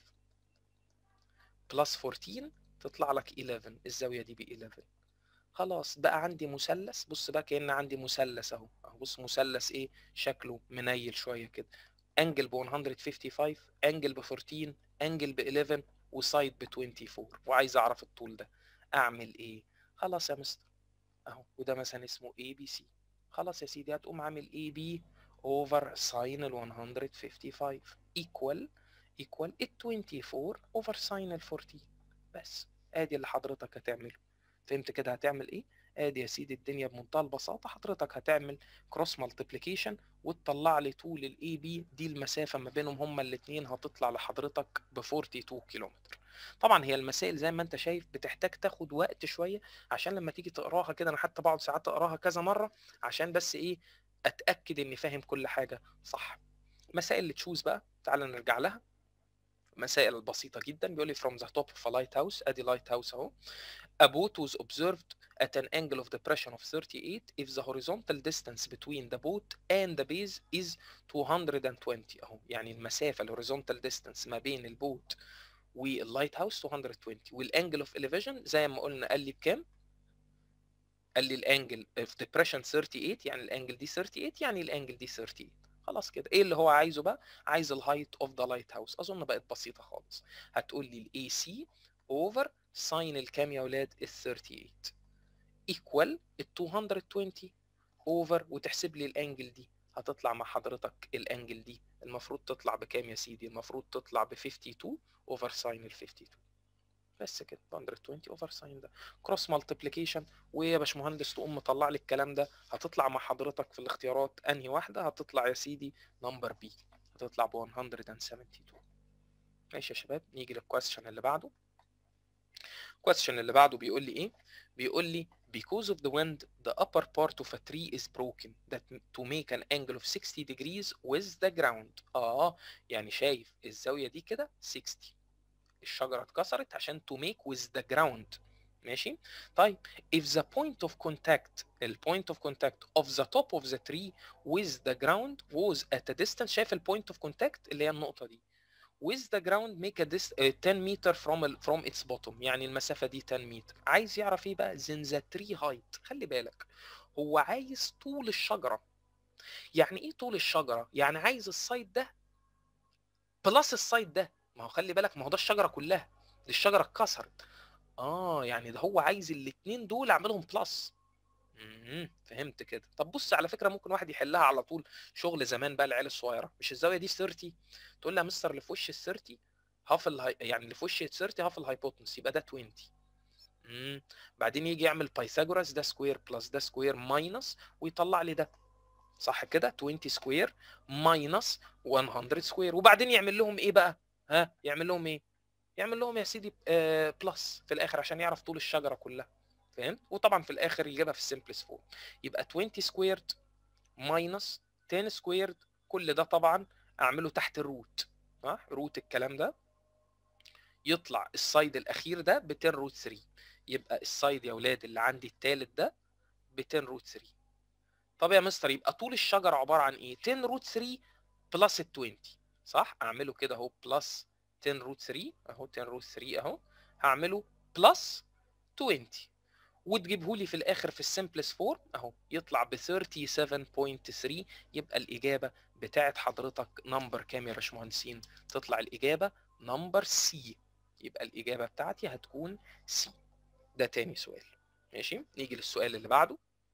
بلس 14 تطلع لك 11 الزاويه دي ب 11 خلاص بقى عندي مثلث بص بقى كأن عندي مثلث اهو اهو بص مثلث ايه شكله منيل شويه كده انجل ب 155 انجل ب 14 انجل ب 11 وسايد ب 24 وعايز اعرف الطول ده اعمل ايه خلاص يا مستر اهو وده مثلا اسمه اي بي سي خلاص يا سيدي هتقوم عامل اي بي اوفر ساين ال 155 ايكوال ايكوال ال 24 اوفر ساين ال 14 بس ادي اللي حضرتك هتعمله فهمت كده هتعمل ايه ادي يا سيدي الدنيا بمنتهى البساطه حضرتك هتعمل كروس مالتيبليكيشن وتطلع لي طول الاي بي دي المسافه ما بينهم هما الاثنين هتطلع لحضرتك ب 42 كيلومتر طبعا هي المسائل زي ما انت شايف بتحتاج تاخد وقت شويه عشان لما تيجي تقراها كده انا حتى بقعد ساعات اقراها كذا مره عشان بس ايه اتاكد اني فاهم كل حاجه صح مسائل اللي تشوز بقى تعال نرجع لها مسائل البسيطة جدا بيقول لي from the top of a lighthouse ادي lighthouse اهو a boat was observed at an angle of depression of 38 if the horizontal distance between the boat and the base is 220 اهو يعني المسافة الهوريزونتال distance ما بين البوت واللايت هاوس 220 والانجل اوف elevation زي ما قلنا قال لي بكام؟ قال لي الانجل اوف depression 38 يعني الانجل دي 38 يعني الانجل دي 38 خلاص كده ايه اللي هو عايزه بقى عايز الهايت اوف ذا لايت هاوس اظن بقت بسيطه خالص هتقول لي الاي سي اوفر ساين الكام يا اولاد ال 38 ايكوال ال 220 اوفر وتحسب لي الانجل دي هتطلع مع حضرتك الانجل دي المفروض تطلع بكام يا سيدي المفروض تطلع ب 52 اوفر ساين ال 52 بس كده 220 اوفر ساين ده كروس مالتيبليكيشن ويا باشمهندس تقوم مطلع لي الكلام ده هتطلع مع حضرتك في الاختيارات انهي واحده هتطلع يا سيدي نمبر بي هتطلع ب 172 ماشي يا شباب نيجي للكويستشن اللي بعده الكويستشن اللي بعده بيقول لي ايه بيقول لي because of the wind the upper part of a tree is broken that to make an angle of 60 degrees with the ground اه يعني شايف الزاويه دي كده 60 الشجره اتكسرت عشان to make with the ground ماشي طيب if the point of contact ال point of contact of the top of the tree with the ground was at a distance شايف ال point of contact اللي هي النقطه دي with the ground make a dist uh, 10 meter from ال from its bottom يعني المسافه دي 10 متر عايز يعرف ايه بقى then the tree height خلي بالك هو عايز طول الشجره يعني ايه طول الشجره يعني عايز السايد ده بلس السايد ده ما هو خلي بالك ما هو ده الشجره كلها دي الشجره اتكسرت اه يعني ده هو عايز الاثنين دول اعملهم بلس امم فهمت كده طب بص على فكره ممكن واحد يحلها على طول شغل زمان بقى العيال الصغيره مش الزاويه دي 30 تقول لها مستر اللي في وش ال 30 هاف الهي... يعني اللي في وش ال 30 هاف الهايبوتنس يبقى ده 20 امم بعدين يجي يعمل بايثاغورس ده سكوير بلس ده سكوير ماينس ويطلع لي ده صح كده 20 سكوير ماينس 100 سكوير وبعدين يعمل لهم ايه بقى ها يعمل لهم ايه يعمل لهم يا سيدي آه بلس في الاخر عشان يعرف طول الشجره كلها فهمت وطبعا في الاخر يجيبها في السمبلس فورم يبقى 20 سكويرد ماينس 10 سكويرد كل ده طبعا اعمله تحت الروت ها روت الكلام ده يطلع السايد الاخير ده ب 10 روت 3 يبقى السايد يا اولاد اللي عندي الثالث ده ب 10 روت 3 طب يا مستر يبقى طول الشجره عباره عن ايه 10 روت 3 بلس ال 20 صح اعمله كده اهو بلس 10 روت 3 اهو 10 روت 3 اهو هعمله بلس 20 وتجيبه لي في الاخر في السمبلس فورم اهو يطلع ب 37.3 يبقى الاجابه بتاعت حضرتك نمبر كام يا باشمهندسين تطلع الاجابه نمبر سي يبقى الاجابه بتاعتي هتكون سي ده تاني سؤال ماشي نيجي للسؤال اللي بعده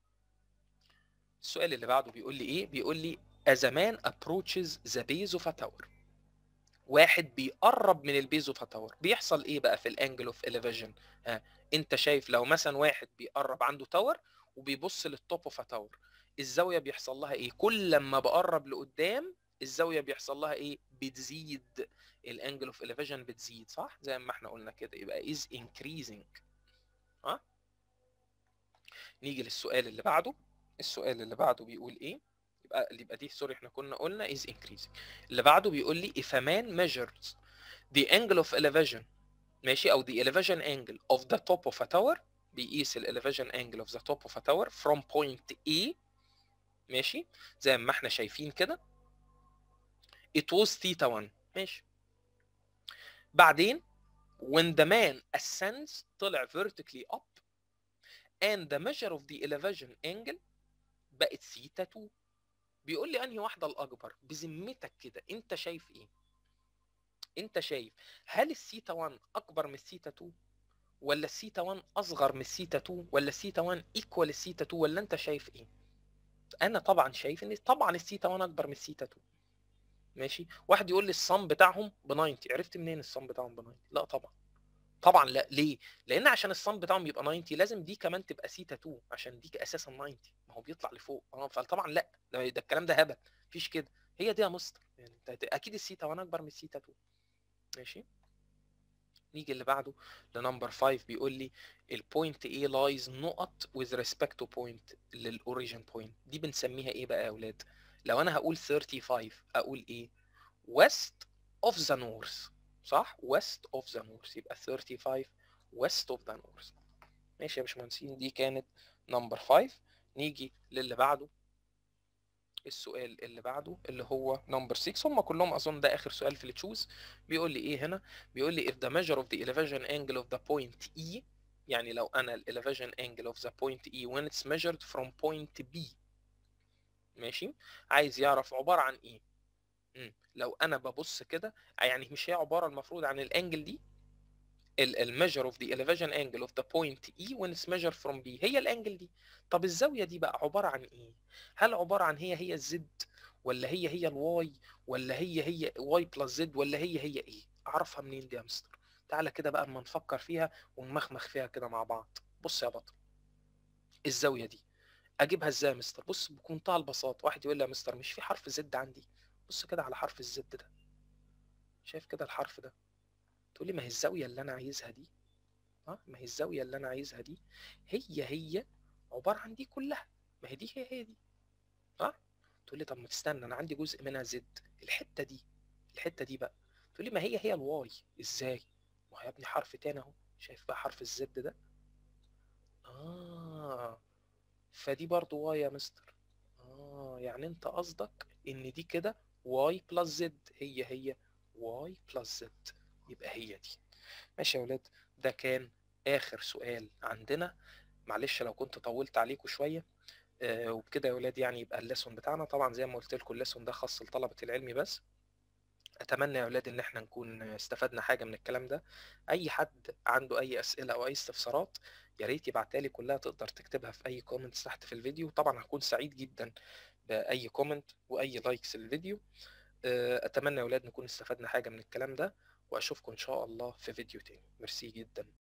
السؤال اللي بعده بيقول لي ايه بيقول لي as a man approaches the base of a tower واحد بيقرب من البيز اوف تاور بيحصل ايه بقى في الانجل اوف elevation ها انت شايف لو مثلا واحد بيقرب عنده تاور وبيبص للتوب اوف تاور الزاويه بيحصل لها ايه كل لما بقرب لقدام الزاويه بيحصل لها ايه بتزيد الانجل اوف elevation بتزيد صح زي ما احنا قلنا كده يبقى is increasing ها نيجي للسؤال اللي بعده السؤال اللي بعده بيقول ايه يبقى يبقى دي سوري احنا كنا قلنا is increasing اللي بعده بيقول لي if a man measures the angle of elevation ماشي او the elevation angle of the top of a tower بيقيس ال elevation angle of the top of a tower from point A ماشي زي ما احنا شايفين كده it was theta 1 ماشي بعدين when the man ascends طلع vertically up and the measure of the elevation angle بقت theta 2 بيقول لي انهي واحده الاكبر بذمتك كده انت شايف ايه انت شايف هل السيتا 1 اكبر من السيتا 2 ولا السيتا 1 اصغر من السيتا 2 ولا السيتا 1 ايكوال السيتا 2 ولا انت شايف ايه انا طبعا شايف ان طبعا السيتا 1 اكبر من السيتا 2 ماشي واحد يقول لي الصم بتاعهم ب 90 عرفت منين الصم بتاعهم ب 90 لا طبعا طبعا لا ليه لان عشان الصم بتاعهم يبقى 90 لازم دي كمان تبقى سيتا 2 عشان دي اساسا 90 ما هو بيطلع لفوق اه فطبعا لا ده, ده الكلام ده هبل مفيش كده هي دي يا مستر يعني انت اكيد السيتا 1 اكبر من السيتا 2 ماشي نيجي اللي بعده لنمبر 5 بيقول لي البوينت A lies نقط with respect to point للاوريجن بوينت دي بنسميها ايه بقى يا اولاد لو انا هقول 35 اقول ايه west of the north صح west of the north يبقى 35 west of the north ماشي يا باشمهندسين دي كانت نمبر 5 نيجي للي بعده السؤال اللي بعده اللي هو نمبر 6 هم كلهم اظن ده اخر سؤال في التشوز بيقول لي ايه هنا بيقول لي if the measure of the elevation angle of the point E يعني لو انا ال elevation angle of the point E when it's measured from point B ماشي عايز يعرف عبارة عن ايه مم. لو انا ببص كده يعني مش هي عبارة المفروض عن الانجل دي ال measure of the elevation angle of the point E when it's measured from B هي الانجل دي طب الزاوية دي بقى عبارة عن ايه هل عبارة عن هي هي الزد ولا هي هي الواي ولا هي هي واي بلس زد ولا هي هي ايه اعرفها منين دي يا مستر تعالى كده بقى اما نفكر فيها ونمخمخ فيها كده مع بعض بص يا بطل الزاوية دي اجيبها ازاي يا مستر بص بمنتهى البساطة واحد يقول لي يا مستر مش في حرف زد عندي بص كده على حرف الزد ده شايف كده الحرف ده تقول لي ما هي الزاوية اللي أنا عايزها دي ها ما هي الزاوية اللي أنا عايزها دي هي هي عبارة عن دي كلها ما هي دي هي هي دي ها تقول لي طب ما تستنى أنا عندي جزء منها زد الحتة دي الحتة دي بقى تقول لي ما هي هي الواي إزاي ما هو يا ابني حرف تاني أهو شايف بقى حرف الزد ده آه فدي برضو واي يا مستر آه يعني أنت قصدك إن دي كده واي بلس زد هي هي واي بلس زد يبقى هي دي ماشي يا ولاد ده كان اخر سؤال عندنا معلش لو كنت طولت عليكم شويه آه وبكده يا ولاد يعني يبقى الليسون بتاعنا طبعا زي ما قلت لكم الليسون ده خاص لطلبه العلمي بس اتمنى يا ولاد ان احنا نكون استفدنا حاجه من الكلام ده اي حد عنده اي اسئله او اي استفسارات يا ريت يبعتها لي كلها تقدر تكتبها في اي كومنتس تحت في الفيديو طبعا هكون سعيد جدا باي كومنت واي لايكس للفيديو اتمنى يا ولاد نكون استفدنا حاجه من الكلام ده واشوفكم ان شاء الله في فيديو تاني ميرسي جدا